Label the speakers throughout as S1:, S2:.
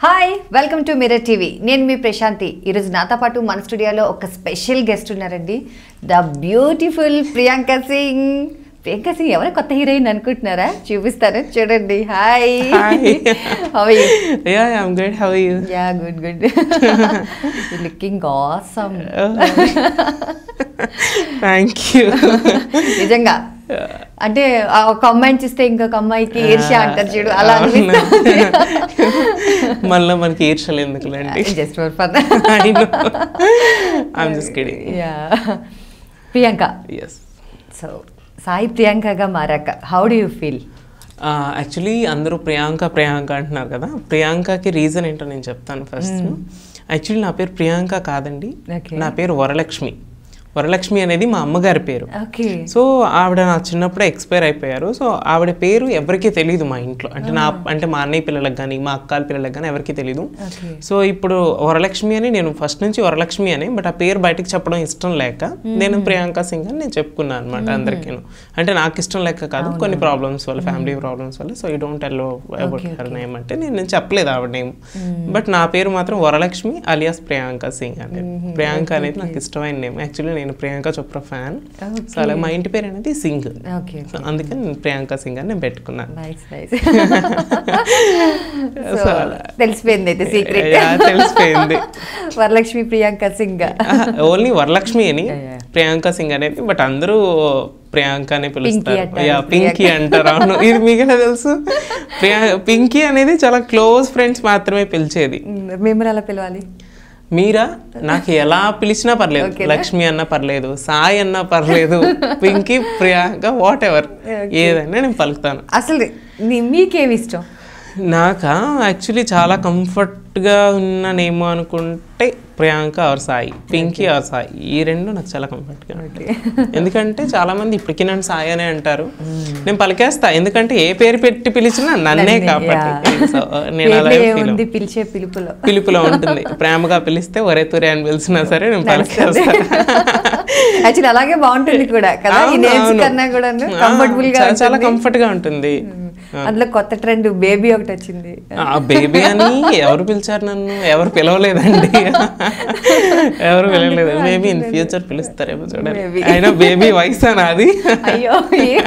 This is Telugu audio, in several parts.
S1: Hi welcome to mirror TV నేను మీ ప్రశాంతి ఈరోజు నాతో పాటు మన స్టూడియోలో ఒక స్పెషల్ గెస్ట్ ఉన్నారండి ద బ్యూటిఫుల్ ప్రియాంక సింగ్ ప్రియాంక సింగ్ ఎవరు కొత్త హీరోయిన్ అనుకుంటున్నారా చూపిస్తాను చూడండి hi
S2: Hi.
S1: How you
S2: Yeah, yeah, I'm good. How are you?
S1: Yeah good good looking awesome
S2: Thank you.
S1: నిజంగా అంటే ఆ ఒక అమ్మాయిని చూస్తే ఇంకొక అమ్మాయికి ఈర్ష్య అంటారు చూడు అలా
S2: అవునా.
S1: అనిపిస్తుంది
S2: మళ్ళీ మనకి ఈర్షలు ఎందుకులేండి
S1: just for fun
S2: I know. I'm just kidding.
S1: Yeah Priyanka
S2: Yes.
S1: So Sai ప్రియాంకగా మారాక how do you feel
S2: actually అందరూ ప్రియాంక ప్రియాంక అంటున్నారు కదా ప్రియాంకకి రీజన్ ఏంటో నేను చెప్తాను ఫస్ట్ యాక్చువల్లీ నా పేరు ప్రియాంక కాదండి
S1: Okay.
S2: నా పేరు వరలక్ష్మి వరలక్ష్మి అనేది మా అమ్మగారి పేరు
S1: ఓకే
S2: సో ఆవిడ నా చిన్నప్పుడే ఎక్స్పైర్ అయిపోయారు సో ఆవిడ పేరు ఎవరికీ తెలియదు మా ఇంట్లో అంటే నా అంటే మా అన్నయ్య పిల్లలకు కానీ మా అక్కల పిల్లలకు కానీ ఎవరికీ తెలియదు
S1: ఓకే
S2: సో ఇప్పుడు వరలక్ష్మి అని నేను ఫస్ట్ నుంచి వరలక్ష్మి అని బట్ ఆ పేరు బయటకు చెప్పడం ఇష్టం లేక నేను ప్రియాంక సింగ్ అని నేను చెప్పుకున్నాను అనమాట అందరికీ అంటే నాకు ఇష్టం లేక కాదు కొన్ని ప్రాబ్లమ్స్ వల్ల ఫ్యామిలీ ప్రాబ్లమ్స్ వల్ల సో ఈ don't allow about her name అంటే నేను నేను చెప్పలేదు ఆవిడ నేమ్ బట్ నా పేరు మాత్రం వరలక్ష్మి అలియాస్ ప్రియాంక సింగ్ అనేది ప్రియాంక అనేది నాకు ఇష్టమైన నేమ్ యాక్చువల్లీ నేను ప్రియాంక చోప్రా ఫ్యాన్ సో అలా మా ఇంటి పేరు అనేది సింగ్
S1: ఓకే
S2: సో అందుకని నేను ప్రియాంక సింగ్ అని నేను పెట్టుకున్నాను
S1: నైస్ నైస్
S2: So అలా.
S1: తెలిసిపోయింది అయితే సీక్రెట్
S2: Yeah, తెలిసిపోయింది.
S1: వరలక్ష్మి ప్రియాంక సింగ్
S2: ఓన్లీ వరలక్ష్మి అని
S1: Yeah, yeah.
S2: ప్రియాంక సింగ్ అనేది బట్ అందరూ ప్రియాంక అని పిలుస్తారు
S1: అంటారు,
S2: యా పింకీ అంటారు అవును ఇది మీకు ఎలా తెలుసు ప్రియా పింకీ అనేది చాలా క్లోజ్ ఫ్రెండ్స్ మాత్రమే పిలిచేది
S1: మిమ్మల్ని అలా పిలవాలి
S2: మీరా నాకు ఎలా పిలిచినా పర్లేదు
S1: Okay.
S2: లక్ష్మి అన్నా పర్లేదు సాయి అన్నా పర్లేదు పింకీ ప్రియాంక వాట్ ఎవర్ ఏదైనా నేను పలుకుతాను
S1: అసలు నీ- మీకేమి ఇష్టం
S2: నాకా యాక్చువల్లీ చాలా కంఫర్ట్గా ఉన్నానేమో అనుకుంటే ప్రియాంక ఆర్ సాయి పింకీ ఆర్ సాయి ఈ రెండు నాకు చాలా కంఫర్ట్గా ఉంటాయి ఎందుకంటే చాలా మంది ఇప్పటికీ నన్ను సాయి అనే అంటారు నేను పలికేస్తా ఎందుకంటే ఏ పేరు పెట్టి పిలిచినా నన్నే
S1: నన్నే,
S2: కాబట్టి
S1: yeah.
S2: So, నేను అలా
S1: పేర్లో
S2: feel
S1: ఏముంది పిలిచే పిలుపులో
S2: పిలుపులో ఉంటుంది ప్రేమగా పిలిస్తే ఒరే తురే అని పిలిచినా సరే నేను పలికేస్తా
S1: యాక్చువల్లీ అలాగే బాగుంటుంది కూడా కదా ఈ
S2: అవును,
S1: నేమ్స్
S2: అవును.
S1: కన్నా కూడా
S2: ఆ,
S1: కంఫర్టబుల్ గా
S2: చాలా- చాలా
S1: ఉంటుంది.
S2: కంఫర్ట్ గా ఉంటుంది
S1: అందులో కొత్త ట్రెండ్ బేబీ ఒకటి వచ్చింది
S2: ఆ బేబీ అని ఎవరు పిలిచారు నన్ను ఎవరు పిలవలేదండి ఎవరు పిలవలేదు మేబీ ఇన్ ఫ్యూచర్ పిలుస్తారేమో చూడండి
S1: Maybe.
S2: అయినా బేబీ వయసు నాది
S1: అయ్యో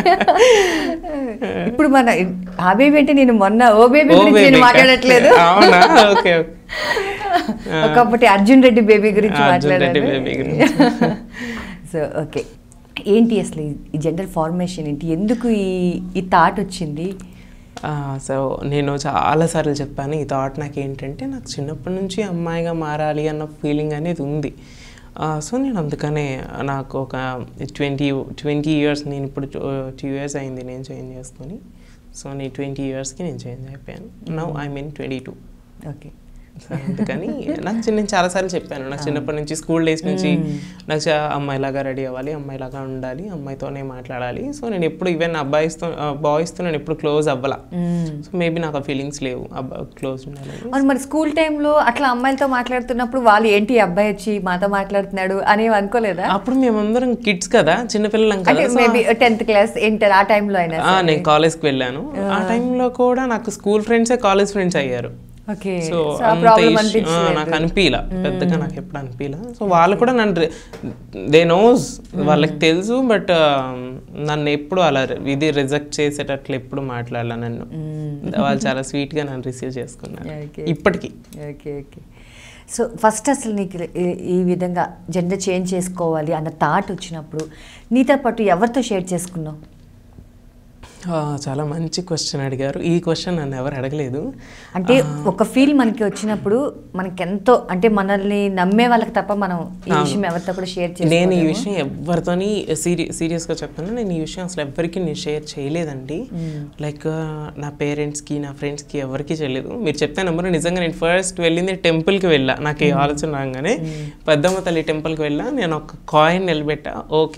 S1: ఇప్పుడు మన ఆ బేబీ అంటే నేను మొన్న ఓ బేబీ
S2: ఓ
S1: గురించి నేను
S2: baby.
S1: మాట్లాడట్లేదు
S2: అవునా ఓకే
S1: ఒకప్పటి అర్జున్ రెడ్డి బేబీ గురించి
S2: అర్జున్ రెడ్డి
S1: మాట్లాడాను
S2: baby గురించి.
S1: సో ఓకే ఏంటి అసలు ఈ- ఈ జెండర్ ఫార్మేషన్ ఏంటి ఎందుకు ఈ ఈ థాట్ వచ్చింది
S2: సో నేను చాలాసార్లు చెప్పాను ఈ థాట్ నాకు ఏంటంటే నాకు చిన్నప్పటి నుంచి అమ్మాయిగా మారాలి అన్న ఫీలింగ్ అనేది ఉంది సో నేను అందుకనే నాకు ఒక ట్వంటీ ట్వంటీ ఇయర్స్ నేను ఇప్పుడు టూ ఇయర్స్ అయింది నేను చేంజ్ చేసుకొని సో నేను ట్వంటీ ఇయర్స్కి నేను చేంజ్ అయిపోయాను now I mean twenty two
S1: okay
S2: so అందుకని నాకు చిన్న నేను చాలాసార్లు చెప్పాను నాకు చిన్నప్పటి నుంచి స్కూల్ డేస్ నుంచి నాకు చా- అమ్మాయిలాగా రెడీ అవ్వాలి అమ్మాయిలాగా ఉండాలి అమ్మాయితోనే మాట్లాడాలి సో నేను ఎప్పుడు ఈవెన్ అబ్బాయిస్తో బాయ్స్తో నేను ఎప్పుడు క్లోజ్ అవ్వాల సో మేబీ నాకు ఆ ఫీలింగ్స్ లేవు అబ్బా క్లోజ్ ఉండాలి
S1: అవును మరి స్కూల్ టైంలో అట్లా అమ్మాయిలతో మాట్లాడుతున్నప్పుడు వాళ్ళు ఏంటి ఈ అబ్బాయి వచ్చి మాతో మాట్లాడుతున్నాడు అనేవి అనుకోలేదా
S2: అప్పుడు మేమందరం కిడ్స్ కదా చిన్నపిల్లలం
S1: అంటే
S2: కదా so
S1: maybe tenth class inter ఆ టైంలో అయినా
S2: ఆ, నేను కాలేజ్కి వెళ్ళాను ఆ టైంలో కూడా నాకు స్కూల్ ఫ్రెండ్సే కాలేజ్ ఫ్రెండ్స్ అయ్యారు
S1: ఓకే
S2: సో
S1: సో ఆ
S2: అంత
S1: ప్రాబ్లం
S2: ఇష్యూ- ఆ,
S1: అనిపించలేదు
S2: నాకు అనిపించలే పెద్దగా నాకు ఎప్పుడు అనిపించలే సో వాళ్ళు కూడా నన్ను దే నోస్ వాళ్ళకి తెలుసు బట్ నన్ను ఎప్పుడు అలా ఇది రిజెక్ట్ చేసేటట్లు ఎప్పుడు మాట్లాడలే నన్ను వాళ్ళు చాలా sweet గా నన్ను రిసీవ్ చేసుకున్నారు
S1: Okay.
S2: ఇప్పటికీ
S1: ఓకే ఓకే సో ఫస్ట్ అసలు నీకు ఈ- ఈ విధంగా జెండర్ చేంజ్ చేసుకోవాలి అన్న థాట్ వచ్చినప్పుడు నీతో పాటు ఎవరితో షేర్ చేసుకున్నావు
S2: ఆ, చాలా మంచి క్వశ్చన్ అడిగారు ఈ క్వశ్చన్ నన్ను ఎవరు అడగలేదు
S1: అంటే ఒక ఫీల్ మనకి వచ్చినప్పుడు మనకి ఎంతో అంటే మనల్ని నమ్మే వాళ్ళకి తప్ప మనం ఈ విషయం ఎవరితో కూడా షేర్
S2: నేను ఈ
S1: చేసుకోలేము
S2: విషయం ఎవరితోని సీరి సీరియస్గా చెప్తాను నేను ఈ విషయం అసలు ఎవరికి నేను షేర్ చేయలేదండి లైక్ నా పేరెంట్స్కి నా ఫ్రెండ్స్కి ఎవరికి చేయలేదు మీరు చెప్తే నెంబర్ నిజంగా నేను ఫస్ట్ వెళ్ళింది టెంపుల్కి వెళ్ళా నాకు ఈ ఆలోచన రాగానే పెద్దమ్మ తల్లి టెంపుల్కి వెళ్ళా నేను ఒక కాయిన్ నిలబెట్టా ఓకే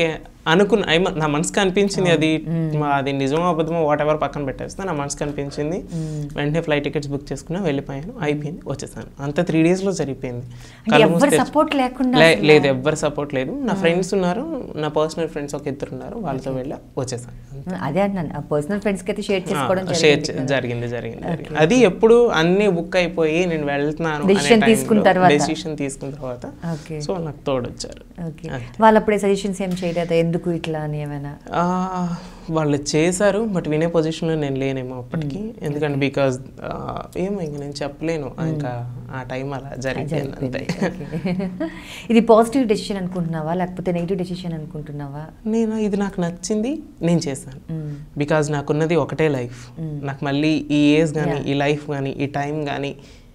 S2: అనుకున్న ఐ- నా మనసుకు అనిపించింది అది మా- అది నిజమో అబద్ధమో వాట్ ఎవర్ పక్కన పెట్టేస్తే నా మనసుకు అనిపించింది వెంటనే ఫ్లైట్ టికెట్స్ బుక్ చేసుకున్నా వెళ్ళిపోయాను అయిపోయింది వచ్చేసాను అంత త్రీ డేస్లో సరిపోయింది
S1: అంటే
S2: కళ్ళు
S1: ఎవ్వరి
S2: మూసి తెరిచి-
S1: సపోర్ట్ లేకుండా
S2: లే- లేదు ఎవ్వరు సపోర్ట్ లేదు నా ఫ్రెండ్స్ ఉన్నారు నా పర్సనల్ ఫ్రెండ్స్ ఒక ఇద్దరు ఉన్నారు వాళ్ళతో వెళ్ళా వచ్చేసాను
S1: అదే అన్నాను పర్సనల్ ఫ్రెండ్స్ కి అయితే షేర్ చేసుకోవడం
S2: షేర్
S1: జరిగింది కదా.
S2: జరిగింది జరిగింది జరిగింది అది ఎప్పుడు అన్ని బుక్ అయిపోయి నేను వెళ్తున్నాను
S1: Decision తీసుకున్న తర్వాత.
S2: డెసిషన్ తీసుకున్న తర్వాత
S1: ఓకే
S2: సో నాకు తోడొచ్చారు
S1: ఓకే
S2: అంతే.
S1: వాళ్ళు అప్పుడే సజెషన్స్ ఏం చేయలేదా ఎందుకు ఇట్లా అని ఏమైనా
S2: ఆ, వాళ్ళు చేశారు బట్ వినే పొజిషన్లో నేను లేనేమో అప్పటికి ఎందుకంటే బికాజ్ ఏమో ఇంక నేను చెప్పలేను ఇంకా ఆ టైం అలా జరిగిపోయింది అంతే
S1: Okay. ఇది పాజిటివ్ డెసిషన్ అనుకుంటున్నావా లేకపోతే నెగిటివ్ డెసిషన్ అనుకుంటున్నావా
S2: నేను ఇది నాకు నచ్చింది నేను చేశాను బికాజ్ నాకున్నది ఒకటే లైఫ్ నాకు మళ్ళీ ఈ ఏజ్ కానీ ఈ లైఫ్ కానీ ఈ టైం కానీ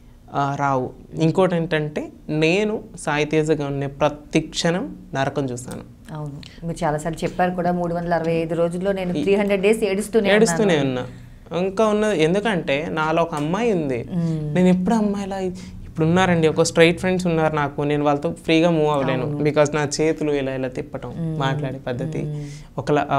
S2: రావు ఇంకోటి ఏంటంటే నేను సాయి తేజగా ఉండే ప్రతి క్షణం నరకం చూస్తాను
S1: అవును మీరు చాలాసార్లు చెప్పారు కూడా మూడు వందల అరవై ఐదు రోజుల్లో నేను త్రీ హండ్రెడ్ డేస్ ఏడుస్తూనే
S2: ఏడుస్తూనే ఉన్నా ఇంకా ఉన్నది ఎందుకంటే నాలో ఒక అమ్మాయి ఉంది నేను ఎప్పుడు అమ్మాయిలా ఇప్పుడు ఉన్నారండి ఒక స్ట్రైట్ ఫ్రెండ్స్ ఉన్నారు నాకు నేను వాళ్ళతో ఫ్రీగా మూవ్ అవ్వలేను బికాస్ నా చేతులు ఇలా ఇలా తిప్పటం మాట్లాడే పద్ధతి ఒకలా ఆ,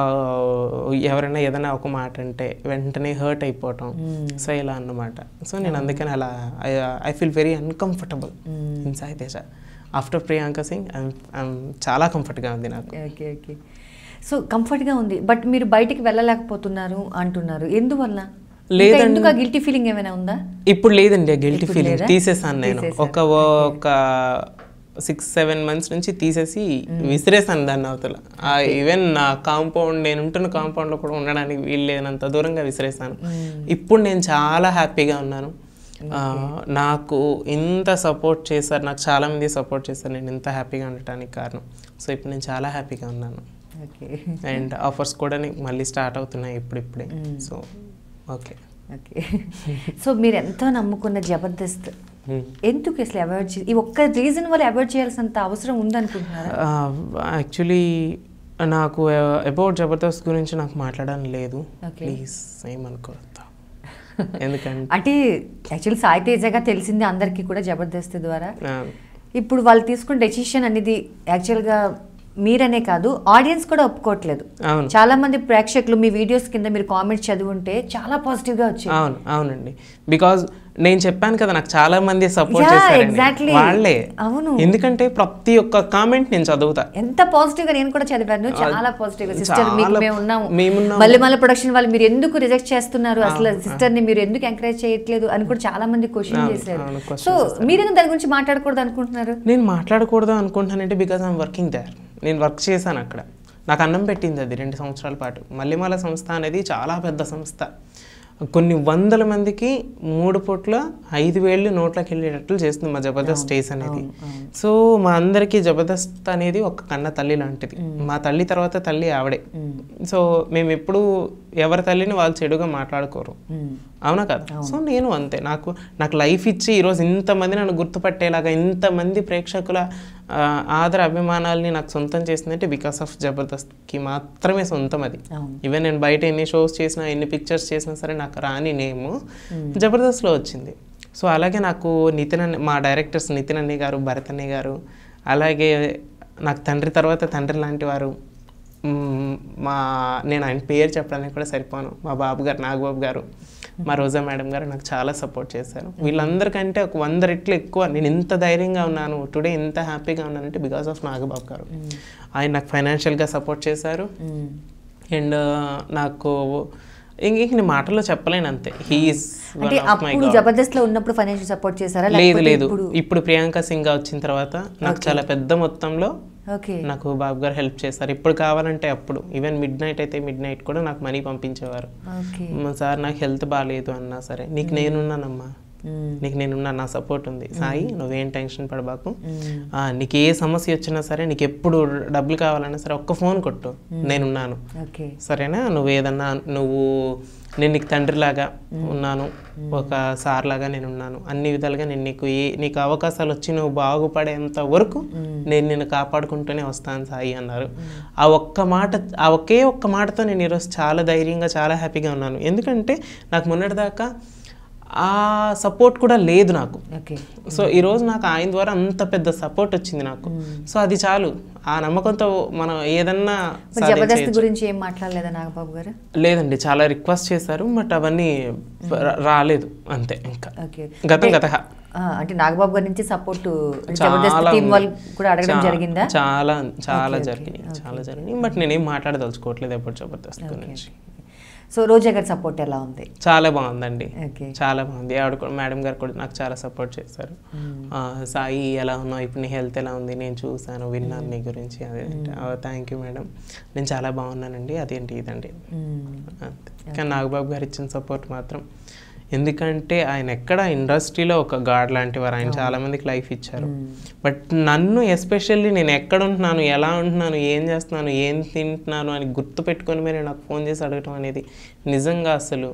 S2: ఎవరైనా ఏదైనా ఒక మాట అంటే వెంటనే హర్ట్ అయిపోవటం సో ఇలా అన్నమాట సో నేను అందుకని అలా I feel very uncomfortable in Sai Teja after Priyanka Singh I'm చాలా కంఫర్ట్గా ఉంది నాకు
S1: ఓకే ఓకే సో కంఫర్ట్గా ఉంది బట్ మీరు బయటికి వెళ్ళలేకపోతున్నారు అంటున్నారు ఎందువల్ల
S2: లేదండి.
S1: ఇంకా ఎందుకు గిల్టీ ఫీలింగ్ ఏమైనా ఉందా
S2: ఇప్పుడు లేదండి గిల్టీ
S1: ఇప్పుడు
S2: ఫీలింగ్
S1: లేదా?
S2: తీసేసాను నేను
S1: తీసేశారు.
S2: ఒక ఒక సిక్స్ సెవెన్ మంత్స్ నుంచి తీసేసి విసిరేసాను దాన్ని అవతల ఈవెన్ నా కాంపౌండ్ నేను ఉంటున్న కాంపౌండ్లో కూడా ఉండడానికి వీలు లేనంత దూరంగా విసిరేసాను ఇప్పుడు నేను చాలా హ్యాపీగా ఉన్నాను ఆ, నాకు ఇంత సపోర్ట్ చేశారు నాకు చాలా మంది సపోర్ట్ చేశారు నేను ఇంత హ్యాపీగా ఉండటానికి కారణం సో ఇప్పుడు నేను చాలా హ్యాపీగా ఉన్నాను
S1: ఓకే
S2: అండ్ ఆఫర్స్ కూడా నీకు మళ్ళీ స్టార్ట్ అవుతున్నాయి ఇప్పుడిప్పుడే సో ఓకే
S1: ఓకే సో మీరు ఎంతో నమ్ముకున్న జబర్దస్త్ ఎందుకు అసలు అవాయిడ్ చే ఈ ఒక్క రీజన్ వల్ల అవాయిడ్ చేయాల్సినంత అవసరం ఉందనుకుంటున్నారా
S2: యాక్చువల్లీ నాకు అబౌట్ జబర్దస్త్ గురించి నాకు మాట్లాడాలని లేదు
S1: Okay.
S2: ప్లీజ్ ఏమనుకోవద్దు ఎందుకంటే
S1: అంటే యాక్చువల్ సాయి తేజగా తెలిసింది అందరికీ కూడా జబర్దస్త్ ద్వారా
S2: ఆ,
S1: ఇప్పుడు వాళ్ళు తీసుకున్న డెసిషన్ అనేది యాక్చువల్గా మీరనే కాదు ఆడియన్స్ కూడా ఒప్పుకోవట్లేదు
S2: అవును
S1: చాలా మంది ప్రేక్షకులు మీ వీడియోస్ కింద మీరు కామెంట్స్ చదివుంటే చాలా పాజిటివ్ గా వచ్చాయి
S2: అవును అవునండి బికాజ్ నేను చెప్పాను కదా నాకు చాలా మంది సపోర్ట్
S1: Yeah,
S2: చేశారు
S1: exactly.
S2: వాళ్ళే
S1: అవును.
S2: ఎందుకంటే ప్రతి ఒక్క కామెంట్ నేను చదువుతా
S1: ఎంత పాజిటివ్ గా నేను కూడా చదివాను చాలా పాజిటివ్ గా సిస్టర్ మీకు
S2: చాలా
S1: మేము ఉన్నాము
S2: మేమున్నాము.
S1: మళ్ళీ మళ్ళీ ప్రొడక్షన్ వాళ్ళు మీరు ఎందుకు రిజెక్ట్ చేస్తున్నారు అసలు సిస్టర్ ని మీరు ఎందుకు ఎంకరేజ్ చేయట్లేదు అని కూడా చాలా మంది క్వశ్చన్
S2: అవును,
S1: చేశారు
S2: అవును, questions
S1: సో మీరెందుకు దాని గురించి మాట్లాడకూడదు అనుకుంటున్నారు
S2: నేను మాట్లాడకూడదు అనుకుంటానంటే బికాజ్ ఐమ్ వర్కింగ్ దేర్ నేను వర్క్ చేశాను అక్కడ నాకు అన్నం పెట్టింది అది రెండు సంవత్సరాల పాటు మల్లెమాల సంస్థ అనేది చాలా పెద్ద సంస్థ కొన్ని వందల మందికి మూడు పూట్ల ఐదు వేళ్ళు నోట్లోకి వెళ్ళేటట్లు చేస్తుంది మా జబర్దస్త్ స్టేజ్ అనేది సో మా అందరికీ జబర్దస్త్ అనేది ఒక కన్న తల్లి లాంటిది మా తల్లి తర్వాత తల్లి ఆవిడే సో మేము ఎప్పుడు ఎవరి తల్లిని వాళ్ళు చెడుగా మాట్లాడుకోరు అవునా కదా సో నేను అంతే నాకు నాకు లైఫ్ ఇచ్చి ఈరోజు ఇంతమంది నన్ను గుర్తుపట్టేలాగా ఇంతమంది ప్రేక్షకుల ఆ, ఆదర అభిమానాల్ని నాకు సొంతం చేసిందంటే బికాస్ ఆఫ్ జబర్దస్త్కి మాత్రమే సొంతం అది
S1: అవును.
S2: ఈవెన్ నేను బయట ఎన్ని షోస్ చేసినా ఎన్ని పిక్చర్స్ చేసినా సరే నాకు రాని నేము జబర్దస్త్లో వచ్చింది సో అలాగే నాకు నితిన్ అన్న మా డైరెక్టర్స్ నితిన్ అన్నయ్య గారు భరత్ అన్నయ్య గారు అలాగే నాకు తండ్రి తర్వాత తండ్రి లాంటి వారు మ్మ్, మా నేను ఆయన పేరు చెప్పడానికి కూడా సరిపోను మా బాబు గారు నాగబాబు గారు మా రోజా మేడం గారు నాకు చాలా సపోర్ట్ చేశారు వీళ్ళందరికంటే ఒక వంద రెట్లు ఎక్కువ నేను ఇంత ధైర్యంగా ఉన్నాను టుడే ఇంత హ్యాపీగా ఉన్నానంటే బికాస్ ఆఫ్ నాగబాబు గారు ఆయన నాకు ఫైనాన్షియల్గా సపోర్ట్ చేశారు అండ్ నాకు ఇంక ఇంక నేను మాటల్లో చెప్పలేను అంతే హీఈస్
S1: అంటే అప్పుడు జబర్దస్త్ లో ఉన్నప్పుడు ఫైనాన్షియల్ సపోర్ట్ చేశారా
S2: లేదు
S1: లేకపోతే
S2: లేదు
S1: ఇప్పుడు
S2: ఇప్పుడు ప్రియాంక సింగ్ వచ్చిన తర్వాత నాకు చాలా పెద్ద మొత్తంలో
S1: ఓకే
S2: నాకు బాబు గారు హెల్ప్ చేస్తారు ఇప్పుడు కావాలంటే అప్పుడు ఈవెన్ మిడ్ నైట్ అయితే మిడ్ నైట్ కూడా నాకు మనీ పంపించేవారు
S1: ఓకే
S2: "అమ్మ, సార్ నాకు హెల్త్ బాగాలేదు అన్నా సరే నీకు నేనున్నానమ్మా నీకు నేనున్నా నా సపోర్ట్ ఉంది సాయి నువ్వేం టెన్షన్ పడబాకు ఆ, నీకు ఏ సమస్య వచ్చినా సరే నీకు ఎప్పుడు డబ్బులు కావాలన్నా సరే ఒక్క ఫోన్ కొట్టు నేనున్నాను
S1: ఓకే
S2: సరేనా నువ్వు ఏదన్నా నువ్వు నేను నీకు తండ్రిలాగా ఉన్నాను ఒక సార్ లాగా నేను ఉన్నాను అన్ని విధాలుగా నేను నీకు ఏ నీకు అవకాశాలు వచ్చి నువ్వు బాగుపడేంత వరకు నేను నిన్ను కాపాడుకుంటూనే వస్తాను సాయి అన్నారు ఆ ఒక్క మాట ఆ ఒకే ఒక్క మాటతో నేను ఈరోజు చాలా ధైర్యంగా చాలా హ్యాపీగా ఉన్నాను ఎందుకంటే నాకు మొన్నటిదాకా ఆ సపోర్ట్ కూడా లేదు నాకు
S1: ఓకే
S2: సో ఈ రోజు నాకు ఆయన ద్వారా అంత పెద్ద సపోర్ట్ వచ్చింది నాకు సో అది చాలు ఆ నమ్మకంతో మనం ఏదన్నా
S1: మరి జబర్దస్త్
S2: సాధించేయచ్చు.
S1: గురించి ఏం మాట్లాడలేదా నాగబాబు గారు
S2: లేదండి చాలా రిక్వెస్ట్ చేశారు బట్ అవన్నీ రా- రాలేదు అంతే ఇంకా
S1: ఓకే
S2: గతం గత
S1: ఆ, అంటే నాగబాబు గారి నుంచి సపోర్ట్ జబర్దస్త్
S2: చాలా
S1: టీం
S2: ఉంది.
S1: వాళ్ళు కూడా అడగడం
S2: చా-
S1: జరిగిందా
S2: చాలా చాలా
S1: ఓకే, ఓకే,
S2: జరిగినాయి చాలా జరిగినాయి బట్ నేనేం మాట్లాడదలుచుకోవట్లేదు ఎప్పుడు జబర్దస్త్
S1: ఓకే,
S2: గురించి
S1: ఓకే. సో రోజా గారి సపోర్ట్ ఎలా ఉంది
S2: చాలా బాగుందండి
S1: ఓకే
S2: చాలా బాగుంది ఆవిడ కూడా మేడం గారు కూడా నాకు చాలా సపోర్ట్ చేశారు ఆ, సాయి ఎలా ఉన్నావు ఇప్పుడు నీ హెల్త్ ఎలా ఉంది నేను చూసాను విన్నాను నీ గురించి అదే థ్యాంక్ యూ మేడం నేను చాలా బాగున్నానండి అదేంటి ఇదండి
S1: మ్మ్.
S2: అంతే కానీ నాగబాబు గారు ఇచ్చిన సపోర్ట్ మాత్రం ఎందుకంటే ఆయన ఎక్కడ ఇండస్ట్రీలో ఒక గాడ్ లాంటి వారు ఆయన చాలా మందికి లైఫ్ ఇచ్చారు బట్ నన్ను ఎస్పెషల్లీ నేను ఎక్కడ ఉంటున్నాను ఎలా ఉంటున్నాను ఏం చేస్తున్నాను ఏం తింటున్నాను అని గుర్తు పెట్టుకొని మీరు నాకు ఫోన్ చేసి అడగటం అనేది నిజంగా అసలు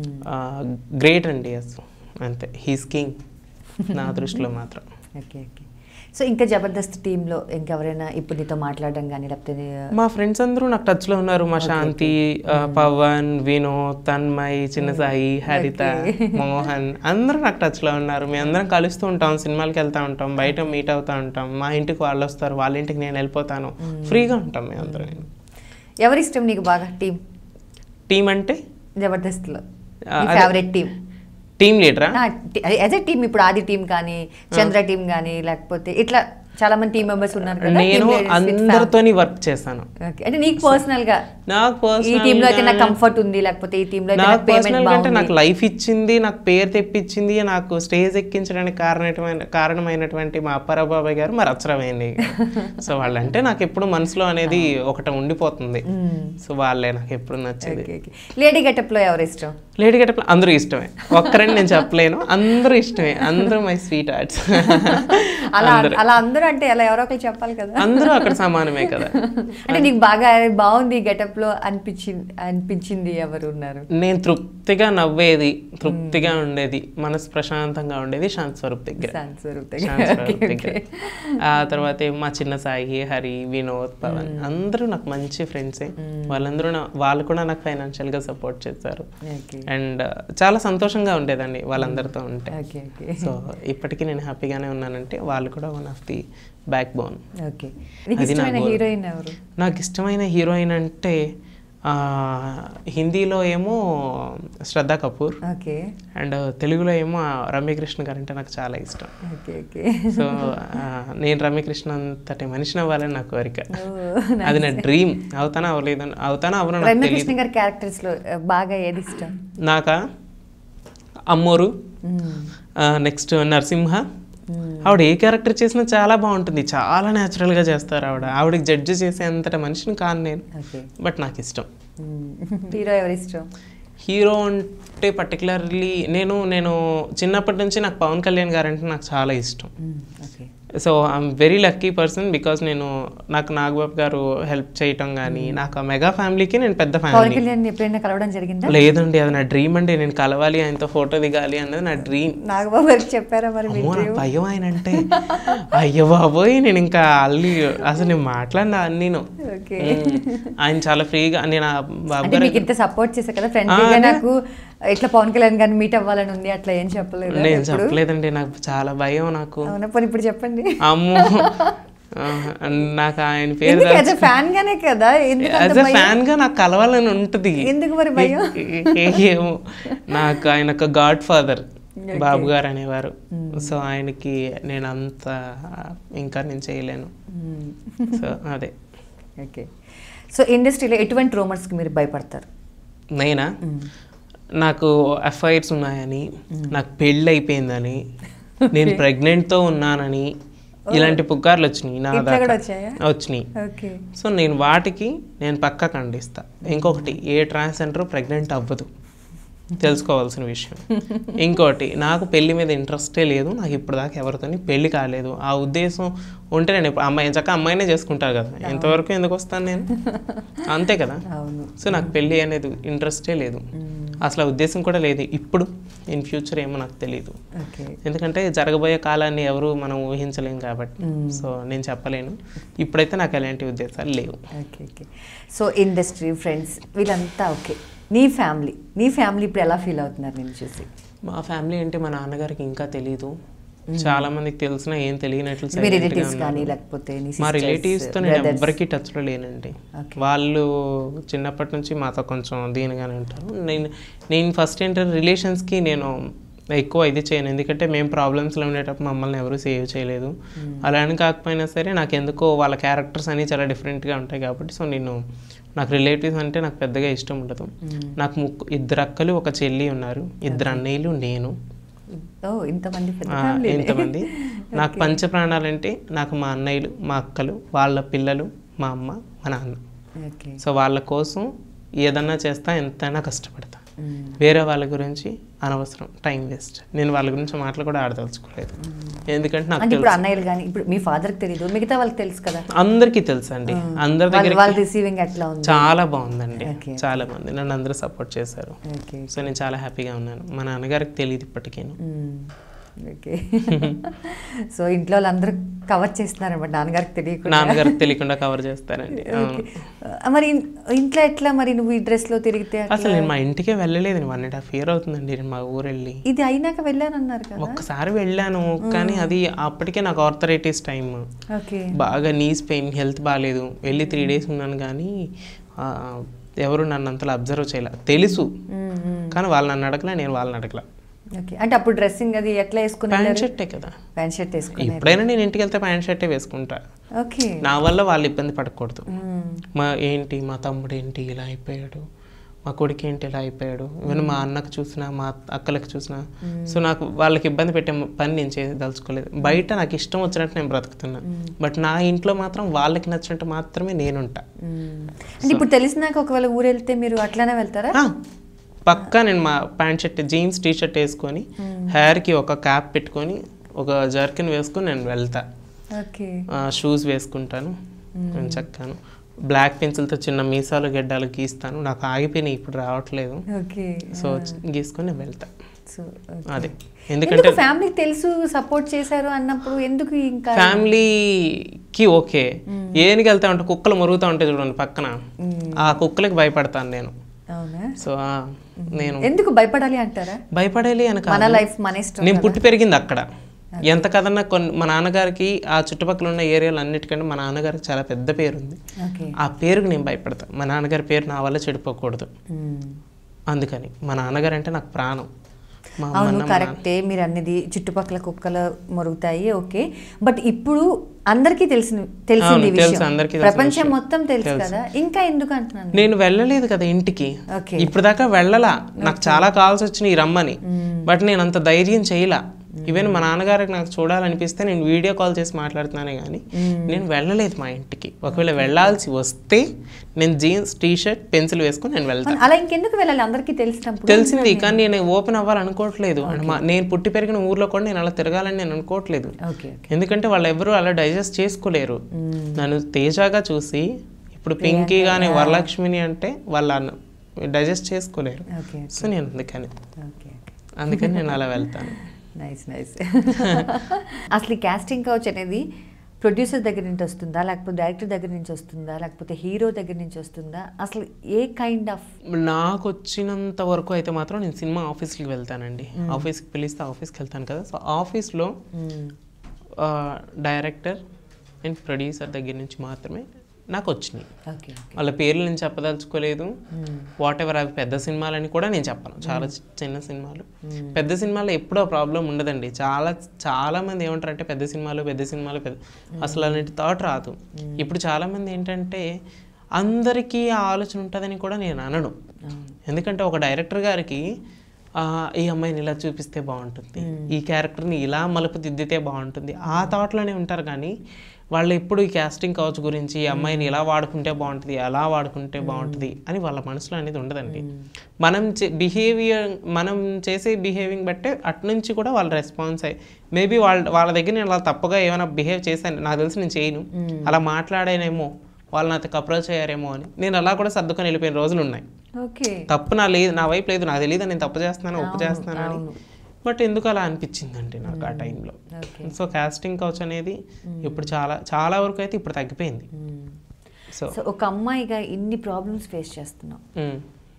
S2: గ్రేట్ అండి అసలు అంతే హీస్ కింగ్ నా దృష్టిలో మాత్రం
S1: ఓకే ఓకే సో ఇంకా జబర్దస్త్ టీంలో ఇంకెవరైనా ఇప్పుడు నీతో మాట్లాడడం కానీ లేకపోతే
S2: మా ఫ్రెండ్స్ అందరూ నాకు టచ్ లో ఉన్నారు మా శాంతి ఆ, పవన్ వినోద్ తన్మయ్ చిన్న సాయి హరిత మోహన్ అందరూ నాకు టచ్ లో ఉన్నారు మేము అందరం కలుస్తూ ఉంటాం సినిమాలకి వెళ్తా ఉంటాం బయట మీట్ అవుతా ఉంటాం మా ఇంటికి వాళ్ళు వస్తారు వాళ్ళ ఇంటికి నేను వెళ్ళిపోతాను ఫ్రీగా ఉంటాం మేము అందరం
S1: ఎవరి ఇష్టం నీకు బాగా టీం
S2: టీం అంటే
S1: జబర్దస్త్లో
S2: ఆ, అదే.
S1: ఫేవరెట్ టీం
S2: టీం లీడరా
S1: యాజ్ ఎ టీం ఇప్పుడు ఆది టీం కానీ చంద్ర టీం కానీ లేకపోతే ఇట్లా చాలా మంది టీం మెంబర్స్ ఉన్నారు కదా
S2: నేను
S1: team leaders with family.
S2: అందరితోని వర్క్ చేశాను
S1: Okay. అంటే నీకు పర్సనల్ గా
S2: నాకు
S1: ఈ టీమ్ లో అయితే నాకు
S2: personal గా-
S1: కంఫర్ట్ ఉంది లేకపోతే ఈ టీమ్ లో అయితే
S2: నాకు
S1: నాకు పేమెంట్
S2: పర్సనల్ అంటే నాకు
S1: బాగుంది
S2: లైఫ్ ఇచ్చింది నాకు పేరు తెప్పించింది నాకు స్టేజ్ ఎక్కించడానికి కారణమైన కారణమైనటువంటి మా అప్పారావు బాబాయ్ గారు మా రచ్చరవేండి సో వాళ్ళంటే నాకు ఎప్పుడు మనసులో అనేది ఒకటి ఉండిపోతుంది సో వాళ్ళే నాకు ఎప్పుడు నచ్చేది
S1: లేడీ గెటప్ లో ఎవరు ఇష్టం
S2: లేడీ గెటప్ అందరూ ఇష్టమే ఒక్కరని నేను చెప్పలేను అందరూ ఇష్టమే అందరూ మై స్వీట్ ఆర్ట్స్
S1: అలా అలా అందరూ అంటే అలా ఎవరో ఒకరు చెప్పాలి కదా
S2: అందరూ అక్కడ సమానమే కదా
S1: అంటే నీకు బాగా బాగుంది గెటప్ లో అనిపించింది అనిపించింది ఎవరు ఉన్నారు
S2: నేను తృప్తిగా నవ్వేది తృప్తిగా ఉండేది మనసు ప్రశాంతంగా ఉండేది శాంతి స్వరూప్ దగ్గర
S1: శాంతి స్వరూప్ దగ్గర.
S2: శాంతి స్వరూప్
S1: Okay,
S2: దగ్గర
S1: okay.
S2: ఆ తర్వాత ఏమో మా చిన్న సాయి హరి వినోద్ పవన్ అందరూ నాకు మంచి ఫ్రెండ్సే వాళ్ళందరూ నా- వాళ్ళు కూడా నాకు ఫైనాన్షియల్ గా సపోర్ట్ చేశారు
S1: Okay.
S2: అండ్ చాలా సంతోషంగా ఉండేదండి వాళ్ళందరితో ఉంటే
S1: ఓకే ఓకే
S2: సో ఇప్పటికీ నేను హ్యాపీగానే ఉన్నానంటే వాళ్ళు కూడా one of the backbone
S1: okay నీకు
S2: అది నా
S1: ఇష్టమైన
S2: goal.
S1: హీరోయిన్ ఎవరు
S2: నాకు ఇష్టమైన హీరోయిన్ అంటే ఆ, హిందీలో ఏమో శ్రద్ధా కపూర్
S1: ఓకే
S2: అండ్ తెలుగులో ఏమో రమ్యకృష్ణ గారు అంటే నాకు చాలా ఇష్టం
S1: ఓకే ఓకే
S2: సో ఆ, నేను రమ్యకృష్ణ అంతటి మనిషిని అవ్వాలని నా కోరిక
S1: Oh,
S2: అది నా డ్రీమ్ అవుతానా అవ్వలేదు అవుతానా అవ్వనో నాకు తెలియదు
S1: రమ్యకృష్ణ గారి క్యారెక్టర్స్ లో ఆ, బాగా ఏది ఇష్టం
S2: నాకా అమ్మోరు
S1: మ్మ్.
S2: నెక్స్ట్ నరసింహ ఆవిడ ఏ క్యారెక్టర్ చేసినా చాలా బాగుంటుంది చాలా natural గా చేస్తారు ఆవిడ ఆవిడకి జడ్జి చేసే అంతటి మనిషిని కాను నేను
S1: ఓకే
S2: బట్ నాకు ఇష్టం
S1: హీరో ఎవరు ఇష్టం
S2: హీరో అంటే పర్టికులర్లీ నేను నేను చిన్నప్పటి నుంచి నాకు పవన్ కళ్యాణ్ గారు అంటే నాకు చాలా ఇష్టం
S1: okay
S2: so I'm very lucky person because నేను నాకు నాగబాబు గారు హెల్ప్ చేయటం కానీ నాకు ఆ మెగా ఫ్యామిలీకి నేను పెద్ద
S1: పవన్
S2: ఫ్యామిలీ
S1: కళ్యాణ్ ఎప్పుడైనా కలవడం జరిగిందా
S2: లేదండి అది నా డ్రీమ్ అండి నేను కలవాలి ఆయనతో ఫోటో దిగాలి అన్నది నా డ్రీమ్
S1: నాగబాబు గారికి చెప్పారా మరి మీ
S2: అమ్మో నాకు
S1: dream?
S2: భయం ఆయన అంటే అయ్యో బాబోయ్ నేను ఇంకా అల్లి అసలు నేను మాట్లాడినా నేను
S1: ఓకే
S2: ఆయన చాలా ఫ్రీగా నేను ఆ బాబు
S1: అంటే
S2: గారు
S1: మీకు ఇంత సపోర్ట్ చేశా కదా ఫ్రెండ్లీగా
S2: అదే.
S1: నాకు ఇట్లా పవన్ కళ్యాణ్ గారిని మీట్ అవ్వాలని ఉంది అట్లా ఏం చెప్పలేదు
S2: నేను చెప్పలేదండి నాకు చాలా భయం నాకు
S1: అవునా పోనీ ఇప్పుడు చెప్పండి
S2: అమ్మో ఆ, నాకు ఆయన పేరు
S1: ఎందుకు యాజ్ ఫ్యాన్ గానే కదా ఎందుకు అంత
S2: యాజ్ ఎ
S1: భయం?
S2: ఫ్యాన్ గా నాకు కలవాలని ఉంటుంది
S1: ఎందుకు మరి భయం?
S2: ఏమో నాకు ఆయన ఒక గాడ్ ఫాదర్ బాబు గారు అనేవారు సో ఆయనకి నేను అంత ఇంకా నేను చేయలేను
S1: మ్మ్.
S2: సో అదే
S1: ఓకే సో ఇండస్ట్రీలో ఎటువంటి రూమర్స్కి మీరు భయపడతారు
S2: నేనా నాకు ఎఫ్ఐఆర్స్ ఉన్నాయని నాకు పెళ్ళి అయిపోయిందని నేను ప్రెగ్నెంట్తో ఉన్నానని ఇలాంటి పుకార్లు వచ్చినాయి నా
S1: ఇట్లా కూడా
S2: దాకా
S1: వచ్చాయా?
S2: వచ్చినాయి
S1: ఓకే
S2: సో నేను వాటికి నేను పక్కా ఖండిస్తా ఇంకొకటి ఏ ట్రాన్స్జెండర్ ప్రెగ్నెంట్ అవ్వదు తెలుసుకోవాల్సిన విషయం ఇంకోటి నాకు పెళ్లి మీద ఇంట్రెస్టే లేదు నాకు ఇప్పటిదాకా ఎవరితోని పెళ్లి కాలేదు ఆ ఉద్దేశం ఉంటే నేను ఇప్పుడు అమ్మాయి చక్క అమ్మాయినే చేసుకుంటారు కదా ఇంతవరకు ఎందుకు వస్తాను నేను అంతే కదా
S1: అవును
S2: సో నాకు పెళ్ళి అనేది ఇంట్రెస్టే లేదు అసలు ఆ ఉద్దేశం కూడా లేదు ఇప్పుడు ఇన్ ఫ్యూచర్ ఏమో నాకు తెలియదు
S1: ఓకే
S2: ఎందుకంటే జరగబోయే కాలాన్ని ఎవరు మనం ఊహించలేం కాబట్టి సో నేను చెప్పలేను ఇప్పుడైతే నాకు ఎలాంటి ఉద్దేశాలు లేవు
S1: okay okay so industry friends వీళ్ళంతా ఓకే నీ ఫ్యామిలీ నీ ఫ్యామిలీ ఇప్పుడు ఎలా ఫీల్ అవుతున్నారు నేను చూసి
S2: మా ఫ్యామిలీ అంటే మా నాన్నగారికి ఇంకా తెలియదు చాలా మందికి తెలిసినా ఏం తెలియనట్లు
S1: మీ
S2: silent గా
S1: రిలేటివ్స్
S2: ఉన్నారు.
S1: కానీ లేకపోతే నీ
S2: మా
S1: sisters,
S2: రిలేటివ్స్ తో నేను
S1: brothers?
S2: ఎవ్వరికీ టచ్ లో లేనండి
S1: Okay.
S2: వాళ్ళు చిన్నప్పటి నుంచి మాతో కొంచెం దీనిగానే ఉంటారు నేను నేను ఫస్ట్ ఏంటంటే రిలేషన్స్ కి నేను ఎక్కువ ఇది చేయను ఎందుకంటే మేము ప్రాబ్లమ్స్లో ఉండేటప్పుడు మమ్మల్ని ఎవరు సేవ్ చేయలేదు అలా అని కాకపోయినా సరే నాకు ఎందుకో వాళ్ళ క్యారెక్టర్స్ అన్ని చాలా different గా ఉంటాయి కాబట్టి సో నేను నాకు రిలేటివ్స్ అంటే నాకు పెద్దగా ఇష్టం ఉండదు నాకు ముక్కు ఇద్దరు అక్కలు ఒక చెల్లి ఉన్నారు ఇద్దరు అన్నయ్యలు నేను
S1: ఓ ఇంతమంది పెద్ద
S2: ఆ,
S1: family నే.
S2: ఎంతమంది నాకు పంచ ప్రాణాలంటే నాకు మా అన్నయ్యలు మా అక్కలు వాళ్ళ పిల్లలు మా అమ్మ మా నాన్న
S1: ఓకే
S2: సో వాళ్ళ కోసం ఏదన్నా చేస్తా ఎంతైనా కష్టపడతా
S1: మ్మ్.
S2: వేరే వాళ్ళ గురించి అనవసరం టైం వేస్ట్ నేను వాళ్ళ గురించి మాటలు కూడా ఆడదలుచుకోలేదు ఎందుకంటే నాకు
S1: అంటే ఇప్పుడు
S2: తెలుసు
S1: అన్నయ్యలు కానీ ఇప్పుడు మీ ఫాదర్కి తెలియదు మిగతా వాళ్ళకి తెలుసు కదా
S2: అందరికీ తెలుసు అండి అందరి
S1: వాళ్ళ
S2: దగ్గర
S1: వాళ్ళ రిసీవింగ్ ఎట్లా ఉంది
S2: చాలా బాగుందండి
S1: Okay.
S2: చాలా మంది నన్ను అందరూ సపోర్ట్ చేశారు
S1: ఓకే
S2: సో నేను చాలా హ్యాపీగా ఉన్నాను మా నాన్నగారికి తెలియదు ఇప్పటికేను
S1: ఓకే సో ఇంట్లో వాళ్ళందరూ కవర్ చేస్తున్నారు అనమాట నాన్నగారికి తెలియకుండా
S2: నాన్నగారికి తెలియకుండా కవర్ చేస్తారండి అవును
S1: ఆ, మరి ఇన్- ఇంట్లో ఎట్లా మరి నువ్వు ఈ డ్రెస్ లో తిరిగితే అట్లా?
S2: అసలు నేను మా ఇంటికే వెళ్ళలేదు వన్ అండ్ హాఫ్ ఇయర్ అవుతుందండి నేను మా ఊరు వెళ్ళి
S1: ఇది అయినాక వెళ్ళానన్నారు కదా
S2: ఒక్కసారి వెళ్ళాను కానీ అది అప్పటికే నాకు ఆర్థరైటిస్ టైం
S1: ఓకే
S2: బాగా నీస్ పెయిన్ హెల్త్ బాగాలేదు వెళ్ళి త్రీ డేస్ ఉన్నాను కానీ ఆ, ఎవరు నన్ను అంతలా అబ్జర్వ్ చేయలే తెలుసు కానీ వాళ్ళు నన్ను అడగలే నేను వాళ్ళని అడగలే
S1: ఓకే అంటే అప్పుడు డ్రెస్సింగ్ అది ఎట్లా వేసుకుని
S2: ప్యాంట్ షర్టే కదా
S1: ప్యాంట్ షర్ట్ వేసుకుని
S2: ఎప్పుడైనా నేను ఇంటికి వెళ్తే ప్యాంట్ షర్టే వేసుకుంటా
S1: ఓకే
S2: నా వల్ల వాళ్ళు ఇబ్బంది పడకూడదు
S1: మ్మ్.
S2: మా ఏంటి మా తమ్ముడు ఏంటి ఇలా అయిపోయాడు మా కొడుకు ఏంటి ఇలా అయిపోయాడు ఈవెన్ మా అన్నకు చూసినా మా అక్కలకు చూసినా సో నాకు వాళ్ళకి ఇబ్బంది పెట్టే పని నేను చేయదలుచుకోలేదు బయట నాకు ఇష్టం వచ్చినట్టు నేను బ్రతుకుతున్నా బట్ నా ఇంట్లో మాత్రం వాళ్ళకి నచ్చినట్టు మాత్రమే నేనుంటా
S1: మ్మ్. అంటే ఇప్పుడు తెలిసినాక ఒకవేళ ఊరు వెళ్తే మీరు అట్లానే వెళ్తారా
S2: ఆ, పక్కా నేను మా pant shirt jeans T shirt వేసుకొని హెయిర్కి ఒక క్యాప్ పెట్టుకొని ఒక జర్కిన్ వేసుకొని నేను వెళ్తా
S1: ఓకే
S2: షూస్ వేసుకుంటాను నేను చక్కాను బ్లాక్ పెన్సిల్తో చిన్న మీసాలు గెడ్డాలు గీస్తాను నాకు ఆగిపోయినాయి ఇప్పుడు రావట్లేదు
S1: ఓకే
S2: సో గీసుకొని నేను వెళ్తా
S1: సో
S2: అదే ఎందుకంటే
S1: ఫ్యామిలీ తెలుసు సపోర్ట్ చేశారు అన్నప్పుడు ఎందుకు ఇంకా
S2: ఫ్యామిలీకి ఓకే ఏనికి వెళ్తా ఉంటే కుక్కలు మురుగుతూ ఉంటాయి చూడండి పక్కన ఆ కుక్కలకి భయపడతాను నేను
S1: అవునా
S2: సో ఆ, నేను
S1: ఎందుకు భయపడాలి అంటారా
S2: భయపడేలి అని
S1: మన
S2: కాదు
S1: లైఫ్ మన ఇష్టం
S2: నేను పుట్టి పెరిగింది అక్కడ ఎంత కదన్నా కొన్ని మా నాన్నగారికి ఆ చుట్టుపక్కల ఉన్న ఏరియాలు అన్నిటికంటే మా నాన్నగారికి చాలా పెద్ద పేరు ఉంది
S1: ఓకే
S2: ఆ పేరుకి నేను భయపడతా మా నాన్నగారి పేరు నా వల్ల చెడిపోకూడదు అందుకని మా నాన్నగారు అంటే నాకు ప్రాణం మా అమ్మ
S1: అవును
S2: అన్న, మా
S1: కరెక్టే మీరు అన్నది చుట్టుపక్కల కుక్కలు మొరుగుతాయి ఓకే బట్ ఇప్పుడు అందరికీ తెలిసిన తెలిసింది ఈ
S2: అవును, తెలుసు,
S1: విషయం
S2: అందరికీ తెలిసిన
S1: ప్రపంచం
S2: విషయం.
S1: మొత్తం తెలుసు కదా ఇంకా ఎందుకు అంటున్నాను
S2: నేను వెళ్ళలేదు కదా ఇంటికి
S1: ఓకే
S2: ఇప్పుడు దాకా వెళ్ళలా నాకు చాలా కాల్స్ వచ్చినాయి రమ్మని బట్ నేను అంత ధైర్యం చేయలా ఈవెన్ మా నాన్నగారికి నాకు చూడాలనిపిస్తే నేను వీడియో కాల్ చేసి మాట్లాడుతున్నానే కానీ నేను వెళ్ళలేదు మా ఇంటికి ఒకవేళ వెళ్ళాల్సి వస్తే నేను జీన్స్ టీ షర్ట్ పెన్సిల్ వేసుకొని నేను వెళ్తాను
S1: అలా ఇంకెందుకు వెళ్ళాలి అందరికీ తెలిసినప్పుడు
S2: తెలిసింది కానీ నేను ఓపెన్ అవ్వాలనుకోవట్లేదు అండ్ మా నేను పుట్టి పెరిగిన ఊర్లో కూడా నేను అలా తిరగాలని నేను అనుకోవట్లేదు
S1: ఓకే
S2: ఎందుకంటే వాళ్ళు ఎవరు అలా డైజెస్ట్ చేసుకోలేరు నన్ను తేజాగా చూసి ఇప్పుడు పింకీ కానీ వరలక్ష్మిని అంటే వాళ్ళు డైజెస్ట్ చేసుకోలేరు
S1: ఓకే
S2: సో నేను అందుకని
S1: ఓకే
S2: అందుకని నేను అలా వెళ్తాను
S1: నైస్ నైస్ అసలు ఈ కాస్టింగ్ కౌచ్ అనేది ప్రొడ్యూసర్ దగ్గర నుంచి వస్తుందా లేకపోతే డైరెక్టర్ దగ్గర నుంచి వస్తుందా లేకపోతే హీరో దగ్గర నుంచి వస్తుందా అసలు ఏ కైండ్ ఆఫ్
S2: నాకు వచ్చినంత వరకు అయితే మాత్రం నేను సినిమా ఆఫీస్కి వెళ్తానండి ఆఫీస్కి పిలిస్తే ఆఫీస్కి వెళ్తాను కదా సో ఆఫీస్లో డైరెక్టర్ అండ్ ప్రొడ్యూసర్ దగ్గర నుంచి మాత్రమే నాకు వచ్చినాయి
S1: ఓకే
S2: వాళ్ళ పేర్లు నేను చెప్పదలుచుకోలేదు వాట్ ఎవర్ అవి పెద్ద సినిమాలని కూడా నేను చెప్పను చాలా చి- చిన్న సినిమాలు పెద్ద సినిమాలో ఎప్పుడో ప్రాబ్లం ఉండదండి చాలా చాలా మంది ఏమంటారంటే పెద్ద సినిమాలు పెద్ద సినిమాలు పెద్ద అసలు అలాంటి థాట్ రాదు ఇప్పుడు చాలా మంది ఏంటంటే అందరికీ ఆ ఆలోచన ఉంటుందని కూడా నేను అనను ఎందుకంటే ఒక డైరెక్టర్ గారికి ఆ, ఈ అమ్మాయిని ఇలా చూపిస్తే బాగుంటుంది ఈ క్యారెక్టర్ని ఇలా మలుపు దిద్దితే బాగుంటుంది ఆ థాట్లోనే ఉంటారు కానీ వాళ్ళు ఎప్పుడు ఈ కాస్టింగ్ కౌచ్ గురించి ఈ అమ్మాయిని ఇలా వాడుకుంటే బాగుంటుంది ఎలా వాడుకుంటే బాగుంటుంది అని వాళ్ళ మనసులో అనేది ఉండదండి మనం బిహేవియర్ మనం చేసే బిహేవింగ్ బట్టే అట్నుంచి కూడా వాళ్ళ రెస్పాన్స్ అయ్యి మేబీ వాళ్ళ వాళ్ళ దగ్గర నేను అలా తప్పుగా ఏమైనా బిహేవ్ చేశాను నాకు తెలిసి నేను చేయను అలా మాట్లాడానేమో వాళ్ళు నాతో అప్రోచ్ అయ్యారేమో అని నేను అలా కూడా సర్దుకొని వెళ్ళిపోయిన రోజులు ఉన్నాయి
S1: ఓకే
S2: తప్పు నా లేదు నా వైపు లేదు నాకు తెలియదు నేను తప్పు చేస్తున్నాను ఒప్పు చేస్తున్నాను అని బట్ ఎందుకు అలా అనిపించిందండి నాకు ఆ టైంలో
S1: ఓకే
S2: సో కాస్టింగ్ కౌచ్ అనేది ఇప్పుడు చాలా చాలా వరకు అయితే ఇప్పుడు తగ్గిపోయింది సో
S1: సో ఒక అమ్మాయిగా ఇన్ని ప్రాబ్లమ్స్ ఫేస్ చేస్తున్నావు
S2: మ్,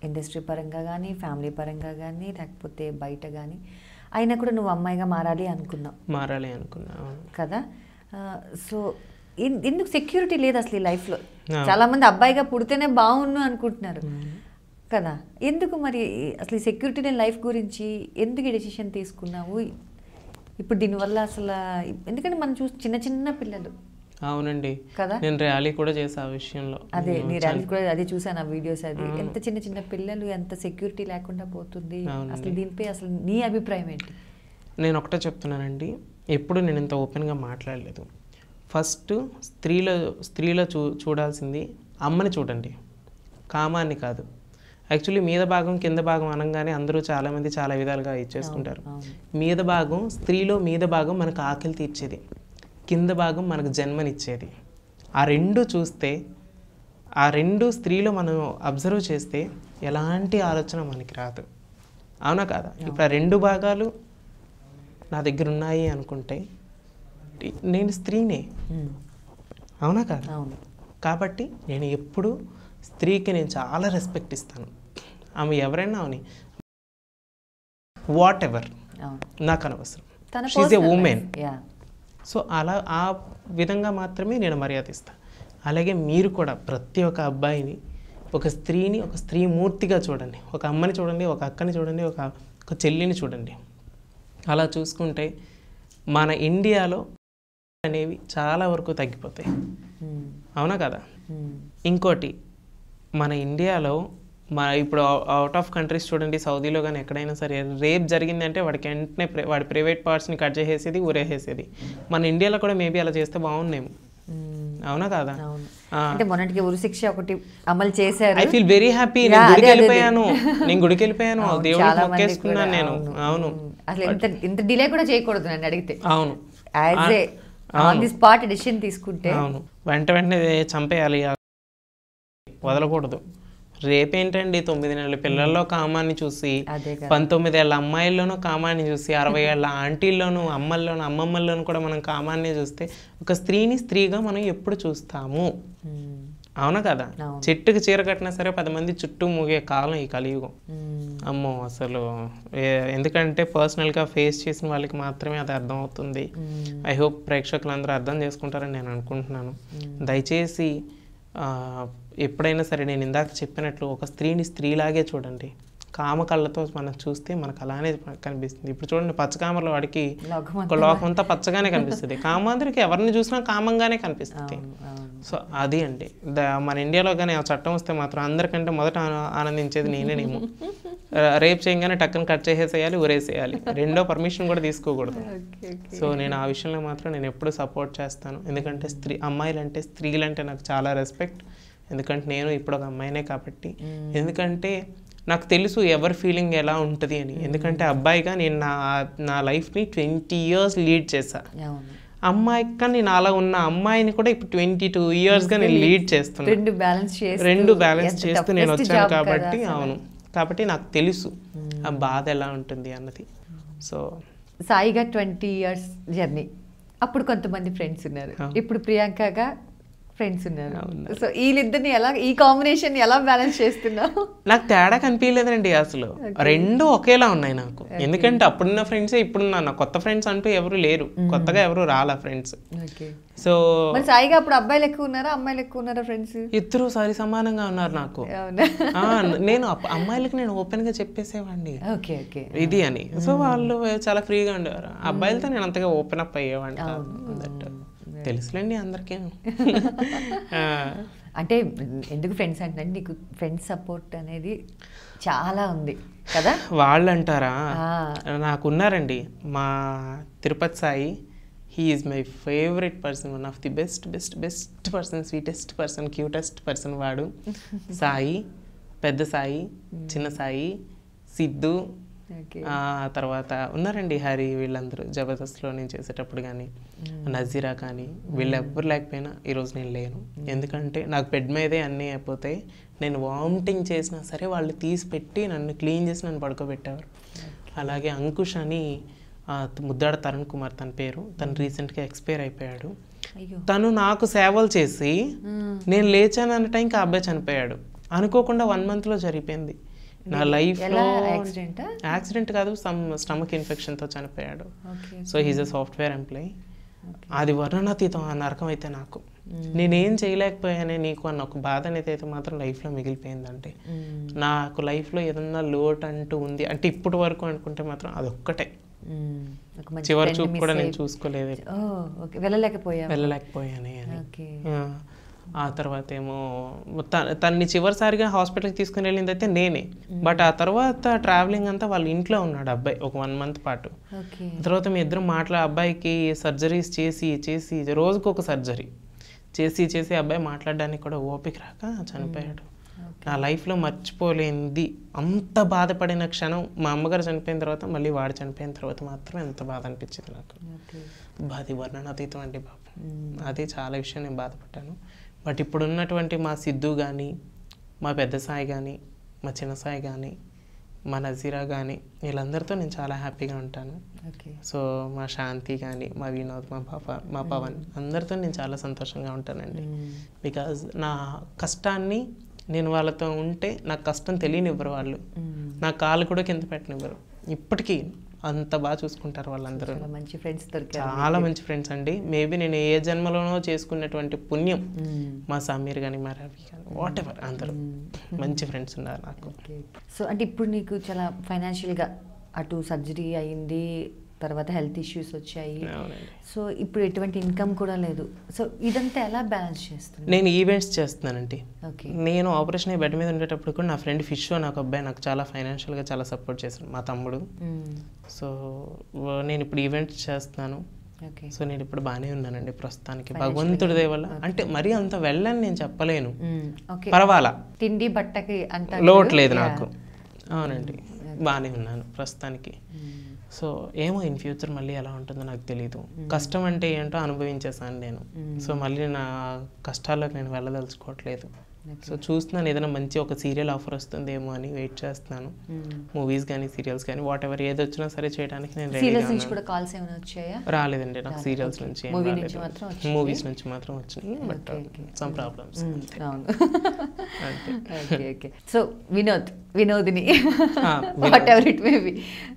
S1: ఇండస్ట్రీ పరంగా కానీ ఫ్యామిలీ పరంగా కానీ లేకపోతే బయట కానీ అయినా కూడా నువ్వు అమ్మాయిగా మారాలి అనుకున్నావు
S2: మారాలి అనుకున్నా అవును.
S1: కదా సో ఎందుకు సెక్యూరిటీ లేదు అసలు ఈ లైఫ్లో
S2: ఆ.
S1: చాలా మంది అబ్బాయిగా పుడితేనే బాగుండు అనుకుంటున్నారు కదా ఎందుకు మరి అసలు ఈ సెక్యూరిటీ లేని లైఫ్ గురించి ఎందుకు ఈ డెసిషన్ తీసుకున్నావు ఇప్పుడు దీనివల్ల అసలు ఎందుకంటే మనం చూసి చిన్న చిన్న పిల్లలు
S2: అవునండి
S1: కదా
S2: నేను ర్యాలీ కూడా చేసా ఆ విషయంలో
S1: అదే
S2: నేను
S1: నీ
S2: చాలా-
S1: ర్యాలీ కూడా అదే చూసాను ఆ వీడియోస్ అది ఎంత చిన్న చిన్న పిల్లలు ఎంత సెక్యూరిటీ లేకుండా పోతుంది
S2: అవునండి.
S1: అసలు దీనిపై అసలు నీ అభిప్రాయం ఏంటి
S2: నేను ఒకటే చెప్తున్నానండి ఎప్పుడు నేను ఇంత ఓపెన్గా మాట్లాడలేదు ఫస్ట్ స్త్రీలో స్త్రీలో చూ చూడాల్సింది అమ్మని చూడండి కామాన్ని కాదు యాక్చువల్లీ మీద భాగం కింద భాగం అనగానే అందరూ చాలామంది చాలా విధాలుగా ఇచ్చేసుకుంటారు
S1: అవును.
S2: మీద భాగం స్త్రీలో మీద భాగం మనకు ఆకలి తీర్చేది కింద భాగం మనకు జన్మనిచ్చేది ఆ రెండు చూస్తే ఆ రెండు స్త్రీలో మనం అబ్జర్వ్ చేస్తే ఎలాంటి ఆలోచన మనకి రాదు అవునా కాదా ఇప్పుడు ఆ రెండు భాగాలు నా దగ్గర ఉన్నాయి అనుకుంటే నేను స్త్రీనే
S1: ఉమ్,
S2: అవునా కాదా
S1: అవును
S2: కాబట్టి నేను ఎప్పుడు స్త్రీకి నేను చాలా రెస్పెక్ట్ ఇస్తాను ఆమె ఎవరైనా అవని వాట్ ఎవర్
S1: అవును
S2: నాకు అనవసరం
S1: తన
S2: she a woman
S1: yeah
S2: so అలా ఆ విధంగా మాత్రమే నేను మర్యాద ఇస్తాను అలాగే మీరు కూడా ప్రతి ఒక్క అబ్బాయిని ఒక స్త్రీని ఒక స్త్రీ మూర్తిగా చూడండి ఒక అమ్మని చూడండి ఒక అక్కని చూడండి ఒక ఒక చెల్లిని చూడండి అలా చూసుకుంటే మన ఇండియాలో అనేవి చాలా వరకు తగ్గిపోతాయి అవునా కదా ఇంకోటి మన ఇండియాలో మన ఇప్పుడు అవుట్ ఆఫ్ కంట్రీస్ చూడండి సౌదీలో కానీ ఎక్కడైనా సరే రేప్ జరిగిందంటే వాడికి వెంటనే ప్ర- వాడి ప్రైవేట్ పార్ట్స్ని కట్ చేసేది ఊరేసేది మన ఇండియాలో కూడా మేబీ అలా చేస్తే బాగుండేమో అవునా కాదా
S1: అవును
S2: ఆ.
S1: అంటే మొన్నటికి ఉరి శిక్ష ఒకటి అమలు చేశారు
S2: I feel very happy
S1: Yeah,
S2: నేను
S1: అదే,
S2: గుడికి
S1: అదే, అదే.
S2: వెళ్ళిపోయాను నేను గుడికి వెళ్ళిపోయాను
S1: అవును,
S2: దేవుడికి
S1: చాలా మంది
S2: మొక్కేసుకున్నాను
S1: కూడా,
S2: నేను
S1: అవును.
S2: అవును
S1: ఉమ్, అసలు ఇంత ఇంత డిలే కూడా చేయకూడదు నన్ను అడిగితే
S2: అవును
S1: as a on the spot decision తీసుకుంటే
S2: అవును వెంట వెంటనే చంపేయాలి ఆ వదలకూడదు రేపేంటండి తొమ్మిది నెలల పిల్లల్లో కామాన్ని చూసి
S1: అదే కదా
S2: పంతొమ్మిది ఏళ్ళ అమ్మాయిల్లోనూ కామాన్ని చూసి అరవై ఏళ్ళ ఆంటీల్లోనూ అమ్మల్లోనూ అమ్మమ్మల్లోనూ కూడా మనం కామాన్ని చూస్తే ఒక స్త్రీని స్త్రీగా మనం ఎప్పుడు చూస్తాము
S1: ఉమ్,
S2: అవునా కదా
S1: అవును.
S2: చెట్టుకి చీర కట్టినా సరే పది మంది చుట్టూ మూగే కాలం ఈ కలియుగం
S1: ఉమ్,
S2: అమ్మో అసలు ఏ- ఎందుకంటే పర్సనల్గా ఫేస్ చేసిన వాళ్ళకి మాత్రమే అది అర్థం అవుతుంది
S1: ఉమ్,
S2: ఐ హోప్ ప్రేక్షకులందరూ అర్థం చేసుకుంటారని నేను అనుకుంటున్నాను దయచేసి ఆ, ఎప్పుడైనా సరే నేను ఇందాక చెప్పినట్లు ఒక స్త్రీని స్త్రీలాగే చూడండి కామ కళ్ళతో మనం చూస్తే మనకు అలానే కనిపిస్తుంది ఇప్పుడు చూడండి పచ్చకామలో వాడికి
S1: లోకం
S2: ఒక లోకం అంతా పచ్చగానే కనిపిస్తుంది కామాంధ్రికి ఎవరిని చూసినా కామంగానే కనిపిస్తుంది
S1: అవును, అవును.
S2: సో అది అండి ద- మన ఇండియాలో కానీ ఆ చట్టం వస్తే మాత్రం అందరికంటే మొదట ఆన- ఆనందించేది నేనేనేమో రేప్ చేయగానే టక్కన కట్ చేసేసేయాలి ఊరేసేయాలి రెండో పర్మిషన్ కూడా తీసుకోకూడదు
S1: ఓకే, ఓకే.
S2: సో నేను ఆ విషయంలో మాత్రం నేను ఎప్పుడు సపోర్ట్ చేస్తాను ఎందుకంటే స్త్రీ అమ్మాయిలు అంటే స్త్రీలు అంటే నాకు చాలా రెస్పెక్ట్ ఎందుకంటే నేను ఇప్పుడు ఒక అమ్మాయినే కాబట్టి ఎందుకంటే నాకు తెలుసు ఎవరి ఫీలింగ్ ఎలా ఉంటుంది అని ఎందుకంటే అబ్బాయిగా నేను నా నా లైఫ్ని ట్వంటీ ఇయర్స్ లీడ్ చేశా
S1: అవును
S2: అమ్మాయి కానీ నాలో ఉన్న అమ్మాయిని కూడా ఇప్పుడు ట్వంటీ టూ ఇయర్స్గా నేను లీడ్ చేస్తున్నాను
S1: రెండు బ్యాలెన్స్ చేస్తూ
S2: రెండు బ్యాలెన్స్
S1: ఎంత
S2: చేస్తూ నేను
S1: toughest
S2: వచ్చాను
S1: job కదా
S2: కాబట్టి
S1: అసలు.
S2: అవును కాబట్టి నాకు తెలుసు ఆ బాధ ఎలా ఉంటుంది అన్నది సో
S1: సాయిగా ట్వంటీ ఇయర్స్ జర్నీ అప్పుడు కొంతమంది ఫ్రెండ్స్ ఉన్నారు ఇప్పుడు ప్రియాంకగా ఫ్రెండ్స్ ఉన్నారు సో వీళ్ళిద్దరిని ఎలా ఈ కాంబినేషన్ ఎలా బ్యాలెన్స్ చేస్తున్నావు
S2: నాకు తేడా కనిపించలేదండి అసలు రెండు ఒకేలా ఉన్నాయి నాకు ఎందుకంటే అప్పుడున్న ఫ్రెండ్సే ఇప్పుడున్న నా కొత్త ఫ్రెండ్స్ అంటూ ఎవరు లేరు కొత్తగా ఎవరు రాలా ఫ్రెండ్స్
S1: ఓకే
S2: సో
S1: మరి సాయిగా అప్పుడు అబ్బాయిలు ఎక్కువ ఉన్నారా అమ్మాయిలు ఎక్కువ ఉన్నారా ఫ్రెండ్స్
S2: ఇద్దరు సరి సమానంగా ఉన్నారు నాకు
S1: అవునా
S2: ఆ, నేను అప్ప- అమ్మాయిలకి నేను ఓపెన్ గా చెప్పేసేవాడిని
S1: ఓకే ఓకే
S2: ఇది అని సో వాళ్ళు చాలా ఫ్రీగా ఉండేవారు అబ్బాయిలతో నేను అంతగా ఓపెన్ అప్ అయ్యేవాడిని కాదు. That, తెలుసులేండి అందరికీ ఆ,
S1: అంటే ఎందుకు ఫ్రెండ్స్ అంటే నీకు ఫ్రెండ్స్ సపోర్ట్ అనేది చాలా ఉంది కదా
S2: వాళ్ళు అంటారా
S1: ఆ.
S2: నాకున్నారండి మా Tirupati Sai he is my favourite person one of the best best best person sweetest person cutest person వాడు సాయి పెద్ద సాయి చిన్న సాయి సిద్ధు
S1: ఓకే
S2: ఆ తర్వాత ఉన్నారండి హరి వీళ్ళందరూ జబర్దస్త్లో నేను చేసేటప్పుడు కానీ నజీరా కానీ వీళ్ళెవ్వరు లేకపోయినా ఈరోజు నేను లేను ఎందుకంటే నాకు బెడ్ మీదే అన్నీ అయిపోతాయి నేను వామిటింగ్ చేసినా సరే వాళ్ళు తీసి పెట్టి నన్ను క్లీన్ చేసి నన్ను పడుకోబెట్టేవారు అలాగే అంకుష్ అని ఆ, ముద్దాడ తరుణ్ కుమార్ తన పేరు తను రీసెంట్గా ఎక్స్పైర్ అయిపోయాడు
S1: అయ్యో
S2: తను నాకు సేవలు చేసి
S1: మ్మ్.
S2: నేను లేచాను అన్న టైంకి ఆ అబ్బాయి చనిపోయాడు అనుకోకుండా వన్ మంత్లో జరిగిపోయింది నా లైఫ్
S1: ఎలా యాక్సిడెంట్
S2: యాక్సిడెంట్ కాదు సమ్ స్టమక్ ఇన్ఫెక్షన్తో చనిపోయాడు
S1: okay
S2: so he's a software employee అది వర్ణనాతీతం ఆ నరకం అయితే నాకు నేనేం చేయలేకపోయానే నీకు అన్న ఒక బాధ అనేది అయితే మాత్రం లైఫ్లో మిగిలిపోయిందంటే నాకు లైఫ్లో ఏదన్నా లోటు అంటూ ఉంది అంటే ఇప్పటి వరకు అనుకుంటే మాత్రం అదొక్కటే
S1: ఒక మంచి
S2: చివరి
S1: friend
S2: చూపు
S1: miss
S2: కూడా నేను
S1: అయ్యి-
S2: చూసుకోలేదు
S1: ఓ ఓకే వెళ్ళలేకపోయా
S2: వెళ్ళలేకపోయానే అని
S1: ఓకే
S2: ఆ, ఆ తర్వాత ఏమో త- తన్ని చివరిసారిగా హాస్పిటల్కి తీసుకుని వెళ్ళింది అయితే నేనే బట్ ఆ తర్వాత ట్రావెలింగ్ అంతా వాళ్ళ ఇంట్లో ఉన్నాడు అబ్బాయి ఒక వన్ మంత్ పాటు
S1: ఓకే
S2: ఆ తర్వాత మీ ఇద్దరం మాట్లా అబ్బాయికి సర్జరీస్ చేసి చేసి రోజుకు ఒక సర్జరీ చేసి చేసి అబ్బాయి మాట్లాడడానికి కూడా ఓపిక రాక చనిపోయాడు నా లైఫ్లో మర్చిపోలేనిది అంత బాధపడిన క్షణం మా అమ్మగారు చనిపోయిన తర్వాత మళ్ళీ వాడు చనిపోయిన తర్వాత మాత్రం ఎంత బాధ అనిపించింది నాకు
S1: ఓకే
S2: అది వర్ణనాతీతం అండి బాబు అదే చాలా విషయం నేను బాధపడ్డాను బట్ ఇప్పుడున్నటువంటి మా సిద్ధు కానీ మా పెద్ద సాయి కానీ మా చిన్న సాయి కానీ మా నజీరా కానీ వీళ్ళందరితో నేను చాలా హ్యాపీగా ఉంటాను
S1: ఓకే
S2: సో మా శాంతి కానీ మా వినోద్ మా పాప మా పవన్ అందరితో నేను చాలా సంతోషంగా ఉంటానండి బికాజ్ నా కష్టాన్ని నేను వాళ్ళతో ఉంటే నాకు కష్టం తెలియనివ్వరు వాళ్ళు నా కాలు కూడా కింద పెట్టనివ్వరు ఇప్పటికీ అంత బాగా చూసుకుంటారు వాళ్ళందరూ
S1: చాలా మంచి ఫ్రెండ్స్ దొరికారు
S2: చాలా మంచి ఫ్రెండ్స్ అండి మేబీ నేను ఏ జన్మలోనో చేసుకున్నటువంటి పుణ్యం మా సమీర్ కానీ మా రవి కానీ వాట్ ఎవర్ అందరూ మంచి ఫ్రెండ్స్ ఉన్నారు నాకు
S1: ఓకే సో అంటే ఇప్పుడు నీకు చాలా ఫైనాన్షియల్గా అటు సర్జరీ అయింది తర్వాత హెల్త్ ఇష్యూస్ వచ్చాయి
S2: అవునండి
S1: సో ఇప్పుడు ఎటువంటి ఇన్కమ్ కూడా లేదు సో ఇదంతా ఎలా బ్యాలెన్స్ చేస్తుంది
S2: నేను ఈవెంట్స్ చేస్తున్నానండి
S1: ఓకే
S2: నేను ఆపరేషన్ అయ్యి బెడ్ మీద ఉండేటప్పుడు కూడా నా ఫ్రెండ్ ఫిష్ నాకు అబ్బాయి నాకు చాలా ఫైనాన్షియల్గా చాలా సపోర్ట్ చేశాడు మా తమ్ముడు సో వ- నేను ఇప్పుడు ఈవెంట్స్ చేస్తున్నాను
S1: ఓకే
S2: సో నేను ఇప్పుడు బాగానే ఉన్నానండి ప్రస్తుతానికి భగవంతుడి దయ వల్ల అంటే మరీ అంత వెళ్ళని నేను చెప్పలేను
S1: ఓకే
S2: పర్వాలా
S1: తిండి బట్టకి అంత
S2: లోటు లేదు నాకు అవునండి బాగానే ఉన్నాను ప్రస్తుతానికి సో ఏమో ఇన్ ఫ్యూచర్ మళ్ళీ ఎలా ఉంటుందో నాకు తెలియదు కష్టం అంటే ఏంటో అనుభవించేసాను నేను సో మళ్ళీ నా కష్టాల్లోకి నేను వెళ్ళదలుచుకోవట్లేదు సో చూస్తున్నాను ఏదైనా మంచి ఒక సీరియల్ ఆఫర్ వస్తుందేమో అని వెయిట్ చేస్తున్నాను మూవీస్ కానీ సీరియల్స్ కానీ వాట్ ఎవర్ ఏది వచ్చినా సరే చేయడానికి నేను రెడీగా
S1: సీరియల్స్ నుంచి
S2: ఉన్నాను
S1: కూడా కాల్స్ ఏమైనా వచ్చాయా
S2: రాలేదండి నాకు సీరియల్స్ నుంచి ఏం
S1: Movie
S2: రాలేదు.
S1: నుంచి మాత్రం వచ్చింది?
S2: మూవీస్ నుంచి మాత్రం వచ్చినాయి but
S1: Okay, okay.
S2: Some problems
S1: అవును
S2: అంతే
S1: okay okay so Vinod Vinodini
S2: ఆ,
S1: whatever it may be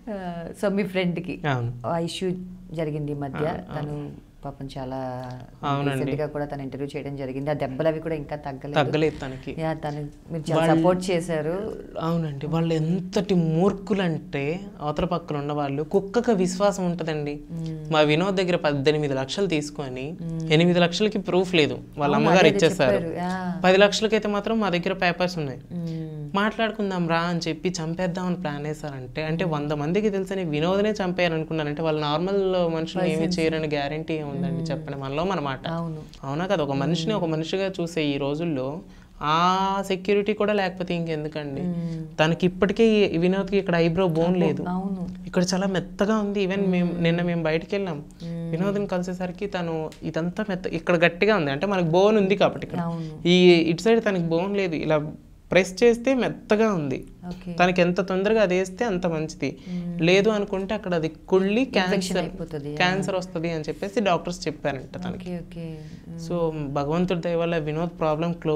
S1: so మీ ఫ్రెండ్కి
S2: అవును
S1: ఇష్యూ జరిగింది ఈ మధ్య
S2: ఆ,
S1: తను పాపం చాలా
S2: అవునండి.
S1: recent గా కూడా తను ఇంటర్వ్యూ చేయడం జరిగింది ఆ దెబ్బలు అవి కూడా ఇంకా తగ్గలేదు
S2: తగ్గలేదు తనకి
S1: యా తను మీరు చాలా
S2: వాళ్ళు-
S1: సపోర్ట్ చేశారు
S2: అవునండి వాళ్ళు ఎంతటి మూర్ఖులంటే అవతల పక్కన ఉన్న వాళ్ళు కుక్కకు విశ్వాసం ఉంటుందండి మా వినోద్ దగ్గర పద్దెనిమిది లక్షలు తీసుకొని ఎనిమిది లక్షలకి ప్రూఫ్ లేదు వాళ్ళ
S1: అవును,
S2: అమ్మగారు
S1: అదే
S2: ఇచ్చేస్తారు
S1: చెప్పారు. యా.
S2: పది లక్షలకైతే మాత్రం మా దగ్గర పేపర్స్ ఉన్నాయి
S1: మ్మ్.
S2: మాట్లాడుకుందాం రా అని చెప్పి చంపేద్దామని ప్లాన్ వేశారంటే అంటే వంద మందికి తెలుసని వినోదనే చంపేయాలనుకున్నారంటే వాళ్ళు నార్మల్ మనుషులు ఏమీ చేయరని గ్యారంటీ ఉందండి చెప్పండి మనలో మన మాట
S1: అవును
S2: అవునా కదా ఒక మనిషిని ఒక మనిషిగా చూసే ఈ రోజుల్లో ఆ సెక్యూరిటీ కూడా లేకపోతే ఇంకెందుకండి తనకి ఇప్పటికే ఈ వినోద్కి ఇక్కడ ఐబ్రో బోన్ లేదు
S1: అవును
S2: ఇక్కడ చాలా మెత్తగా ఉంది ఈవెన్ మేము నిన్న మేము బయటికి వెళ్ళాం వినోద్ని కలిసేసరికి తను ఇదంతా మెత్త ఇక్కడ గట్టిగా ఉంది అంటే మనకి బోన్ ఉంది కాబట్టి ఇక్కడ
S1: అవును
S2: ఈ ఇటు సైడ్ తనకి బోన్ లేదు ఇలా ప్రెస్ చేస్తే మెత్తగా ఉంది
S1: ఓకే
S2: తనకి ఎంత తొందరగా అది వేస్తే అంత మంచిది లేదు అనుకుంటే అక్కడ అది కుళ్ళి క్యాన్సర్
S1: అయిపోతుంది
S2: క్యాన్సర్ వస్తుంది అని చెప్పేసి డాక్టర్స్ చెప్పారంట తనకి
S1: ఓకే ఓకే
S2: సో భగవంతుడి దయ వల్ల వినోద్ ప్రాబ్లం క్లో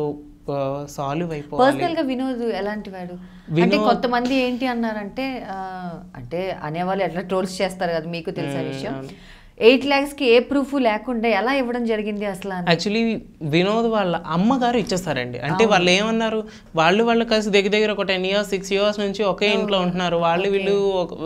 S2: సాల్వ్ అయిపోవాలి
S1: పర్సనల్ గా వినోద్ ఎలాంటి వాడు అంటే కొంతమంది ఏంటి అన్నారంటే ఆ, అంటే అనేవాళ్ళు ఎట్లా ట్రోల్స్ చేస్తారు కదా మీకు తెలిసే విషయం ఎయిట్ ల్యాక్స్ కి ఏ ప్రూఫ్ లేకుండా ఎలా ఇవ్వడం జరిగింది అసలు అని
S2: యాక్చువల్లీ వినోద్ వాళ్ళ అమ్మగారు ఇచ్చేస్తారండి అంటే వాళ్ళు ఏమన్నారు వాళ్ళు వాళ్ళు కలిసి దగ్గర దగ్గర ఒక టెన్ ఇయర్స్ సిక్స్ ఇయర్స్ నుంచి ఒకే ఇంట్లో ఉంటున్నారు వాళ్ళు వీళ్ళు ఒక-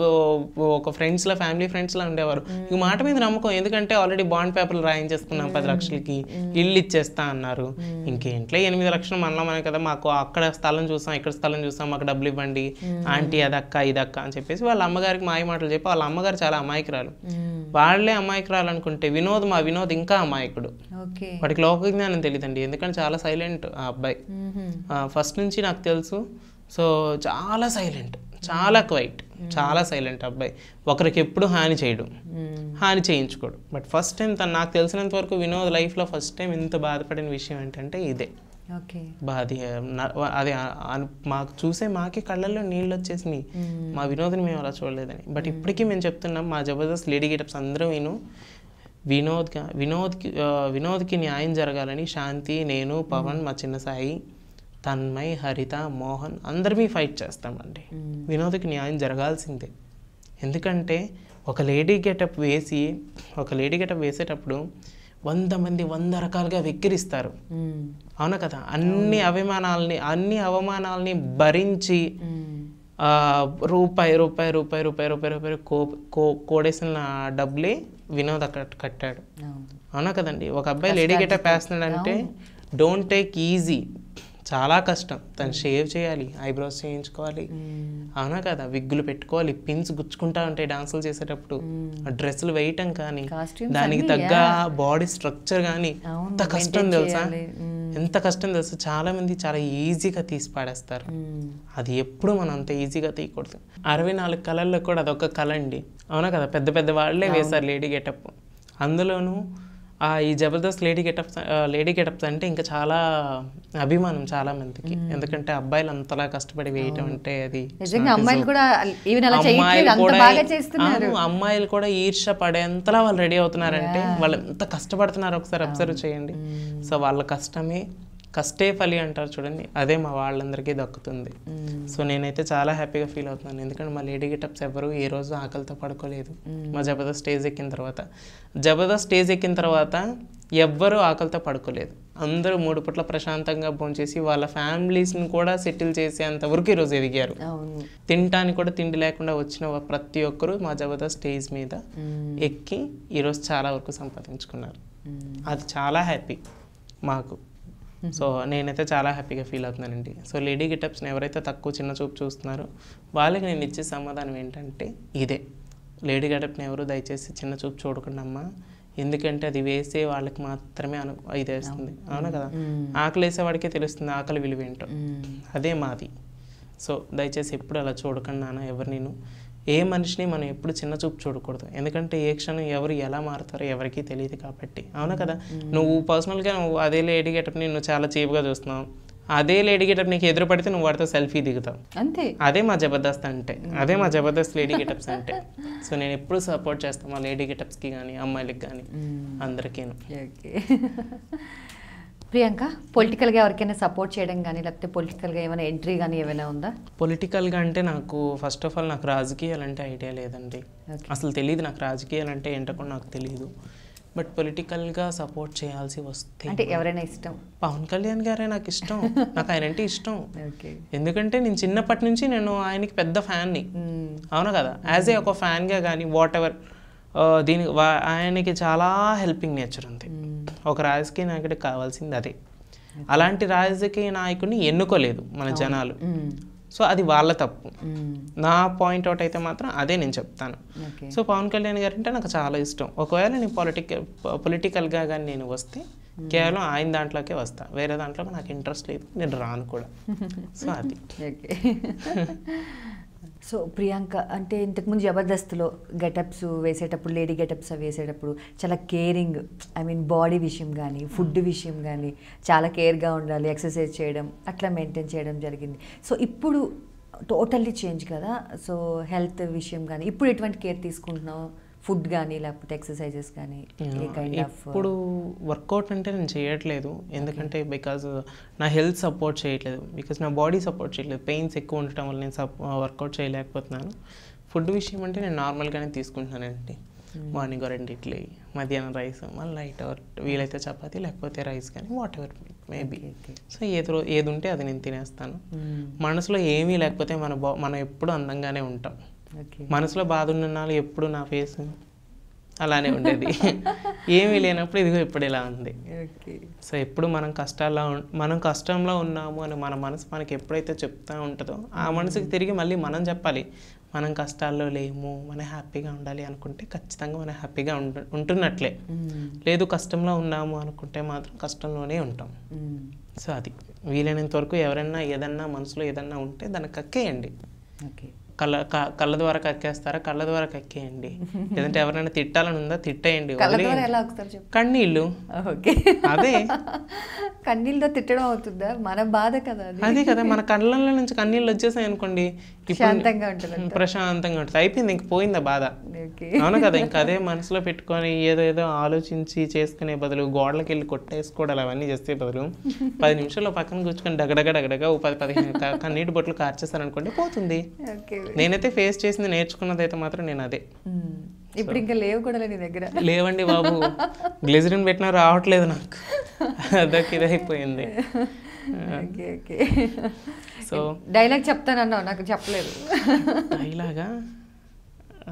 S2: ఒక ఫ్రెండ్స్ లా ఫ్యామిలీ ఫ్రెండ్స్ లా ఉండేవారు ఈ మాట మీద నమ్మకం ఎందుకంటే ఆల్రెడీ బాండ్ పేపర్లు రాయించేసుకున్నాం పది లక్షలకి ఇల్లు ఇచ్చేస్తా అన్నారు ఇంకేంట్లో ఎనిమిది లక్షలు మనలో మనకి కదా మాకు అక్కడ స్థలం చూసాం ఇక్కడ స్థలం చూసాం మాకు డబ్బులు ఇవ్వండి ఆంటీ అదక్క ఇదక్క అని చెప్పేసి వాళ్ళ అమ్మగారికి మాయ మాటలు చెప్పి వాళ్ళ అమ్మగారు చాలా అమాయకురాలు వాళ్ళే అమాయకురాలు అనుకుంటే వినోద్ మా వినోద్ ఇంకా అమాయకుడు
S1: ఓకే
S2: వాడికి లోక జ్ఞానం తెలియదండి ఎందుకంటే చాలా సైలెంట్ ఆ అబ్బాయి ఫస్ట్ నుంచి నాకు తెలుసు సో చాలా సైలెంట్ చాలా క్వైట్ చాలా సైలెంట్ అబ్బాయి ఒకరికి ఎప్పుడు హాని చేయడు హాని చేయించుకోడు బట్ ఫస్ట్ టైం తను నాకు తెలిసినంత వరకు వినోద్ లైఫ్లో ఫస్ట్ టైం ఇంత బాధపడిన విషయం ఏంటంటే ఇదే
S1: ఓకే
S2: బాధ న- అది ఆ- అను- మాకు చూసే మాకే కళ్ళల్లో నీళ్ళు వచ్చేసినాయి మా వినోద్ని మేము అలా చూడలేదని బట్ ఇప్పటికీ మేము చెప్తున్నాం మా జబర్దస్త్ లేడీ గెటప్స్ అందరం విను వినోద్గా వినోద్కి ఆ, వినోద్కి న్యాయం జరగాలని శాంతి నేను పవన్ మా చిన్న సాయి తన్మయ్ హరిత మోహన్ అందరిమీ ఫైట్ చేస్తామండి వినోద్కి న్యాయం జరగాల్సిందే ఎందుకంటే ఒక లేడీ గెటప్ వేసి ఒక లేడీ గెటప్ వేసేటప్పుడు వంద మంది వంద రకాలుగా వెక్కిరిస్తారు
S1: మ్మ్.
S2: అవునా కదా అన్ని అభిమానాల్ని అన్ని అవమానాల్ని భరించి
S1: మ్మ్.
S2: ఆ, రూపాయి రూపాయి రూపాయి రూపాయి రూపాయి రూపాయి కో కో కోడేసిన డబ్బులే వినోద్ అక్కడ కట్టాడు
S1: అవును.
S2: అవునా కదండి ఒక అబ్బాయి లేడీ గెటప్ వేస్తున్నాడంటే డోంట్ టేక్ ఈజీ చాలా కష్టం తను షేవ్ చేయాలి ఐబ్రోస్ చేయించుకోవాలి
S1: మ్మ్.
S2: అవునా కదా విగ్గులు పెట్టుకోవాలి పిన్స్ గుచ్చుకుంటా ఉంటాయి డాన్సులు చేసేటప్పుడు ఆ డ్రెస్సులు వేయటం కానీ
S1: Costumes
S2: దానికి
S1: అన్నీ,
S2: తగ్గ బాడీ స్ట్రక్చర్ కానీ
S1: అవును,
S2: ఎంత కష్టం
S1: maintain
S2: తెలుసా
S1: చేయాలి. మ్మ్.
S2: ఎంత కష్టం తెలుసా చాలా మంది చాలా ఈజీగా తీసి పాడేస్తారు
S1: మ్మ్.
S2: అది ఎప్పుడు మనం అంత ఈజీగా తీయకూడదు అరవై నాలుగు కళల్లో కూడా అదొక కళ అండి అవునా కదా పెద్ద పెద్ద వాళ్ళే వేశారు లేడీ గెటప్ అందులోనూ ఆ ఈ Jabardasth lady getups lady getups అంటే ఇంకా చాలా అభిమానం చాలా మందికి ఎందుకంటే అబ్బాయిలు అంతలా కష్టపడి వేయటం అంటే అది
S1: నిజంగా అమ్మాయిలు కూడా ఈవెన్ అలా చేయట్లేదు
S2: అమ్మాయిలు
S1: అంత
S2: కూడా
S1: బాగా చేస్తున్నారు
S2: అవును, అమ్మాయిలు కూడా ఈర్ష పడేంతలా వాళ్ళు రెడీ అవుతున్నారంటే వాళ్ళు ఎంత కష్టపడుతున్నారు ఒకసారి అబ్జర్వ్ చేయండి సో వాళ్ళ కష్టమే కష్టే ఫలి అంటారు చూడండి అదే మా వాళ్ళందరికీ దక్కుతుంది సో నేనైతే చాలా హ్యాపీగా ఫీల్ అవుతున్నాను ఎందుకంటే మా లేడీ గెటప్స్ ఎవరు ఏ రోజు ఆకలితో పడుకోలేదు మా జబర్దస్త్ స్టేజ్ ఎక్కిన తర్వాత జబర్దస్త్ స్టేజ్ ఎక్కిన తర్వాత ఎవ్వరూ ఆకలితో పడుకోలేదు అందరూ మూడు పుట్ల ప్రశాంతంగా భోంచేసి వాళ్ళ ఫ్యామిలీస్ని కూడా సెటిల్ చేసేంత వరకు ఈరోజు ఎదిగారు
S1: అవును
S2: తినటానికి కూడా తిండి లేకుండా వచ్చిన వా- ప్రతి ఒక్కరూ మా జబర్దస్త్ స్టేజ్ మీద
S1: మ్మ్.
S2: ఎక్కి ఈరోజు చాలా వరకు సంపాదించుకున్నారు
S1: మ్మ్.
S2: అది చాలా హ్యాపీ మాకు సో నేనైతే చాలా హ్యాపీగా ఫీల్ అవుతున్నానండి సో లేడీ గెటప్స్ని ఎవరైతే తక్కువ చిన్న చూపు చూస్తున్నారో వాళ్ళకి నేను ఇచ్చే సమాధానం ఏంటంటే ఇదే లేడీ గెటప్ని ఎవరు దయచేసి చిన్న చూపు చూడకుండా అమ్మా ఎందుకంటే అది వేసే వాళ్ళకి మాత్రమే అను ఇది వేస్తుంది అవునా కదా ఆకలి వేసేవాడికే తెలుస్తుంది ఆకలి విలువ ఏంటో
S1: మ్మ్.
S2: అదే మాది సో దయచేసి ఎప్పుడు అలా చూడకుండా నాన్న ఎవరు నేను ఏ మనిషిని మనం ఎప్పుడు చిన్న చూపు చూడకూడదు ఎందుకంటే ఏ క్షణం ఎవరు ఎలా మారుతారో ఎవరికీ తెలియదు కాబట్టి అవునా కదా నువ్వు పర్సనల్గా నువ్వు అదే లేడీ గెటప్ని నువ్వు చాలా చీప్గా చూస్తున్నావు అదే లేడీ గెటప్ నీకు ఎదురు పడితే నువ్వు వాడితో సెల్ఫీ దిగుతావు
S1: అంతే
S2: అదే మా జబర్దస్త్ అంటే అదే మా జబర్దస్త్ లేడీ గెటప్స్ అంటే సో నేను ఎప్పుడు సపోర్ట్ చేస్తాను మా లేడీ గెటప్స్కి కానీ అమ్మాయిలకి కానీ అందరికీను
S1: ఓకే ప్రియాంక పొలిటికల్గా ఎవరికైనా సపోర్ట్ చేయడం కానీ లేకపోతే పొలిటికల్గా ఏమైనా ఎంట్రీ కానీ ఏమైనా ఉందా
S2: పొలిటికల్గా అంటే నాకు ఫస్ట్ ఆఫ్ ఆల్ నాకు రాజకీయాలు అంటే ఐడియా లేదండి
S1: Okay.
S2: అసలు తెలియదు నాకు రాజకీయాలు అంటే ఏంటో కూడా నాకు తెలియదు బట్ పొలిటికల్గా సపోర్ట్ చేయాల్సి వస్తే
S1: అంటే ఎవరైనా ఇష్టం
S2: పవన్ కళ్యాణ్ గారే నాకు ఇష్టం నాకు ఆయన అంటే ఇష్టం
S1: ఓకే
S2: ఎందుకంటే నేను చిన్నప్పటి నుంచి నేను ఆయనకి పెద్ద ఫ్యాన్ని అవును కదా యాజ్ ఏ ఒక ఫ్యాన్గా కానీ వాట్ ఎవర్ దీని వా- ఆయనకి చాలా హెల్పింగ్ నేచర్ ఉంది ఒక రాజకీయ నాయకుడికి కావాల్సింది అదే అలాంటి రాజకీయ నాయకుడిని ఎన్నుకోలేదు మన జనాలు సో అది వాళ్ళ తప్పు నా పాయింట్ అవుట్ అయితే మాత్రం అదే నేను చెప్తాను
S1: ఓకే
S2: సో పవన్ కళ్యాణ్ గారు అంటే నాకు చాలా ఇష్టం ఒకవేళ నేను పొలిటికల్ పొలిటికల్గా కానీ నేను వస్తే కేవలం ఆయన దాంట్లోకే వస్తా వేరే దాంట్లో నాకు ఇంట్రెస్ట్ లేదు నేను రాను కూడా సో అది
S1: ఓకే సో ప్రియాంక అంటే ఇంతకుముందు జబర్దస్త్లో గెటప్స్ వేసేటప్పుడు లేడీ గెటప్స్ అవి వేసేటప్పుడు చాలా కేరింగ్ ఐ మీన్ బాడీ విషయం కానీ ఫుడ్ విషయం కానీ చాలా కేర్గా ఉండాలి ఎక్సర్సైజ్ చేయడం అట్లా మెయింటైన్ చేయడం జరిగింది సో ఇప్పుడు టోటల్లీ చేంజ్ కదా సో హెల్త్ విషయం కానీ ఇప్పుడు ఎటువంటి కేర్ తీసుకుంటున్నావు ఫుడ్ కానీ లేకపోతే ఎక్సర్సైజెస్ కానీ ఏ కైండ్ ఆఫ్
S2: ఇప్పుడు వర్కౌట్ అంటే నేను చేయట్లేదు ఎందుకంటే బికాజ్ నా హెల్త్ సపోర్ట్ చేయట్లేదు బికాజ్ నా బాడీ సపోర్ట్ చేయట్లేదు పెయిన్స్ ఎక్కువ ఉండటం వల్ల నేను వర్కౌట్ చేయలేకపోతున్నాను ఫుడ్ విషయం అంటే నేను నార్మల్గానే తీసుకుంటున్నానండి మార్నింగ్ రెండు ఇడ్లీ మధ్యాహ్నం రైస్ మళ్ళీ నైట్ వీలైతే చపాతీ లేకపోతే రైస్ కానీ whatever maybe
S1: okay.
S2: So ఏది రో- ఏది ఉంటే అది నేను తినేస్తాను మనసులో ఏమీ లేకపోతే మన బా మనం ఎప్పుడు అందంగానే ఉంటాం
S1: ఓకే
S2: మనసులో బాధ ఉన్న నాళ్ళు ఎప్పుడు నా ఫేస్ అలానే ఉండేది ఏమీ లేనప్పుడు ఇదిగో ఇప్పుడు ఇలా ఉంది
S1: ఓకే
S2: సో ఎప్పుడు మనం కష్టాల్లో ఉన్- మనం కష్టంలో ఉన్నాము అని మన మనసు మనకి ఎప్పుడైతే చెప్తా ఉంటుందో ఆ మనసుకి తిరిగి మళ్ళీ మనం చెప్పాలి మనం కష్టాల్లో లేము మనం హ్యాపీగా ఉండాలి అనుకుంటే ఖచ్చితంగా మనం హ్యాపీగా ఉంట ఉంటున్నట్లే లేదు కష్టంలో ఉన్నాము అనుకుంటే మాత్రం కష్టంలోనే ఉంటాం సో అది వీలైనంత వరకు ఎవరైనా ఏదన్నా మనసులో ఏదన్నా ఉంటే దాన్ని కక్కేయండి
S1: ఓకే
S2: కళ్ళ క- కళ్ళ ద్వారా కక్కేస్తారా కళ్ళ ద్వారా కక్కేయండి లేదంటే ఎవరైనా తిట్టాలని ఉందా తిట్టేయండి
S1: కళ్ళ ద్వారా
S2: వదిలేయండి.
S1: ఎలా ఒకసారి చెప్పు
S2: కన్నీళ్ళు
S1: ఓకే
S2: అదే
S1: కన్నీళ్ళతో తిట్టడం అవుతుందా మన బాధ కదా అది
S2: అదే కదా మన కళ్ళల్లో నుంచి కన్నీళ్ళు వచ్చేసాయి అనుకోండి ఇప్పుడు
S1: శాంతంగా ఉంటుంది
S2: ప్రశాంతంగా ఉంటుంది అయిపోయింది ఇంక పోయిందా బాధ
S1: ఓకే
S2: అవును కదా ఇంకా అదే మనసులో పెట్టుకొని ఏదో ఏదో ఆలోచించి చేసుకునే బదులు గోడలకి వెళ్ళి కొట్టేసుకోవడాలు అవన్నీ చేస్తే బదులు పది నిమిషాల్లో పక్కన కూర్చుకొని డగడగ డగడగ ఓ పది పదిహేను క- కన్నీటి బొట్లు కార్చేస్తారనుకోండి పోతుంది
S1: ఓకే
S2: నేనైతే ఫేస్ చేసింది నేర్చుకున్నది అయితే మాత్రం నేను అదే
S1: మ్మ్. ఇప్పుడు ఇంకా లేవు కూడా నీ దగ్గర
S2: లేవండి బాబు గ్లిజరిన్ పెట్టినా రావట్లేదు నాకు అదొక ఇదైపోయింది
S1: ఓకే ఓకే
S2: సో
S1: డైలాగ్ చెప్తానన్నావు నాకు చెప్పలేదు
S2: డైలాగా ఆ,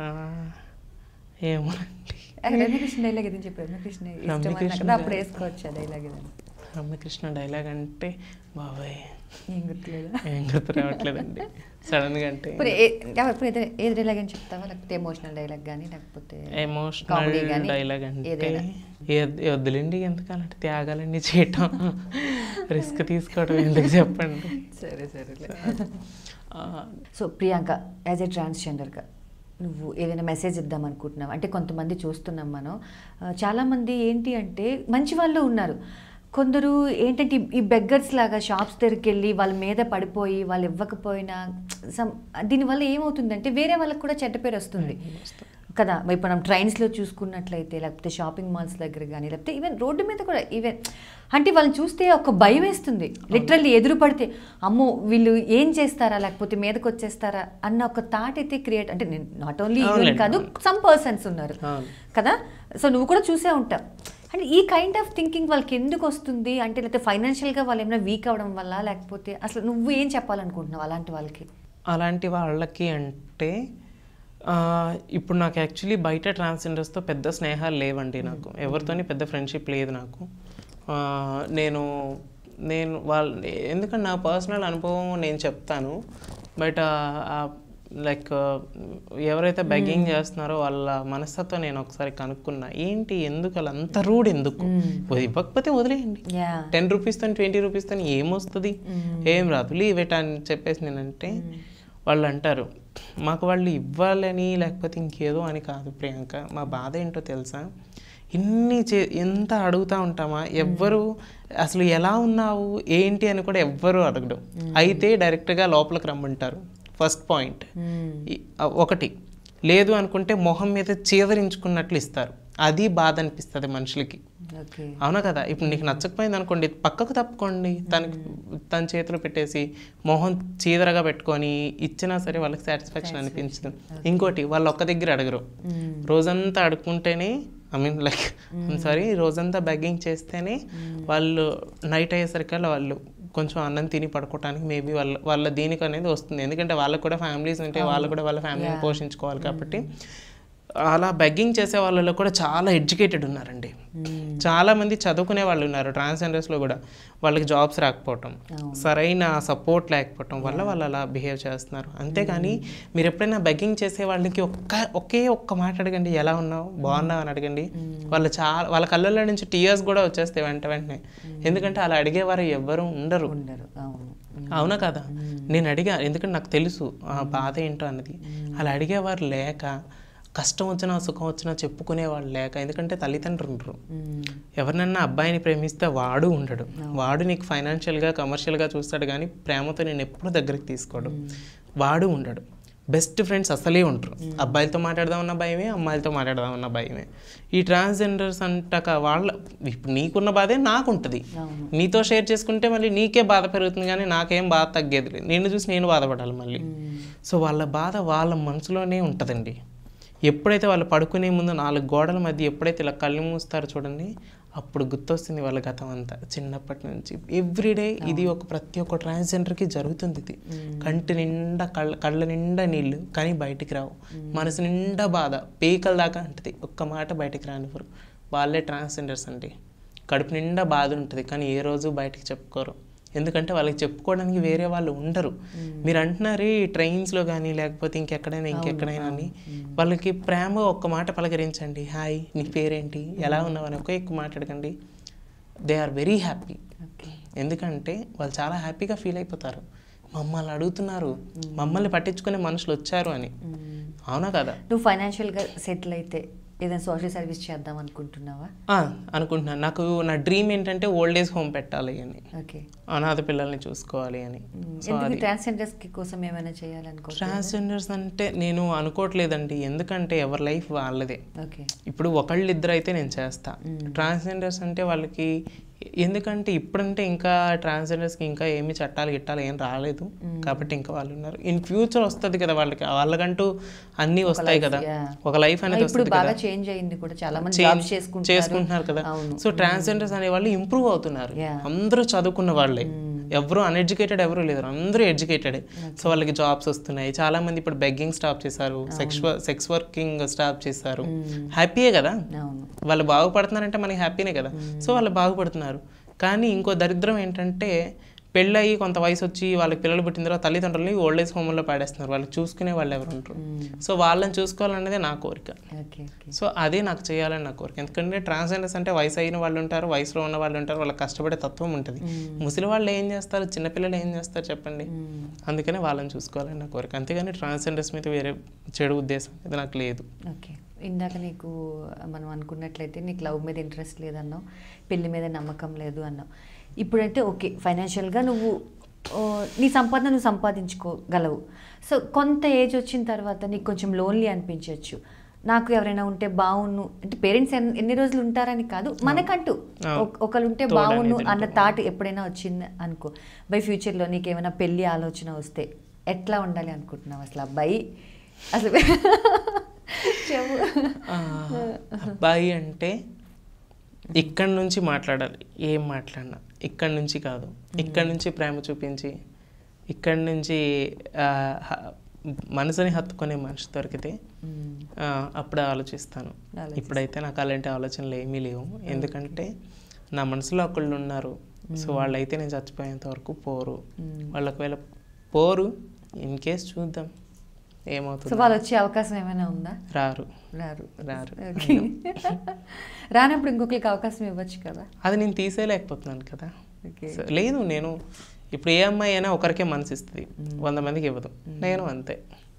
S2: ఏమోనండి
S1: రమ్యకృష్ణ డైలాగ్ ఏదని చెప్పారు రమ్యకృష్ణ ఇష్టం అన్నా
S2: రమ్యకృష్ణ
S1: కదా అప్పుడు వేసుకోవచ్చు ఆ డైలాగ్ ఏదని
S2: రమ్యకృష్ణ డైలాగ్ అంటే బాబాయ్
S1: ఏం గుర్తులేదు
S2: ఏం గుర్తు రావట్లేదండి సడన్ గా అంటే
S1: ఇప్పుడు ఏ- యా- ఇప్పుడు ఏదైనా ఏ డైలాగ్ అని చెప్తావా లేకపోతే ఎమోషనల్ డైలాగ్ కానీ లేకపోతే
S2: ఎమోషనల్
S1: comedy గానీ
S2: డైలాగ్ అంటే
S1: ఏదైనా.
S2: ఏ- వద్దులేండి ఎంతకాలంటే త్యాగాలన్నీ చేయటం రిస్క్ తీసుకోవడం ఎందుకు చెప్పండి
S1: సరే సరే
S2: ఆ,
S1: సో ప్రియాంక యాజ్ ఏ ట్రాన్స్జెండర్గా నువ్వు ఏదైనా మెసేజ్ ఇద్దాం అనుకుంటున్నావు అంటే కొంతమంది చూస్తున్నాం మనం ఆ, చాలామంది ఏంటి అంటే మంచి వాళ్ళు ఉన్నారు కొందరు ఏంటంటే ఈ- ఈ బెగ్గర్స్ లాగా షాప్స్ దగ్గరికి వెళ్ళి వాళ్ళ మీద పడిపోయి వాళ్ళు ఇవ్వకపోయినా సమ్ దీనివల్ల ఏమవుతుందంటే వేరే వాళ్ళకి కూడా చెడ్డ పేరు వస్తుంది కదా ఇప్పుడు మనం ట్రైన్స్లో చూసుకున్నట్లయితే లేకపోతే షాపింగ్ మాల్స్ దగ్గర కానీ లేకపోతే ఈవెన్ రోడ్డు మీద కూడా ఈవెన్ అంటే వాళ్ళని చూస్తే ఒక భయం వేస్తుంది లిటరల్లీ ఎదురు పడితే అమ్మో వీళ్ళు ఏం చేస్తారా లేకపోతే మీదకి వచ్చేస్తారా అన్న ఒక థాట్ అయితే క్రియేట్ అంటే నేను నాట్ ఓన్లీ
S2: అవునులేండి,
S1: కాదు సమ్ పర్సన్స్ ఉన్నారు
S2: అవును.
S1: కదా సో నువ్వు కూడా చూసే ఉంటావు అంటే ఈ కైండ్ ఆఫ్ థింకింగ్ వాళ్ళకి ఎందుకు వస్తుంది అంటే లేకపోతే ఫైనాన్షియల్గా వాళ్ళు ఏమైనా వీక్ అవడం వల్ల లేకపోతే అసలు నువ్వు ఏం చెప్పాలనుకుంటున్నావు అలాంటి వాళ్ళకి
S2: అలాంటి వాళ్ళకి అంటే ఆ, ఇప్పుడు నాకు యాక్చువల్లీ బయట ట్రాన్స్జెండర్స్తో పెద్ద స్నేహాలు లేవండి నాకు ఎవరితోని పెద్ద ఫ్రెండ్షిప్ లేదు నాకు ఆ, నేను నేను వాళ్ళ ఎందుకంటే నా పర్సనల్ అనుభవం నేను చెప్తాను బట్ లైక్ ఎవరైతే బెగ్గింగ్ చేస్తున్నారో వాళ్ళ మనస్తత్వం నేను ఒకసారి కనుక్కున్నా ఏంటి ఎందుకు అలా అంత రూడ్ ఎందుకు ఇవ్వకపోతే వదిలేయండి
S1: యా
S2: టెన్ రూపీస్తో ట్వంటీ రూపీస్తో ఏమొస్తుంది ఏం రాదు లీవ్ ఇట్ అని చెప్పేసి నేనంటే వాళ్ళు అంటారు మాకు వాళ్ళు ఇవ్వాలని లేకపోతే ఇంకేదో అని కాదు ప్రియాంక మా బాధ ఏంటో తెలుసా ఇన్ని చే ఎంత అడుగుతా ఉంటామా ఎవ్వరు అసలు ఎలా ఉన్నావు ఏంటి అని కూడా ఎవ్వరు అడగడం అయితే డైరెక్ట్గా లోపలికి రమ్మంటారు ఫస్ట్ పాయింట్ ఈ- ఆ, ఒకటి లేదు అనుకుంటే మొహం మీద చీదరించుకున్నట్లు ఇస్తారు అది బాధ అనిపిస్తుంది మనుషులకి
S1: ఓకే
S2: అవునా కదా ఇప్పుడు నీకు నచ్చకపోయింది అనుకోండి పక్కకు తప్పుకోండి తనకి తన చేతిలో పెట్టేసి మొహం చీదరగా పెట్టుకొని ఇచ్చినా సరే వాళ్ళకి సాటిస్ఫాక్షన్ అనిపించదు ఇంకోటి వాళ్ళు ఒక్క దగ్గర అడగరు రోజంతా అడుక్కుంటేనే ఐ మీన్ లైక్ సారీ రోజంతా బెగ్గింగ్ చేస్తేనే వాళ్ళు నైట్ అయ్యేసరికల్లా వాళ్ళు కొంచెం అన్నం తిని పడుకోవటానికి మేబీ వాళ్ళ వాళ్ళ దీనికి అనేది వస్తుంది ఎందుకంటే వాళ్ళకు కూడా ఫ్యామిలీస్ ఉంటాయి వాళ్ళు కూడా వాళ్ళ ఫ్యామిలీని పోషించుకోవాలి కాబట్టి అలా బెగ్గింగ్ చేసే వాళ్ళలో కూడా చాలా ఎడ్యుకేటెడ్ ఉన్నారండి చాలా మంది చదువుకునే వాళ్ళు ఉన్నారు ట్రాన్స్జెండర్స్లో కూడా వాళ్ళకి జాబ్స్ రాకపోవటం సరైన సపోర్ట్ లేకపోవటం వల్ల వాళ్ళు అలా బిహేవ్ చేస్తున్నారు అంతేగాని మీరు ఎప్పుడైనా బెగ్గింగ్ చేసే వాళ్ళకి ఒక్క ఒకే ఒక్క మాట అడగండి ఎలా ఉన్నావు బాగున్నావు అని అడగండి వాళ్ళు చాలా వాళ్ళ కళ్ళల్లో నుంచి టీయర్స్ కూడా వచ్చేస్తాయి వెంట వెంటనే ఎందుకంటే అలా అడిగేవారు ఎవ్వరూ ఉండరు
S1: ఉండరు అవును
S2: అవునా కదా నేను అడిగా ఎందుకంటే నాకు తెలుసు ఆ బాధ ఏంటో అన్నది అలా అడిగేవారు లేక కష్టం వచ్చినా సుఖం వచ్చినా చెప్పుకునేవాళ్ళు లేక ఎందుకంటే తల్లిదండ్రులు ఉండరు
S1: మ్మ్.
S2: ఎవరినన్నా అబ్బాయిని ప్రేమిస్తే వాడు ఉండడు వాడు నీకు ఫైనాన్షియల్గా కమర్షియల్గా చూస్తాడు కానీ ప్రేమతో నేను ఎప్పుడు దగ్గరికి తీసుకోడు వాడు ఉండడు బెస్ట్ ఫ్రెండ్స్ అసలే ఉంటారు అబ్బాయిలతో మాట్లాడదామన్న భయమే అమ్మాయిలతో మాట్లాడదామన్న భయమే ఈ ట్రాన్స్జెండర్స్ అంటాక వాళ్ళ ఇప్పుడు నీకున్న బాధే నాకు ఉంటుంది
S1: అవును
S2: నీతో షేర్ చేసుకుంటే మళ్ళీ నీకే బాధ పెరుగుతుంది కానీ నాకేం బాధ తగ్గేది లేదు నిన్ను చూసి నేను బాధపడాలి మళ్ళీ సో వాళ్ళ బాధ వాళ్ళ మనసులోనే ఉంటుందండి ఎప్పుడైతే వాళ్ళు పడుకునే ముందు నాలుగు గోడల మధ్య ఎప్పుడైతే ఇలా కళ్ళు మూస్తారో చూడండి అప్పుడు గుర్తొస్తుంది వాళ్ళ గతం అంతా చిన్నప్పటి నుంచి ఎవ్రీడే ఇది ఒక ప్రతి ఒక్క ట్రాన్స్జెండర్కి జరుగుతుంది ఇది కంటి నిండా కళ్ళ కళ్ళ నిండా నీళ్ళు కానీ బయటికి రావు మనసు నిండా బాధ పీకల దాకా అంటది ఒక్క మాట బయటికి రానివ్వరు వాళ్ళే ట్రాన్స్జెండర్స్ అండి కడుపు నిండా బాధ ఉంటుంది కానీ ఏ రోజు బయటికి చెప్పుకోరు ఎందుకంటే వాళ్ళకి చెప్పుకోవడానికి వేరే వాళ్ళు ఉండరు మీరు అంటున్నారు ఈ ట్రైన్స్లో కానీ లేకపోతే ఇంకెక్కడైనా ఇంకెక్కడైనా అని వాళ్ళకి ప్రేమ ఒక్క మాట పలకరించండి హాయ్ నీ పేరేంటి ఎలా ఉన్నావు అని ఒకే ఎక్కువ మాట్లాడకండి they are very happy
S1: okay
S2: ఎందుకంటే వాళ్ళు చాలా హ్యాపీగా ఫీల్ అయిపోతారు మమ్మల్ని అడుగుతున్నారు మమ్మల్ని పట్టించుకునే మనుషులు వచ్చారు అని అవునా కదా
S1: నువ్వు ఫైనాన్షియల్గా సెటిల్ అయితే ఏదైనా సోషల్ సర్వీస్ చేద్దాం అనుకుంటున్నావా
S2: ఆ, అనుకుంటున్నాను నాకు నా డ్రీమ్ ఏంటంటే ఓల్డ్ ఏజ్ హోమ్ పెట్టాలి అని
S1: ఓకే
S2: అనాథ పిల్లల్ని చూసుకోవాలి అని సో
S1: ఎందుకు
S2: అది
S1: ట్రాన్స్జెండర్స్ కోసం ఏమైనా చేయాలనుకో
S2: ట్రాన్స్జెండర్స్ అంటే నేను అనుకోవట్లేదండి ఎందుకంటే ఎవరి లైఫ్ వాళ్ళదే
S1: ఓకే
S2: ఇప్పుడు ఒకళ్ళు ఇద్దరు అయితే నేను చేస్తా ట్రాన్స్జెండర్స్ అంటే వాళ్ళకి ఎందుకంటే ఇప్పుడంటే ఇంకా ట్రాన్స్జెండర్స్కి ఇంకా ఏమి చట్టాలు గిట్టాలు ఏం రాలేదు కాబట్టి ఇంకా వాళ్ళు ఉన్నారు ఇన్ ఫ్యూచర్ వస్తుంది కదా వాళ్ళకి వాళ్ళకంటూ అన్నీ వస్తాయి కదా
S1: yeah.
S2: ఒక లైఫ్ అనేది
S1: ఇప్పుడు
S2: వస్తుంది
S1: బాగా
S2: కదా
S1: చేంజ్ అయింది కూడా చాలా మంది
S2: Change
S1: జాబ్స్ చేసుకుంటున్నారు
S2: చేసుకుంటున్నారు కదా
S1: అవును
S2: సో ట్రాన్స్జెండర్స్ అనే వాళ్ళు ఇంప్రూవ్ అవుతున్నారు
S1: Yeah.
S2: అందరూ చదువుకున్న వాళ్ళే ఎవరు అన్ఎడ్యుకేటెడ్ ఎవరు లేరు అందరూ ఎడ్యుకేటెడ్ సో వాళ్ళకి జాబ్స్ వస్తున్నాయి చాలా మంది ఇప్పుడు బెగ్గింగ్ స్టాప్ చేశారు సెక్స్ సెక్స్ వర్కింగ్ స్టాప్ చేశారు హ్యాపీయే కదా
S1: అవును
S2: వాళ్ళు బాగుపడుతున్నారంటే మనకి హ్యాపీనే కదా సో వాళ్ళు బాగుపడుతున్నారు కానీ ఇంకో దరిద్రం ఏంటంటే పెళ్ళయి కొంత వయసు వచ్చి వాళ్ళకి పిల్లలు పుట్టిన తర్వాత తల్లిదండ్రులని ఓల్డ్ ఏజ్ హోమ్లో పాడేస్తున్నారు వాళ్ళకి చూసుకునే వాళ్ళు ఎవరు ఉంటారు సో వాళ్ళని చూసుకోవాలనేదే నా కోరిక
S1: ఓకే ఓకే
S2: సో అదే నాకు చేయాలని నా కోరిక ఎందుకంటే ట్రాన్స్జెండర్స్ అంటే వయసు అయిన వాళ్ళు ఉంటారు వయసులో ఉన్న వాళ్ళు ఉంటారు వాళ్ళకి కష్టపడే తత్వం ఉంటుంది ముసలి వాళ్ళు ఏం చేస్తారు చిన్నపిల్లలు ఏం చేస్తారు చెప్పండి అందుకనే వాళ్ళని చూసుకోవాలని నా కోరిక అంతేగాని ట్రాన్స్జెండర్స్ మీద వేరే చెడు ఉద్దేశం ఇది నాకు లేదు
S1: ఓకే ఇందాక నీకు మనం అనుకున్నట్లయితే నీకు లవ్ మీద ఇంట్రెస్ట్ లేదన్నావు పెళ్లి మీద నమ్మకం లేదు అన్నావు ఇప్పుడంటే ఓకే ఫైనాన్షియల్గా నువ్వు ఓ, నీ సంపాదన నువ్వు సంపాదించుకోగలవు సో కొంత ఏజ్ వచ్చిన తర్వాత నీకు కొంచెం లోన్లీ అనిపించవచ్చు నాకు ఎవరైనా ఉంటే బాగున్ను అంటే పేరెంట్స్ ఎన్ని రోజులు ఉంటారని కాదు మనకంటూ ఒక- ఒకరు ఉంటే
S2: తోడు
S1: బాగున్ను
S2: అనేది
S1: అన్న థాట్ ఎప్పుడైనా వచ్చింది అనుకో బై ఫ్యూచర్లో నీకు ఏమైనా పెళ్లి ఆలోచన వస్తే ఎట్లా ఉండాలి అనుకుంటున్నావు అసలు అబ్బాయి అసలు చెప్పు
S2: ఆ, అబ్బాయి అంటే ఇక్కడి నుంచి మాట్లాడాలి ఏం మాట్లాడినా ఇక్కడి నుంచి కాదు ఇక్కడి నుంచి ప్రేమ చూపించి ఇక్కడి నుంచి ఆ, హ- మనసుని హత్తుకునే మనిషి దొరికితే
S1: మ్మ్.
S2: ఆ, అప్పుడే ఆలోచిస్తాను
S1: ఆలోచిస్తాను.
S2: ఇప్పుడైతే నాకు అలాంటి ఆలోచనలు ఏమీ లేవు ఎందుకంటే నా మనసులో ఒకళ్ళు ఉన్నారు సో వాళ్ళైతే నేను చచ్చిపోయేంత వరకు పోరు వాళ్ళు ఒకవేళ పోరు ఇన్ కేస్ చూద్దాం
S1: సో
S2: ఏమవుతుంది
S1: వాళ్ళు వచ్చే అవకాశం ఏమైనా ఉందా
S2: రారు
S1: రారు
S2: రారు
S1: ఓకే రానప్పుడు ఇంకొకరికి అవకాశం ఇవ్వచ్చు కదా
S2: అది నేను తీసేయలేకపోతున్నాను కదా
S1: ఓకే
S2: సో లేదు నేను ఇప్పుడు ఏ అమ్మాయి అయినా ఒకరికే మనసు ఇస్తుంది వంద మందికి ఇవ్వదు నేను అంతే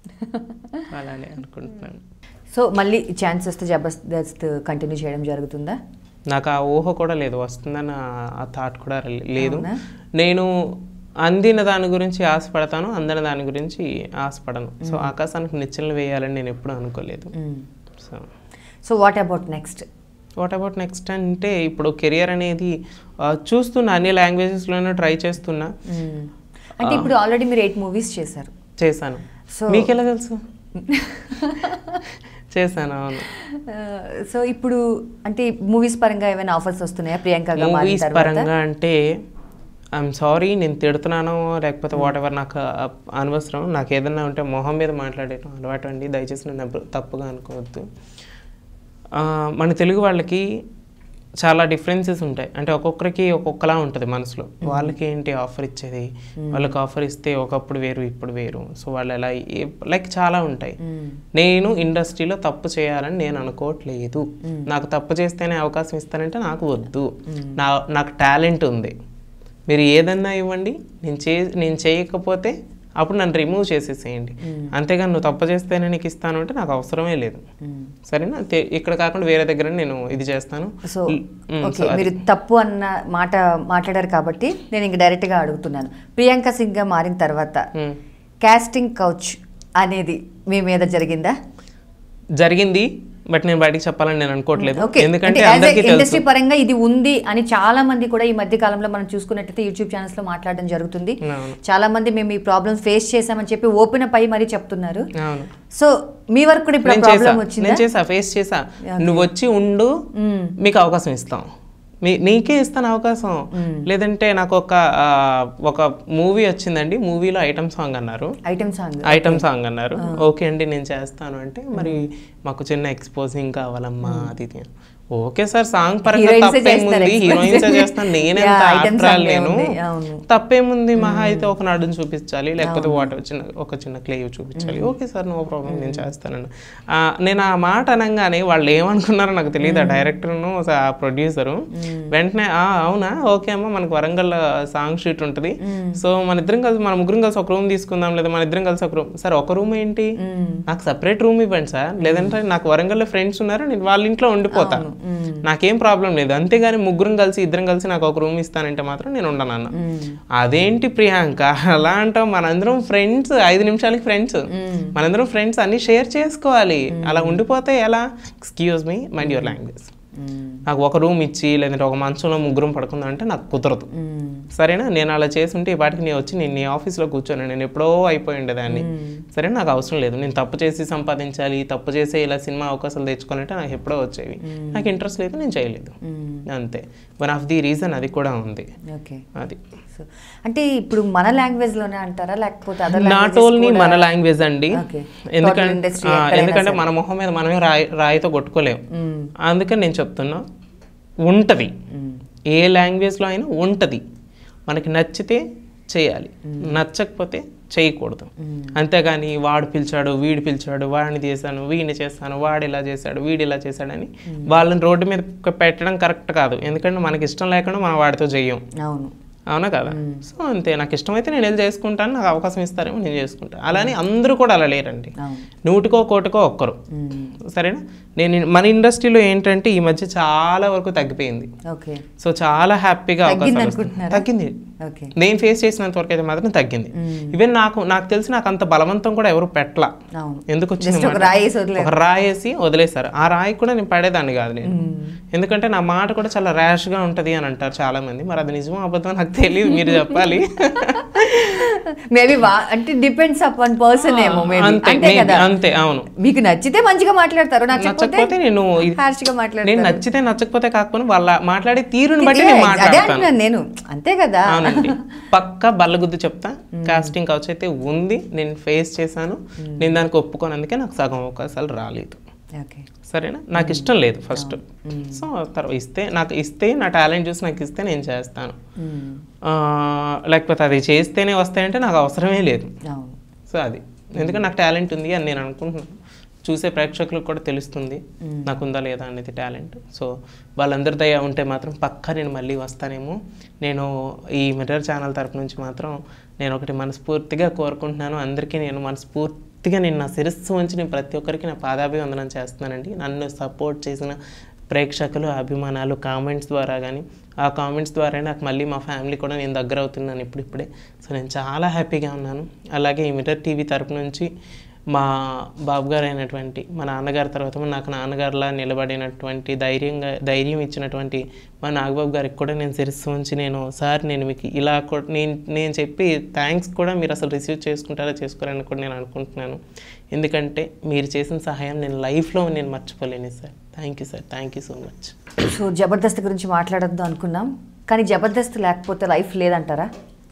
S2: అలానే అనుకుంటున్నాను
S1: సో మళ్ళీ ఛాన్స్ వస్తే జబర్దస్త్ కంటిన్యూ చేయడం జరుగుతుందా
S2: నాకు ఆ ఊహ కూడా లేదు వస్తుందన్న ఆ థాట్ కూడా లే- లేదు
S1: అవునా?
S2: నేను అందిన దాని గురించి ఆశపడతాను అందిన దాని గురించి ఆశపడను సో ఆకాశానికి నిచ్చెనలు వేయాలని నేను ఎప్పుడూ అనుకోలేదు so
S1: so what about next
S2: what about next అంటే ఇప్పుడు కెరియర్ అనేది ఆ, చూస్తున్నా అన్ని లాంగ్వేజెస్లోనూ ట్రై చేస్తున్నా
S1: అంటే ఇప్పుడు ఆల్రెడీ మీరు ఎయిట్ మూవీస్ చేశారు
S2: చేశాను
S1: So-
S2: మీకెలా తెలుసు చేశాను అవును
S1: సో ఇప్పుడు అంటే మూవీస్ పరంగా ఏమైనా ఆఫర్స్ వస్తున్నాయా ప్రియాంకగా మారిన
S2: మూవీస్
S1: తర్వాత
S2: పరంగా అంటే ఐఎమ్ సారీ నేను తిడుతున్నాను లేకపోతే వాట్ ఎవర్ నాకు అ- అనవసరం నాకు ఏదన్నా ఉంటే మొహం మీద మాట్లాడేయడం అలవాటు అండి దయచేసి నన్ను ఎప్పుడు తప్పుగా అనుకోవద్దు ఆ, మన తెలుగు వాళ్ళకి చాలా డిఫరెన్సెస్ ఉంటాయి అంటే ఒక్కొక్కరికి ఒక్కొక్కలా ఉంటుంది మనసులో వాళ్ళకి ఏంటి ఆఫర్ ఇచ్చేది వాళ్ళకి ఆఫర్ ఇస్తే ఒకప్పుడు వేరు ఇప్పుడు వేరు సో వాళ్ళు ఎలా లైక్ చాలా ఉంటాయి
S1: మ్మ్.
S2: నేను ఇండస్ట్రీలో తప్పు చేయాలని నేను అనుకోవట్లేదు నాకు తప్పు చేస్తేనే అవకాశం ఇస్తానంటే నాకు వద్దు నా నాకు టాలెంట్ ఉంది మీరు ఏదన్నా ఇవ్వండి నేను చే నేను చేయకపోతే అప్పుడు నన్ను రిమూవ్ చేసేసేయండి అంతేగాని నువ్వు తప్పు చేస్తేనే నీకు ఇస్తాను అంటే నాకు అవసరమే లేదు
S1: మ్మ్.
S2: సరేనా తే- ఇక్కడ కాకుండా వేరే దగ్గర నేను ఇది చేస్తాను
S1: సో
S2: మ్,
S1: ఓకే
S2: సో అది.
S1: మీరు తప్పు అన్న మాట మాట్లాడారు కాబట్టి నేను ఇంక డైరెక్ట్గా అడుగుతున్నాను ప్రియాంక సింగ్గా మారిన తర్వాత
S2: మ్.
S1: కాస్టింగ్ కౌచ్ అనేది మీ మీద జరిగిందా
S2: జరిగింది బట్ నేను బయటికి చెప్పాలని నేను అనుకోవట్లేదు
S1: ఓకే
S2: ఎందుకంటే అందరికీ
S1: ఇండస్ట్రీ
S2: తెలుసు
S1: పరంగా ఇది ఉంది అని చాలా మంది కూడా ఈ మధ్య కాలంలో మనం చూసుకున్నట్టయితే యూట్యూబ్ ఛానల్స్ లో మాట్లాడడం జరుగుతుంది
S2: అవును.
S1: చాలా మంది మేము ఈ ప్రాబ్లమ్స్ ఫేస్ చేసామని చెప్పి ఓపెన్ అప్ అయ్యి మరీ చెప్తున్నారు
S2: అవును
S1: సో మీ వరకు కూడా ఇప్పుడు
S2: నేను చేసా
S1: ప్రాబ్లం వచ్చిందా
S2: నేను చేసా ఫేస్ చేసా నువ్వు వచ్చి ఉండు
S1: మ్మ్.
S2: మీకు అవకాశం ఇస్తాం మీ నీకే ఇస్తాను అవకాశం లేదంటే నాకు ఒక ఆ, ఒక మూవీ వచ్చిందండి మూవీలో ఐటమ్ సాంగ్ అన్నారు
S1: ఐటమ్ సాంగ్
S2: ఐటమ్ సాంగ్ అన్నారు ఓకే అండి నేను చేస్తాను అంటే మరి మాకు చిన్న ఎక్స్పోజింగ్ కావాలమ్మా అది ఇది అని. ఓకే సార్ సాంగ్ పరంగా
S1: Heroines ఏ
S2: తప్పేముంది
S1: చేస్తారు
S2: హీరోయిన్స్
S1: experts.
S2: చేస్తాను నేనెంత
S1: Yeah, items
S2: ఆఫ్టర్
S1: అంతే
S2: నేను
S1: ఉంది, అవును.
S2: తప్పేముంది మహా అయితే ఒక నడుని చూపించాలి లేకపోతే వాటర్ చిన్న ఒక చిన్న క్లేవ్ చూపించాలి ఓకే సార్ నో ప్రాబ్లం నేను చేస్తానండి ఆ, నేను ఆ మాట అనగానే వాళ్ళు ఏమనుకున్నారో నాకు తెలియదు ఆ డైరెక్టర్ను ఆ ప్రొడ్యూసరు వెంటనే "ఆ, అవునా ఓకే అమ్మా మనకు వరంగల్ సాంగ్ షూట్ ఉంటుంది సో మన ఇద్దరం కలిసి మన ముగ్గురం కలిసి ఒక రూమ్ తీసుకుందాం లేదా మన ఇద్దరం కలిసి ఒక రూమ్ సార్ ఒక రూమ్ ఏంటి నాకు సపరేట్ రూమ్ ఇవ్వండి సార్ లేదంటే నాకు వరంగల్లో ఫ్రెండ్స్ ఉన్నారు నేను వాళ్ళ ఇంట్లో ఉండిపోతాను నాకేం ప్రాబ్లం లేదు అంతేగాని ముగ్గురం కలిసి ఇద్దరం కలిసి నాకు ఒక రూమ్ ఇస్తానంటే మాత్రం నేను ఉండను అన్న అదేంటి ప్రియాంక అలా అంటాం మనందరం ఫ్రెండ్స్ ఐదు నిమిషాలకి ఫ్రెండ్స్ మనందరం ఫ్రెండ్స్ అన్ని షేర్ చేసుకోవాలి అలా ఉండిపోతే ఎలా excuse me mind your language నాకు ఒక రూమ్ ఇచ్చి లేదంటే ఒక మంచంలో ముగ్గురం పడుకుందాం అంటే నాకు కుదరదు సరేనా నేను అలా చేసి ఉంటే ఈ పాటికి నేను వచ్చి నేను నీ ఆఫీస్లో కూర్చొని నేను ఎప్పుడో అయిపోయి ఉండేదాన్ని సరే నాకు అవసరం లేదు నేను తప్పు చేసి సంపాదించాలి తప్పు చేసి ఇలా సినిమా అవకాశాలు తెచ్చుకోవాలంటే నాకు ఎప్పుడో వచ్చేవి నాకు ఇంట్రెస్ట్ లేదు నేను చేయలేదు అంతే వన్ ఆఫ్ ది రీజన్ అది కూడా ఉంది
S1: ఓకే
S2: అది
S1: సో అంటే ఇప్పుడు మన లాంగ్వేజ్ లోనే అంటారా లేకపోతే అదర్
S2: నాట్ ఓన్లీ మన లాంగ్వేజ్ అండి
S1: Okay. Total
S2: ఎందుకంటే
S1: industry
S2: ఆ,
S1: ఎక్కడైనా
S2: ఎందుకంటే మన మొహం మీద మనమే రాయి రాయితో కొట్టుకోలేము అందుకని నేను చెప్తున్నా ఉంటది ఏ లాంగ్వేజ్లో అయినా ఉంటది మనకి నచ్చితే చేయాలి నచ్చకపోతే చేయకూడదు అంతేగాని వాడు పిలిచాడు వీడు పిలిచాడు వాడిని చేశాను వీడిని చేస్తాను వాడు ఇలా చేశాడు వీడు ఇలా చేశాడని వాళ్ళని రోడ్డు మీద పెట్టడం కరెక్ట్ కాదు ఎందుకంటే మనకి ఇష్టం లేకుండా మనం వాడితో చెయ్యం
S1: అవును
S2: అవునా కదా సో అంతే నాకు ఇష్టమైతే నేను వెళ్ళి చేసుకుంటాను నాకు అవకాశం ఇస్తారేమో నేను చేసుకుంటాను అలానే అందరూ కూడా అలా లేరండి
S1: అవును
S2: నూటికో కోటికో ఒక్కరు సరేనా నేను మన ఇండస్ట్రీలో ఏంటంటే ఈ మధ్య చాలా వరకు తగ్గిపోయింది
S1: ఓకే
S2: సో చాలా హ్యాపీగా
S1: తగ్గింది
S2: అవకాశాలు వస్తున్నాయి.
S1: అనుకుంటున్నారా?
S2: తగ్గింది
S1: ఓకే
S2: నేను ఫేస్ చేసినంత వరకు అయితే మాత్రం తగ్గింది ఈవెన్ నాకు నాకు తెలిసి నాకు అంత బలవంతం కూడా ఎవరు పెట్టలా
S1: అవును
S2: ఎందుకు వచ్చింది
S1: జస్ట్ ఒక
S2: మాట?
S1: రాయేసి వదిలేదు
S2: ఒక రాయేసి వదిలేశారు ఆ రాయి కూడా నేను పడేదాన్ని కాదు నేను ఎందుకంటే నా మాట కూడా చాలా ర్యాష్ గా ఉంటది అని అంటారు చాలా మంది మరి అది నిజమో అబద్ధం నాకు తెలియదు మీరు చెప్పాలి
S1: మేబీ అంటే డిపెండ్స్ అపాన్ పర్సన్ ఏమో మేబీ
S2: అంతే
S1: అంతే
S2: maybe,
S1: కదా
S2: అంతే అవును
S1: మీకు నచ్చితే మంచిగా మాట్లాడతారు నచ్చకపోతే
S2: నచ్చకపోతే నేను ఇది-
S1: హార్ష్ గా
S2: నేను
S1: మాట్లాడతారు
S2: నచ్చితే నచ్చకపోతే కాకపోతే వాళ్ళ మాట్లాడే తీరుని బట్టి
S1: ఇదే,
S2: నేను
S1: అదే
S2: మాట్లాడతాను
S1: అంటున్నాను నేను అంతే కదా
S2: అవునండి పక్క బల్లగుద్దు చెప్తా కాస్టింగ్ కౌచ్ అయితే ఉంది నేను ఫేస్ చేశాను నేను దానికి ఒప్పుకోనందుకే నాకు సగం అవకాశాలు రాలేదు
S1: ఓకే
S2: సరేనా నాకు ఇష్టం లేదు ఫస్ట్ సో తర్వాత ఇస్తే నాకు ఇస్తే నా టాలెంట్ చూసి నాకు ఇస్తే నేను చేస్తాను ఆ, లేకపోతే అది చేస్తేనే వస్తాయంటే నాకు అవసరమే లేదు
S1: అవును
S2: సో అది ఎందుకంటే నాకు టాలెంట్ ఉంది అని నేను అనుకుంటున్నాను చూసే ప్రేక్షకులకు కూడా తెలుస్తుంది నాకు ఉందా లేదా అనేది టాలెంట్ సో వాళ్ళందరి దయ ఉంటే మాత్రం పక్కా నేను మళ్ళీ వస్తానేమో నేను ఈ మిర్రర్ ఛానల్ తరపు నుంచి మాత్రం నేను ఒకటి మనస్ఫూర్తిగా కోరుకుంటున్నాను అందరికీ నేను మనస్ఫూర్తిగా నేను నా శిరస్సు ఉంచి నేను ప్రతి ఒక్కరికి నా పాదాభివందనం చేస్తున్నానండి నన్ను సపోర్ట్ చేసిన ప్రేక్షకులు అభిమానాలు కామెంట్స్ ద్వారా కానీ ఆ కామెంట్స్ ద్వారా నాకు మళ్ళీ మా ఫ్యామిలీ కూడా నేను దగ్గర అవుతున్నాను ఇప్పుడిప్పుడే సో నేను చాలా హ్యాపీగా ఉన్నాను అలాగే ఈ మిటర్ టీవీ తరపు నుంచి మా బాబు గారు అయినటువంటి మా నాన్నగారి తర్వాత నాకు నాన్నగారిలా నిలబడినటువంటి ధైర్యంగా ధైర్యం ఇచ్చినటువంటి మా నాగబాబు గారికి కూడా నేను శిరస్సు ఉంచి నేను సార్ నేను మీకు ఇలా కూడా నేను నేను చెప్పి థ్యాంక్స్ కూడా మీరు అసలు రిసీవ్ చేసుకుంటారా చేసుకోరని కూడా నేను అనుకుంటున్నాను ఎందుకంటే మీరు చేసిన సహాయం నేను లైఫ్లో నేను మర్చిపోలేను sir thank you sir thank you so much
S1: so Jabardasth గురించి మాట్లాడొద్దు అనుకున్నాం కానీ జబర్దస్త్ లేకపోతే లైఫ్ లేదంటారా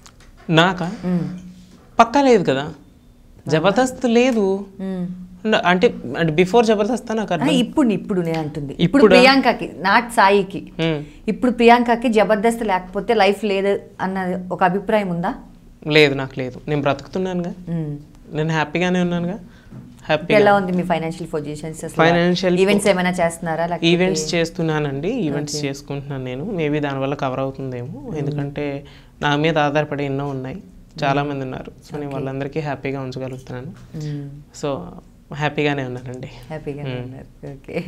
S2: నాకా పక్కా లేదు కదా జబర్దస్త్ లేదు ఉండ- అంటే అంటే బిఫోర్ జబర్దస్త్ నాకు
S1: ఆ,
S2: అర్థం
S1: ఇప్పుడు ఇప్పుడు నేను అంటుంది ఇప్పుడు
S2: ఇప్పుడా?
S1: ప్రియాంకకి నాట్ సాయికి
S2: మ్మ్.
S1: ఇప్పుడు ప్రియాంకకి జబర్దస్త్ లేకపోతే లైఫ్ లేదు అన్న ఒక అభిప్రాయం ఉందా
S2: లేదు నాకు లేదు నేను బ్రతుకుతున్నానుగా
S1: మ్మ్.
S2: నేను హ్యాపీగానే ఉన్నానుగా హ్యాపీగా
S1: ఎలా ఉంది మీ ఫైనాన్షియల్ పొజిషన్స్
S2: Financial
S1: ఈవెంట్స్ ఏమైనా చేస్తున్నారా లేకపోతే-
S2: ఈవెంట్స్ చేస్తున్నానండి ఈవెంట్స్ చేసుకుంటున్నాను నేను మేబీ దానివల్ల కవర్ అవుతుందేమో ఎందుకంటే నా మీద ఆధారపడి ఎన్నో ఉన్నాయి చాలా మంది ఉన్నారు సో నేను వాళ్ళందరికీ హ్యాపీగా ఉంచగలుగుతున్నాను
S1: మ్మ్.
S2: సో హ్యాపీగానే ఉన్నానండి
S1: హ్యాపీగా ఉన్నారు ఓకే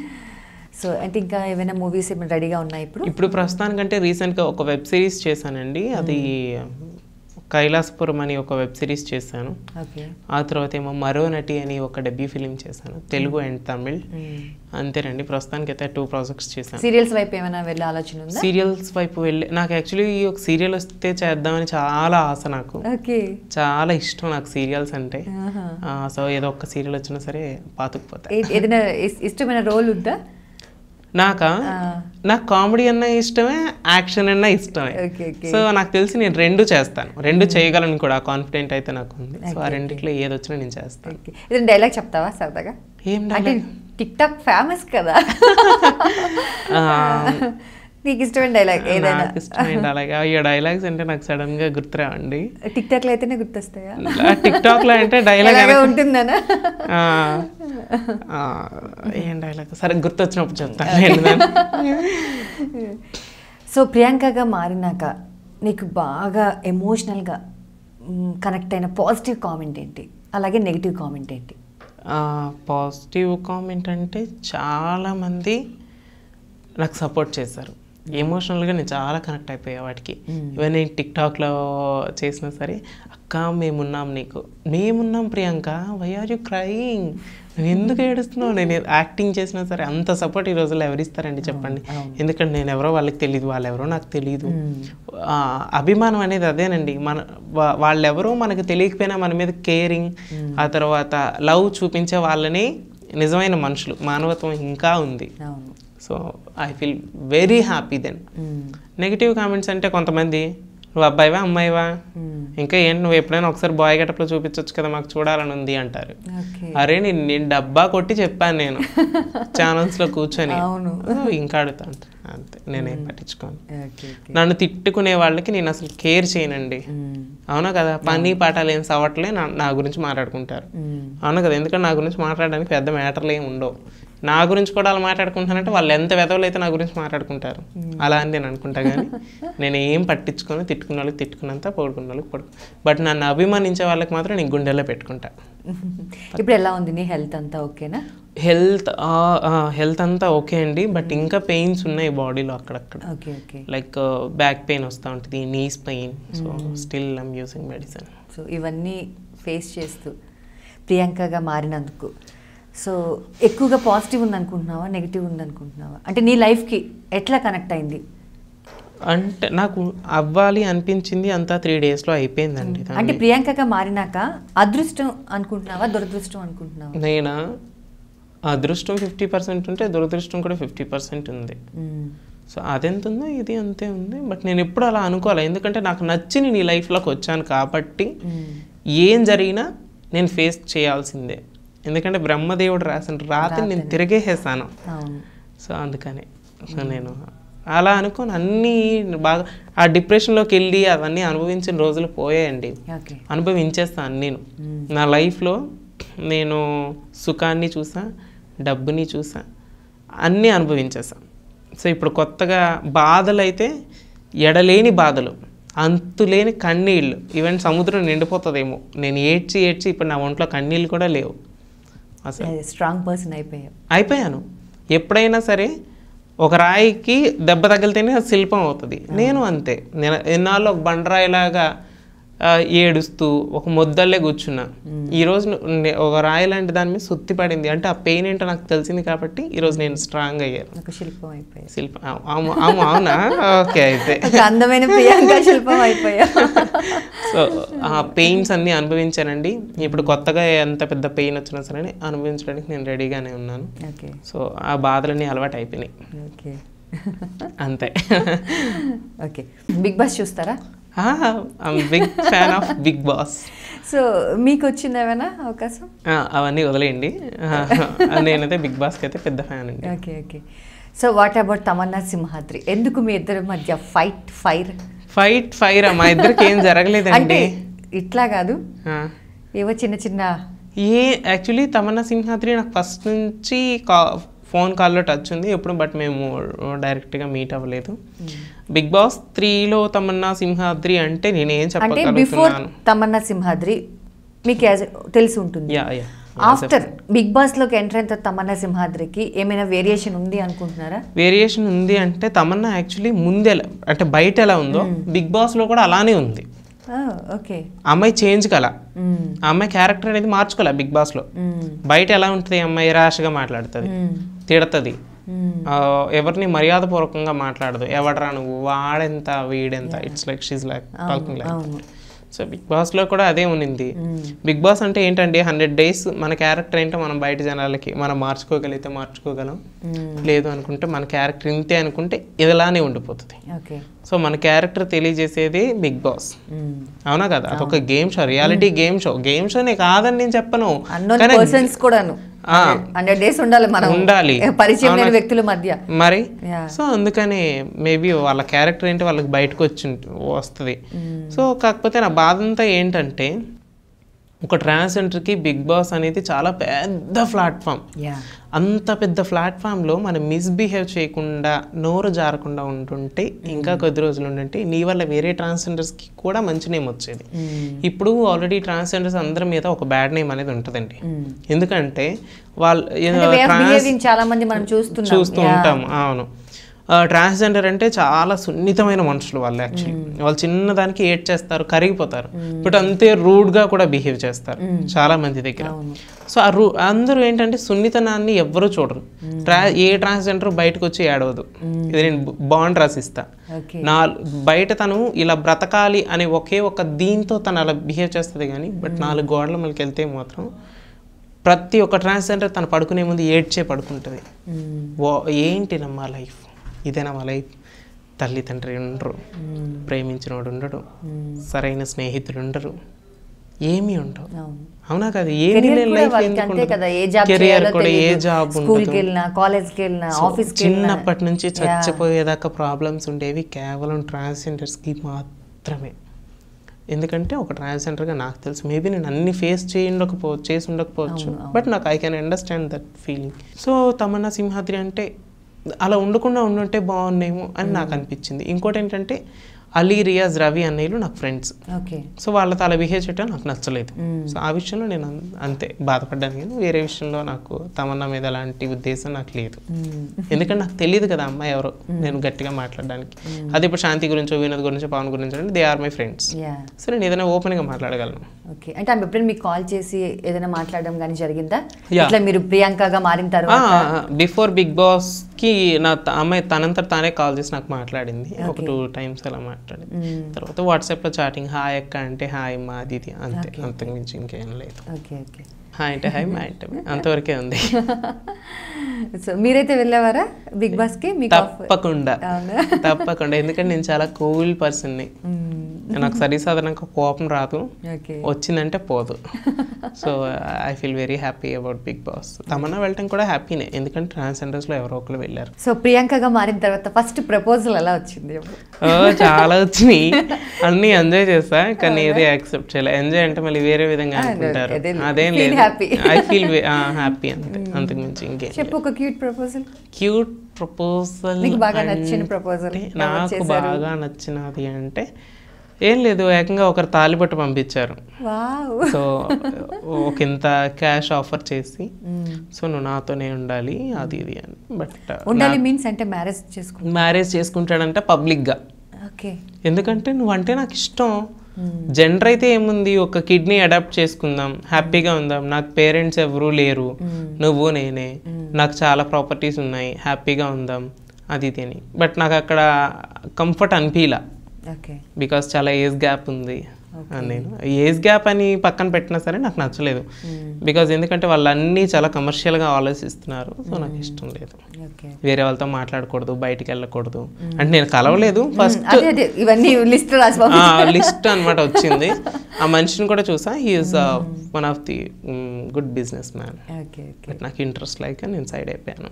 S1: సో అంటే ఇంకా ఏమైనా మూవీస్ ఏమైనా రెడీగా ఉన్నాయి ఇప్పుడు
S2: ఇప్పుడు ప్రస్తుతానికంటే రీసెంట్గా ఒక వెబ్ సిరీస్ చేశానండి అది కైలాసపురం అని ఒక వెబ్ సిరీస్ చేశాను
S1: ఓకే
S2: ఆ తర్వాత ఏమో మరో నటి అని ఒక డెబ్యూ ఫిలిం చేశాను తెలుగు అండ్ తమిళ్ అంతేనండి ప్రస్తుతానికి అయితే టూ ప్రాజెక్ట్స్ చేశాను
S1: సీరియల్స్ వైపు ఏమైనా వెళ్ళే ఆలోచన ఉందా
S2: సీరియల్స్ వైపు వెళ్ళి నాకు యాక్చువల్లీ ఒక సీరియల్ వస్తే చేద్దామని చాలా ఆశ నాకు
S1: ఓకే
S2: చాలా ఇష్టం నాకు సీరియల్స్ అంటే సో ఏదో ఒక సీరియల్ వచ్చినా సరే పాతుకుపోతా
S1: ఏ- ఏదైనా ఇస్- ఇష్టమైన రోల్ ఉందా
S2: నాకా
S1: ఆ.
S2: నాకు కామెడీ అన్న ఇష్టమే యాక్షన్ అన్న ఇష్టమే
S1: ఓకే ఓకే
S2: సో నాకు తెలిసి నేను రెండు చేస్తాను రెండు చేయగలను కూడా కాన్ఫిడెంట్ అయితే నాకు ఉంది సో ఆ రెండిట్లో ఏది వచ్చినా నేను చేస్తాను
S1: ఓకే ఏదైనా డైలాగ్ చెప్తావా సరదాగా
S2: ఏం
S1: అంటే
S2: dialogue?
S1: టిక్ టాక్ ఫేమస్ కదా
S2: ఆ,
S1: నీకు ఇష్టమైన డైలాగ్ ఏదైనా
S2: నాకు ఇష్టమైన అలాగే ఈ డైలాగ్స్ అంటే నాకు సడన్ గా గుర్తురావండి
S1: టిక్ టాక్ లో అయితేనే గుర్తొస్తాయా
S2: టిక్ టాక్ లో అంటే డైలాగ్
S1: ఎలాగో ఉంటుందనా
S2: ఏం డైలాగ్ సరే గుర్తొచ్చినప్పుడు చెప్తాను
S1: సో ప్రియాంకగా మారినాక నీకు బాగా ఎమోషనల్గా కనెక్ట్ అయిన పాజిటివ్ కామెంట్ ఏంటి అలాగే నెగిటివ్ కామెంట్ ఏంటి
S2: పాజిటివ్ కామెంట్ అంటే చాలామంది నాకు సపోర్ట్ చేశారు ఎమోషనల్గా నేను చాలా కనెక్ట్ అయిపోయా వాటికి ఈవెన్ నేను టిక్ టాక్లో చేసినా సరే అక్క మేమున్నాం నీకు మేమున్నాం Priyanka why are you crying నువ్వు ఎందుకు ఏడుస్తున్నావు నేను యాక్టింగ్ చేసినా సరే అంత సపోర్ట్ ఈ రోజుల్లో ఎవరిస్తారండి చెప్పండి ఎందుకంటే నేను ఎవరో వాళ్ళకి తెలియదు వాళ్ళు ఎవరో నాకు తెలియదు ఆ, అభిమానం అనేది అదేనండి మన వా- వాళ్ళెవరో మనకు తెలియకపోయినా మన మీద కేరింగ్ ఆ తర్వాత లవ్ చూపించే వాళ్ళని నిజమైన మనుషులు మానవత్వం ఇంకా ఉంది
S1: అవును
S2: so I feel very happy then negative comments అంటే కొంతమంది నువ్వు అబ్బాయివా అమ్మాయివా ఇంకా ఏంటి నువ్వు ఎప్పుడైనా ఒకసారి బాయ్ గెటప్లో చూపించవచ్చు కదా మాకు చూడాలని ఉంది అంటారు
S1: ఓకే
S2: అరే నేను నేను డబ్బా కొట్టి చెప్పాను నేను ఛానల్స్లో కూర్చొని
S1: అవును.
S2: "ఓ, ఇంకా అడుగుతా అంట అంతే నేనేం పట్టించుకోను
S1: ఓకే ఓకే
S2: నన్ను తిట్టుకునే వాళ్ళకి నేను అసలు కేర్ చేయనండి అవునా కదా పని పాట లేని సవట్లే నా నా గురించి మాట్లాడుకుంటారు అవును కదా ఎందుకంటే నా గురించి మాట్లాడడానికి పెద్ద మ్యాటర్లు ఏమి ఉండవు నా గురించి కూడా అలా మాట్లాడుకుంటానంటే వాళ్ళు ఎంత వెదవలు అయితే నా గురించి మాట్లాడుకుంటారు అలా అని నేను అనుకుంటా కానీ నేను ఏం పట్టించుకొని తిట్టుకున్న వాళ్ళకి తిట్టుకున్నంత పొడుకున్న వాళ్ళకి పొడు బట్ నన్ను అభిమానించే వాళ్ళకి మాత్రం నేను గుండెల్లో పెట్టుకుంటా
S1: ఇప్పుడు ఎలా ఉంది నీ హెల్త్ అంతా ఓకేనా
S2: హెల్త్ హెల్త్ అంతా ఓకే అండి బట్ ఇంకా పెయిన్స్ ఉన్నాయి బాడీలో అక్కడక్కడ
S1: okay okay
S2: like back pain వస్తూ ఉంటుంది knees pain so still I'm using medicine
S1: so ఇవన్నీ ఫేస్ చేస్తూ ప్రియాంకగా మారినందుకు సో ఎక్కువగా పాజిటివ్ ఉందనుకుంటున్నావా నెగిటివ్ ఉందనుకుంటున్నావా అంటే నీ లైఫ్కి ఎట్లా కనెక్ట్ అయింది
S2: అంటే నాకు అవ్వాలి అనిపించింది అంతా త్రీ డేస్లో అయిపోయిందండి
S1: అంటే
S2: దాన్ని.
S1: ప్రియాంకగా మారినాక అదృష్టం అనుకుంటున్నావా దురదృష్టం అనుకుంటున్నావా
S2: నేను అదృష్టం ఫిఫ్టీ పర్సెంట్ ఉంటే దురదృష్టం కూడా ఫిఫ్టీ పర్సెంట్ ఉంది
S1: మ్మ్.
S2: సో అదెంత ఉందో ఇది అంతే ఉంది బట్ నేను ఎప్పుడు అలా అనుకోవాలి ఎందుకంటే నాకు నచ్చి నేను ఈ లైఫ్లోకి వచ్చాను కాబట్టి
S1: మ్మ్.
S2: ఏం జరిగినా నేను ఫేస్ చేయాల్సిందే ఎందుకంటే బ్రహ్మదేవుడు రాసిన రాత్రి నేను తిరిగేసేసాను
S1: అవును
S2: సో అందుకని సో నేను అలా అనుకోని అన్నీ బాగా ఆ డిప్రెషన్లోకి వెళ్ళి అవన్నీ అనుభవించిన రోజులు పోయాయండి
S1: ఓకే
S2: అనుభవించేస్తాను నేను నా లైఫ్లో నేను సుఖాన్ని చూసా డబ్బుని చూసా అన్నీ అనుభవించేసా సో ఇప్పుడు కొత్తగా బాధలు అయితే ఎడలేని బాధలు అంతులేని కన్నీళ్ళు ఈవెన్ సముద్రం నిండిపోతుందేమో నేను ఏడ్చి ఏడ్చి ఇప్పుడు నా ఒంట్లో కన్నీళ్ళు కూడా లేవు అసలు
S1: స్ట్రాంగ్ పర్సన్ అయిపోయావు
S2: అయిపోయాను ఎప్పుడైనా సరే ఒక రాయికి దెబ్బ తగిలితేనే అది శిల్పం అవుతుంది నేను అంతే నేను ఎన్నాళ్ళు ఒక బండరాయిలాగా ఆ, ఏడుస్తూ ఒక ముద్దల్లే కూర్చున్నా ఈ రోజు ను- నే- ఒక రాయి లాంటి దాని మీద సుత్తి పడింది అంటే ఆ పెయిన్ ఏంటో నాకు తెలిసింది కాబట్టి ఈ రోజు నేను స్ట్రాంగ్ అయ్యాను
S1: ఒక శిల్పం అయిపోయావు
S2: శిల్పం అవు- అవు- అవు- అవునా ఓకే అయితే
S1: ఒక అందమైన ప్రియాంక శిల్పం అయిపోయావు
S2: సో ఆ పెయిన్స్ అన్నీ అనుభవించానండి ఇప్పుడు కొత్తగా ఎంత పెద్ద పెయిన్ వచ్చినా సరే అనుభవించడానికి నేను రెడీగానే ఉన్నాను
S1: ఓకే
S2: సో ఆ బాధలన్నీ అలవాటు అయిపోయినాయి
S1: ఓకే
S2: అంతే
S1: ఓకే బిగ్ బాస్ చూస్తారా
S2: big fan of Bigg Boss
S1: so మీకు వచ్చింది ఏమైనా అవకాశం
S2: అవన్నీ వదిలేయండి ఆ, నేనైతే బిగ్ బాస్కి అయితే పెద్ద ఫ్యాన్ అండి
S1: okay okay so what about Tamanna Simhadri ఎందుకు మీ ఇద్దరి మధ్య ఫైట్ ఫైర్
S2: ఫైట్ ఫైర్ మా ఇద్దరికి ఏం
S1: అంటే
S2: జరగలేదండి
S1: ఇట్లా కాదు
S2: ఆ.
S1: ఏవో చిన్న చిన్న
S2: ఏ యాక్చువల్లీ తమన్నా సింహాద్రి నాకు ఫస్ట్ నుంచి కా ఫోన్ కాల్లో టచ్ ఉంది ఎప్పుడు బట్ మేము డైరెక్ట్గా మీట్ అవ్వలేదు బిగ్ బాస్ త్రీలో తమన్నా సింహాద్రి అంటే నేనేం
S1: అంటే బిఫోర్
S2: చెప్పగలుగుతున్నాను
S1: తమన్నా సింహాద్రి మీకు as- తెలిసి ఉంటుంది
S2: yeah yeah
S1: after Bigg Boss లోకి ఎంటర్ అయిన తర్వాత తమన్నా సింహాద్రికి ఏమైనా వేరియేషన్ ఉంది అనుకుంటున్నారా
S2: వేరియేషన్ ఉంది అంటే తమన్నా యాక్చువల్లీ ముందు ఎలా అంటే బయట ఎలా ఉందో బిగ్ బాస్లో కూడా అలానే ఉంది
S1: ఓకే
S2: ఆ అమ్మాయి చేంజ్ కల ఆ అమ్మాయి క్యారెక్టర్ అనేది మార్చుకోలే బిగ్ బాస్లో బయట ఎలా ఉంటుంది ఈ అమ్మాయి ర్యాష్గా మాట్లాడుతుంది తిడుతుంది ఆ, ఎవరిని మర్యాదపూర్వకంగా మాట్లాడదు ఎవడరా నువ్వు వాడెంత వీడెంత it's like she's like talking like
S1: అవును
S2: సో బిగ్ బాస్లో కూడా అదే ఉన్నింది బిగ్ బాస్ అంటే ఏంటండి హండ్రెడ్ డేస్ మన క్యారెక్టర్ ఏంటో మనం బయట జనాలకి మనం మార్చుకోగలిగితే మార్చుకోగలం లేదు అనుకుంటే మన క్యారెక్టర్ ఇంతే అనుకుంటే ఇదిలానే ఉండిపోతుంది
S1: ఓకే
S2: సో మన క్యారెక్టర్ తెలియజేసేది బిగ్ బాస్ అవునా కదా అదొక game show reality game show game షోనే కాదని నేను చెప్పను
S1: అన్నోన్
S2: కానీ
S1: పర్సన్స్ కూడాను
S2: ఆ.
S1: హండ్రెడ్ డేస్ ఉండాలి మనం
S2: ఉండాలి.
S1: పరిచయం లేని
S2: అవునా?
S1: వ్యక్తుల మధ్య
S2: మరి
S1: Yeah.
S2: సో అందుకని మేబీ వాళ్ళ క్యారెక్టర్ ఏంటి వాళ్ళకి బయటకు వచ్చి వస్తుంది సో కాకపోతే నా బాధ అంతా ఏంటంటే ఒక ట్రాన్స్జెండర్కి బిగ్ బాస్ అనేది చాలా పెద్ద ప్లాట్ఫామ్
S1: యా
S2: అంత పెద్ద ప్లాట్ఫామ్లో మనం మిస్బిహేవ్ చేయకుండా నోరు జారకుండా ఉంటుంటే ఇంకా కొద్ది రోజులు ఉంటుంటే నీ వల్ల వేరే ట్రాన్స్జెండర్స్కి కూడా మంచి నేమ్ వచ్చేది ఇప్పుడు ఆల్రెడీ ట్రాన్స్జెండర్స్ అందరి మీద ఒక బ్యాడ్ నేమ్ అనేది ఉంటుందండి ఎందుకంటే వాళ్ళు
S1: అంటే వే ఆఫ్
S2: trans-
S1: బిహేవింగ్ చాలా మంది మనం చూస్తున్నాం
S2: చూస్తూ
S1: Yeah.
S2: ఉంటాం అవును ట్రాన్స్జెండర్ అంటే చాలా సున్నితమైన మనుషులు వాళ్ళు యాక్చువల్లీ వాళ్ళు చిన్నదానికి ఏడ్ చేస్తారు కరిగిపోతారు బట్ అంతే rude గా కూడా బిహేవ్ చేస్తారు చాలా మంది దగ్గర సో ఆ రూ అందరూ ఏంటంటే సున్నితనాన్ని ఎవ్వరూ చూడరు ట్రా ఏ ట్రాన్స్జెండర్ బయటకు వచ్చి ఏడవదు ఇది నేను బాండ్ రాసిస్తా
S1: ఓకే
S2: నా బయట తను ఇలా బ్రతకాలి అనే ఒకే ఒక దీంతో తను అలా బిహేవ్ చేస్తుంది కానీ బట్ నాలుగు గోడల మనకి వెళ్తే మాత్రం ప్రతి ఒక్క ట్రాన్స్జెండర్ తను పడుకునే ముందు ఏడ్చే పడుకుంటుంది ఓ ఏంటి నమ్మా లైఫ్ ఇదేనా మా లైఫ్ తల్లి తండ్రి ఉండరు ప్రేమించినోడు ఉండడు సరైన స్నేహితులు ఉండరు ఏమీ ఉండవు
S1: అవును
S2: అవునా కదా ఏమీ
S1: కెరియర్
S2: లేని
S1: కూడా
S2: లైఫ్
S1: వాళ్ళకి అంతే కదా ఏ జాబ్
S2: కెరియర్ కూడా ఏ జాబ్
S1: స్కూల్ కి వెళ్ళినా కాలేజ్ కి వెళ్ళినా ఆఫీస్ కి వెళ్ళినా
S2: చిన్నప్పటి నుంచి చచ్చిపోయేదాకా ప్రాబ్లమ్స్ ఉండేవి కేవలం ట్రాన్స్జెండర్స్కి మాత్రమే ఎందుకంటే ఒక ట్రాన్స్జెండర్గా నాకు తెలుసు మేబీ నేను అన్ని ఫేస్ చేయి ఉండకపో చేసి ఉండకపోవచ్చు బట్ నాకు I can understand that feeling so Tamanna Simhadri అంటే అలా ఉండకుండా ఉండుంటే బాగున్నేమో అని నాకు అనిపించింది ఇంకోటి ఏంటంటే అలీ రియాజ్ రవి అన్నయ్యలు నాకు ఫ్రెండ్స్
S1: ఓకే
S2: సో వాళ్ళతో అలా బిహేవ్ చేయడం నాకు నచ్చలేదు సో ఆ విషయంలో నేను అన్- అంతే బాధపడ్డాను కానీ వేరే విషయంలో నాకు తమన్నా మీద అలాంటి ఉద్దేశం నాకు లేదు ఎందుకంటే నాకు తెలియదు కదా అమ్మాయి ఎవరో నేను గట్టిగా మాట్లాడడానికి అదే ఇప్పుడు శాంతి గురించో వినోద్ గురించో పవన్ గురించో అంటే they are my friends
S1: yeah
S2: so నేను ఏదైనా ఓపెన్గా మాట్లాడగలను
S1: ఓకే అంటే ఆమె ఎప్పుడైనా మీకు కాల్ చేసి ఏదైనా మాట్లాడడం కానీ జరిగిందా
S2: Yeah.
S1: ఇట్లా మీరు ప్రియాంకగా మారిన తర్వాత
S2: బిఫోర్ బిగ్ బాస్ కి నా త- అమ్మాయి తనంతట తానే కాల్ చేసి నాకు మాట్లాడింది ఒక టూ టైమ్స్ అలా మాట్లాడింది తర్వాత వాట్సాప్ లో చాటింగ్ హాయ్ అక్క అంటే హాయ్ మా అది ఇది అంతే అంతకు మించి ఇంకేం లేదు
S1: ఓకే ఓకే
S2: హాయ్ అంటే హాయ్ మా అంటే మా. అంతవరకే ఉంది
S1: సో మీరైతే వెళ్ళేవారా బిగ్ బాస్ కి మీకు offer-
S2: తప్పకుండా
S1: అవునా
S2: తప్పకుండా ఎందుకంటే నేను చాలా కూల్ పర్సన్ని నాకు సరిసాధారణంగా కోపం రాదు
S1: ఓకే
S2: వచ్చిందంటే పోదు so I feel very happy about Bigg Boss Tamanna వెళ్ళటం కూడా హ్యాపీనే ఎందుకంటే ట్రాన్స్జెండర్స్లో ఎవరో ఒకరు వెళ్ళారు
S1: సో ప్రియాంకగా మారిన తర్వాత ఫస్ట్ ప్రపోజల్ ఎలా వచ్చింది
S2: ఓ చాలా వచ్చినాయి అన్ని ఎంజాయ్ చేస్తా కానీ ఏది యాక్సెప్ట్ చేయలేదు ఎంజాయ్ అంటే మళ్ళీ వేరే విధంగా
S1: Ah, no,
S2: అనుకుంటారు
S1: అదేం లేదు.
S2: అదేం
S1: Feel
S2: లేదు
S1: happy.
S2: ఐ ఫీల్ హ్యాపీ అంతే అంతకు మించి ఇంకేం
S1: చెప్పు ఒక క్యూట్ ప్రపోజల్
S2: క్యూట్ ప్రపోజల్
S1: నీకు బాగా నచ్చిన proposal ఎవరు
S2: నాకు
S1: చేశారు?
S2: బాగా నచ్చినది అంటే ఏం లేదు ఏకంగా ఒకరు తాలిబట్టు పంపించారు
S1: వావ్
S2: సో ఒక ఇంత క్యాష్ ఆఫర్ చేసి సో నువ్వు నాతోనే ఉండాలి అది ఇది అని బట్
S1: ఉండాలి మీన్స్ అంటే మ్యారేజ్ చేసుకుంటా
S2: మ్యారేజ్ చేసుకుంటాడంటే పబ్లిక్గా
S1: ఓకే
S2: ఎందుకంటే నువ్వంటే నాకు ఇష్టం జెండర్ అయితే ఏముంది ఒక కిడ్నీ అడాప్ట్ చేసుకుందాం హ్యాపీగా ఉందాం నాకు పేరెంట్స్ ఎవరూ లేరు నువ్వు నేనే నాకు చాలా ప్రాపర్టీస్ ఉన్నాయి హ్యాపీగా ఉందాం అది ఇది అని బట్ నాకు అక్కడ కంఫర్ట్ అనిపించలా
S1: ఓకే
S2: బికాస్ చాలా ఏజ్ గ్యాప్ ఉంది అని నేను ఏజ్ గ్యాప్ అని పక్కన పెట్టినా సరే నాకు నచ్చలేదు బికాజ్ ఎందుకంటే వాళ్ళు అన్నీ చాలా కమర్షియల్గా ఆలోచిస్తున్నారు సో నాకు ఇష్టం లేదు
S1: ఓకే
S2: వేరే వాళ్ళతో మాట్లాడకూడదు బయటికి వెళ్ళకూడదు అంటే నేను కలవలేదు ఫస్ట్
S1: అదే అదే ఇవన్నీ లిస్ట్ రాసి పంపి-
S2: లిస్ట్ అన్నమాట వచ్చింది ఆ మనిషిని కూడా చూసా he's one of the good business man
S1: okay okay
S2: but నాకు ఇంట్రెస్ట్ లైక్ నేను సైడ్ అయిపోయాను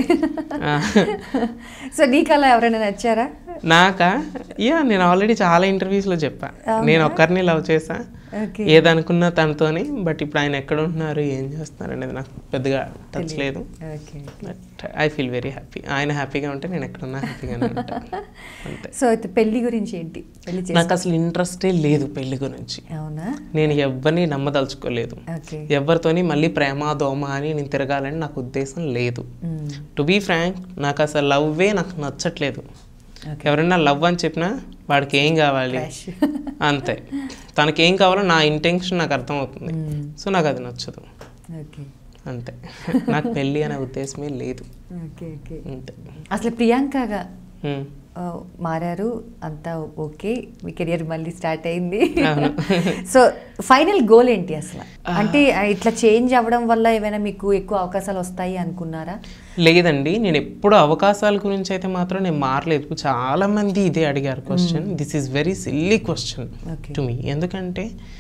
S1: సో నీకు అలా ఎవరైనా నచ్చారా
S2: నాకా యా నేను ఆల్రెడీ చాలా ఇంటర్వ్యూస్లో చెప్పా నేను ఒక్కరిని లవ్ చేసా
S1: ఓకే
S2: ఏదనుకున్నా తనతోని బట్ ఇప్పుడు ఆయన ఎక్కడ ఉంటున్నారు ఏం చేస్తున్నారు అనేది నాకు పెద్దగా టచ్ లేదు
S1: okay
S2: but I feel very happy ఆయన హ్యాపీగా ఉంటే నేను ఎక్కడున్నా హ్యాపీగానే ఉంటాను అంతే
S1: సో అయితే పెళ్లి గురించి ఏంటి పెళ్లి చేసి
S2: నాకు అసలు ఇంట్రెస్టే లేదు పెళ్లి గురించి
S1: అవునా
S2: నేను ఎవరిని నమ్మదలుచుకోలేదు
S1: ఓకే
S2: ఎవరితోని మళ్ళీ ప్రేమ దోమ అని నేను తిరగాలని నాకు ఉద్దేశం లేదు టు బీ ఫ్రాంక్ నాకు అసలు లవ్వే నాకు నచ్చట్లేదు ఎవరైనా లవ్ అని చెప్పినా వాడికి ఏం కావాలి అంతే తనకి ఏం కావాలో నా ఇంటెన్షన్ నాకు అర్థమవుతుంది సో నాకు అది నచ్చదు
S1: ఓకే
S2: అంతే నాకు పెళ్ళి అనే ఉద్దేశమే లేదు
S1: ఓకే ఓకే
S2: అంతే
S1: అసలు ప్రియాంకగా
S2: హ్మ్.
S1: ఆ, మారారు అంతా ఓకే మీ కెరియర్ మళ్ళీ స్టార్ట్ అయింది
S2: అవును.
S1: సో ఫైనల్ గోల్ ఏంటి అసలు అంటే ఆ, ఇట్లా చేంజ్ అవ్వడం వల్ల ఏమైనా మీకు ఎక్కువ అవకాశాలు వస్తాయి అనుకున్నారా
S2: లేదండి నేను ఎప్పుడు అవకాశాల గురించి అయితే మాత్రం నేను మారలేదు చాలా మంది ఇదే అడిగారు question this is very silly question
S1: Okay.
S2: To me ఎందుకంటే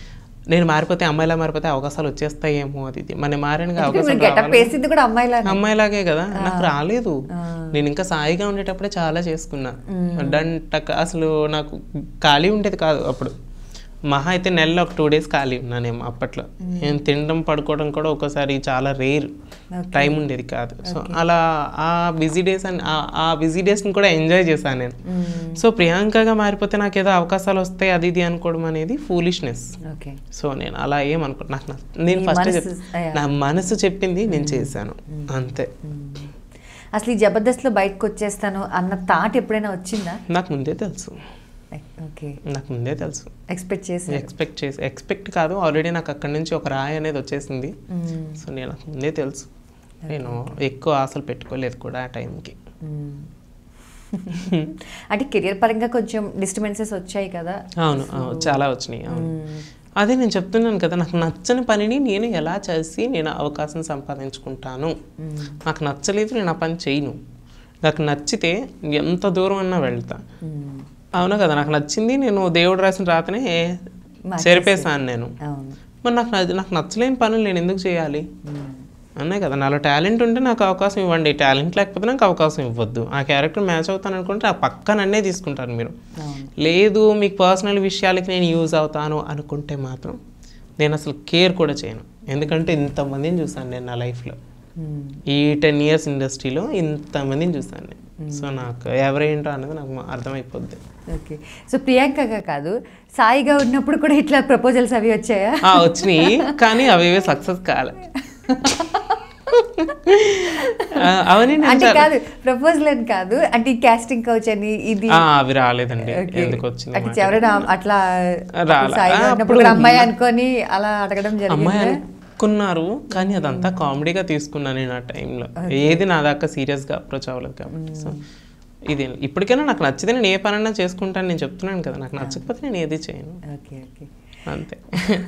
S2: నేను మారిపోతే అమ్మాయిలా మారిపోతే అవకాశాలు వచ్చేస్తాయేమో అది ఇది మన మారినగా
S1: ఎందుకంటే
S2: అవకాశం
S1: మీరు గెటప్
S2: రావాలి.
S1: వేసింది కూడా అమ్మాయిలా
S2: అమ్మాయిలాగే కదా నాకు రాలేదు నేను ఇంకా సాయిగా ఉండేటప్పుడే చాలా చేసుకున్నా డన్ టక్ అసలు నాకు ఖాళీ ఉండేది కాదు అప్పుడు మహా అయితే నెలలో ఒక టూ డేస్ ఖాళీ ఉన్నానేమో అప్పట్లో నేను తినడం పడుకోవడం కూడా ఒక్కోసారి చాలా రేర్ టైం ఉండేది కాదు సో అలా ఆ బిజీ డేస్ అని ఆ- ఆ బిజీ డేస్ని కూడా ఎంజాయ్ చేశాను నేను సో ప్రియాంకగా మారిపోతే నాకు ఏదో అవకాశాలు వస్తాయి అది ఇది అనుకోవడం అనేది ఫూలిష్నెస్
S1: ఓకే
S2: సో నేను అలా ఏమనుకో నాకు నచ్చ- నేను
S1: నీ
S2: ఫస్ట్
S1: మనసు- అయ్యా.
S2: నా మనసు చెప్పింది నేను చేశాను అంతే
S1: అసలు ఈ జబర్దస్త్లో బయటకు వచ్చేస్తాను అన్న థాట్ ఎప్పుడైనా వచ్చిందా
S2: నాకు ముందే తెలుసు
S1: ఓకే
S2: నాకు ముందే తెలుసు
S1: ఎక్స్పెక్ట్ చేసి
S2: ఎక్స్పెక్ట్ చేసి ఎక్స్పెక్ట్ కాదు ఆల్రెడీ నాకు అక్కడి నుంచి ఒక రాయి అనేది వచ్చేసింది సో నేను నాకు ముందే తెలుసు నేను ఎక్కువ ఆశలు పెట్టుకోలేదు కూడా ఆ టైంకి
S1: అంటే కెరియర్ పరంగా కొంచెం డిస్టర్బెన్సెస్ వచ్చాయి కదా
S2: అవును అవును, చాలా వచ్చినాయి అవును అదే నేను చెప్తున్నాను కదా నాకు నచ్చని పనిని నేను ఎలా చేసి నేను అవకాశం సంపాదించుకుంటాను నాకు నచ్చలేదు నేను ఆ పని చేయను నాకు నచ్చితే ఎంత దూరం అన్నా వెళ్తా అవునా కదా నాకు నచ్చింది నేను దేవుడు రాసిన రాతనే చెరిపేశాను నేను
S1: అవును
S2: మరి నాకు నచ్చ- నాకు నచ్చలేని పనులు నేను ఎందుకు చేయాలి అన్నాయి కదా నాలో టాలెంట్ ఉంటే నాకు అవకాశం ఇవ్వండి టాలెంట్ లేకపోతే నాకు అవకాశం ఇవ్వద్దు ఆ క్యారెక్టర్ మ్యాచ్ అవుతాను అనుకుంటే ఆ పక్క నన్నే తీసుకుంటారు మీరు
S1: అవును
S2: లేదు మీకు పర్సనల్ విషయాలకి నేను యూజ్ అవుతాను అనుకుంటే మాత్రం నేను అసలు కేర్ కూడా చేయను ఎందుకంటే ఇంతమందిని చూసాను నేను నా లైఫ్లో ఈ టెన్ ఇయర్స్ ఇండస్ట్రీలో ఇంతమందిని చూసాను నేను సో నాకు ఎవరేంటో అనేది నాకు అర్థమైపోద్ది
S1: ఓకే సో ప్రియాంకగా కాదు సాయిగా ఉన్నప్పుడు కూడా ఇట్లా ప్రపోజల్స్ అవి వచ్చాయా
S2: ఆ, వచ్చినాయి కానీ అవి సక్సెస్ కాలే ఆ, అవన్నీ నేను
S1: అంటే
S2: చాలా-
S1: కాదు ప్రపోజల్ అని కాదు అంటే ఈ కాస్టింగ్ కౌచ్ అని ఇది
S2: ఆ, అవి రాలేదండి
S1: Okay.
S2: ఎందుకు వచ్చింది
S1: అంటే
S2: మాట?
S1: ఎవరైనా అట్లా
S2: రాలే.
S1: సాయిగా
S2: ఆ,
S1: ఉన్నప్పుడు
S2: అప్పుడు
S1: కూడా అమ్మాయి అనుకొని అలా అడగడం
S2: అమ్మాయి
S1: జరిగింది
S2: అనుకున్నారు కానీ అదంతా కామెడీగా తీసుకున్నాను నేను ఆ టైంలో ఏది నా దాకా సీరియస్గా అప్రోచ్ అవ్వలేదు కాబట్టి సో ఇది ఇప్పటికైనా నాకు నచ్చితే నేను ఏ పనైనా చేసుకుంటాను నేను చెప్తున్నాను కదా నాకు నచ్చకపోతే నేను ఏది చేయను
S1: ఓకే ఓకే
S2: అంతే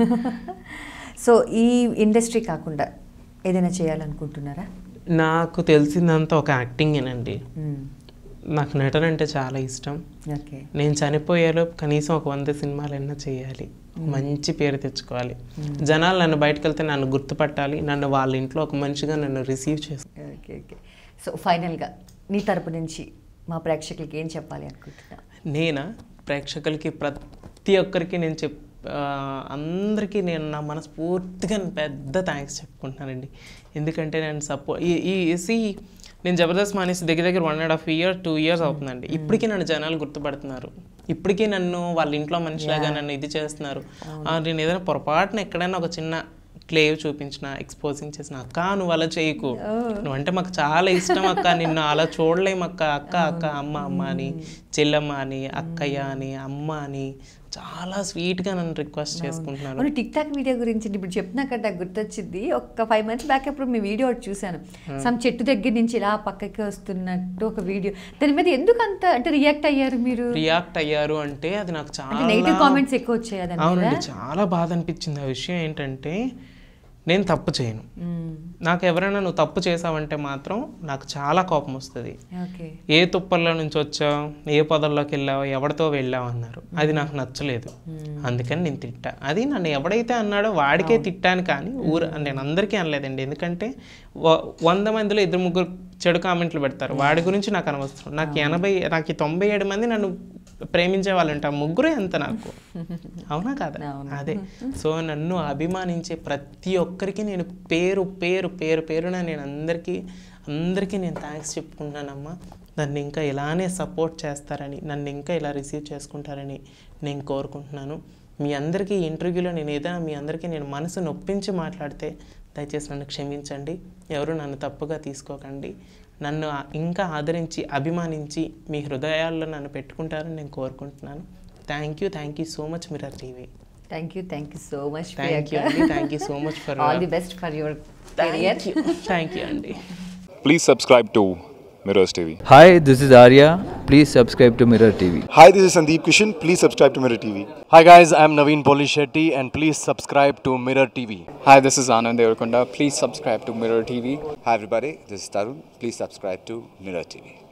S1: సో ఈ ఇండస్ట్రీ కాకుండా ఏదైనా చేయాలనుకుంటున్నారా
S2: నాకు తెలిసిందంతా ఒక యాక్టింగేనండి
S1: మ్మ్.
S2: నాకు నటన అంటే చాలా ఇష్టం
S1: ఓకే
S2: నేను చనిపోయేలో కనీసం ఒక వంద సినిమాలైనా చేయాలి మంచి పేరు తెచ్చుకోవాలి జనాలు నన్ను బయటకు వెళ్తే నన్ను గుర్తుపట్టాలి నన్ను వాళ్ళ ఇంట్లో ఒక మనిషిగా నన్ను రిసీవ్ చేస్తారు
S1: ఓకే ఓకే సో ఫైనల్గా నీ తరపు నుంచి మా ప్రేక్షకులకి ఏం చెప్పాలి అనుకుంటున్నా
S2: నేనా ప్రేక్షకులకి ప్రతి ఒక్కరికి నేను చెప్ ఆ, అందరికీ నేను నా మనస్ఫూర్తిగా పెద్ద థ్యాంక్స్ చెప్పుకుంటున్నానండి ఎందుకంటే నేను సపోర్ట్ ఈ సి నేను జబర్దస్త్ మానేసి దగ్గర దగ్గర one and half year two years అవుతుందండి ఇప్పటికీ నన్ను జనాలు గుర్తుపడుతున్నారు ఇప్పటికీ నన్ను వాళ్ళ ఇంట్లో మనిషిలాగా నన్ను ఇది చేస్తున్నారు ఆ, నేను ఏదైనా పొరపాటున ఎక్కడైనా ఒక చిన్న క్లేవ్ చూపించిన ఎక్స్పోజింగ్ చేసిన అక్క నువ్వు అలా చేయకు నువ్వంటే మాకు చాలా ఇష్టం అక్క నిన్ను అలా చూడలేము అక్క అక్క అక్క అమ్మ అమ్మ అని చెల్లమ్మ అని అక్కయ్య అని అమ్మ అని చాలా స్వీట్గా నన్ను రిక్వెస్ట్ చేసుకుంటున్నారు
S1: అవును టిక్ టాక్ వీడియో గురించి ఇప్పుడు చెప్తున్నాక నాకు గుర్తొచ్చింది ఒక ఫైవ్ మంత్స్ బ్యాక్ అప్పుడు మీ వీడియో ఒకటి చూశాను సమ్ చెట్టు దగ్గర నుంచి ఇలా పక్కకి వస్తున్నట్టు ఒక వీడియో దాని మీద ఎందుకు అంత అంటే రియాక్ట్ అయ్యారు మీరు
S2: రియాక్ట్ అయ్యారు అంటే అది నాకు
S1: అంటే నెగిటివ్
S2: చాలా
S1: కామెంట్స్ ఎక్కువ వచ్చాయి దాని మీద
S2: అవునండి చాలా బాధ అనిపించింది ఆ విషయం ఏంటంటే నేను తప్పు చేయను
S1: మ్మ్.
S2: నాకు ఎవరైనా నువ్వు తప్పు చేసావంటే మాత్రం నాకు చాలా కోపం వస్తుంది
S1: ఓకే
S2: ఏ తుప్పల్లో నుంచి వచ్చావు ఏ పొదల్లోకి వెళ్ళావు ఎవరితో వెళ్ళావు అన్నారు అది నాకు నచ్చలేదు అందుకని నేను తిట్టా అది నన్ను ఎవడైతే అన్నాడో వాడికే తిట్టాను కానీ ఊరు నేను అందరికీ అనలేదండి ఎందుకంటే వ- వంద మందిలో ఇద్దరు ముగ్గురు చెడు కామెంట్లు పెడతారు వాడి గురించి నాకు అనవసరం నాకు ఎనభై నాకు ఈ తొంభై ఏడు మంది నన్ను ప్రేమించే వాళ్ళు ఉంటారు ముగ్గురే ఎంత నాకు అవునా కాదా
S1: అవును.
S2: అదే సో నన్ను అభిమానించే ప్రతి ఒక్కరికి నేను పేరు పేరు పేరు పేరున నేను అందరికీ అందరికీ నేను థ్యాంక్స్ చెప్పుకుంటున్నానమ్మా నన్ను ఇంకా ఇలానే సపోర్ట్ చేస్తారని నన్ను ఇంకా ఇలా రిసీవ్ చేసుకుంటారని నేను కోరుకుంటున్నాను మీ అందరికీ ఈ ఇంటర్వ్యూలో నేను ఏదైనా మీ అందరికీ నేను మనసు నొప్పించి మాట్లాడితే దయచేసి నన్ను క్షమించండి ఎవరు నన్ను తప్పుగా తీసుకోకండి నన్ను ఆ- ఇంకా ఆదరించి అభిమానించి మీ హృదయాల్లో నన్ను పెట్టుకుంటారని నేను కోరుకుంటున్నాను thank you thank you so much Mirror TV
S1: thank you thank you so much
S2: thank you అండి thank you so much for
S1: all the best for your career
S2: thank you అండి
S3: Please subscribe to Mirrors TV.
S4: Hi, this is Arya. Please subscribe to Mirror TV.
S5: Hi, this is Sandeep Kishan. Please subscribe to Mirror TV.
S6: Hi guys, I'm Naveen Polishetty and please subscribe to Mirror TV.
S7: Hi, this is Anand Devarkonda. Please subscribe to Mirror TV.
S8: Hi everybody, this is Tarun. Please subscribe to Mirror TV.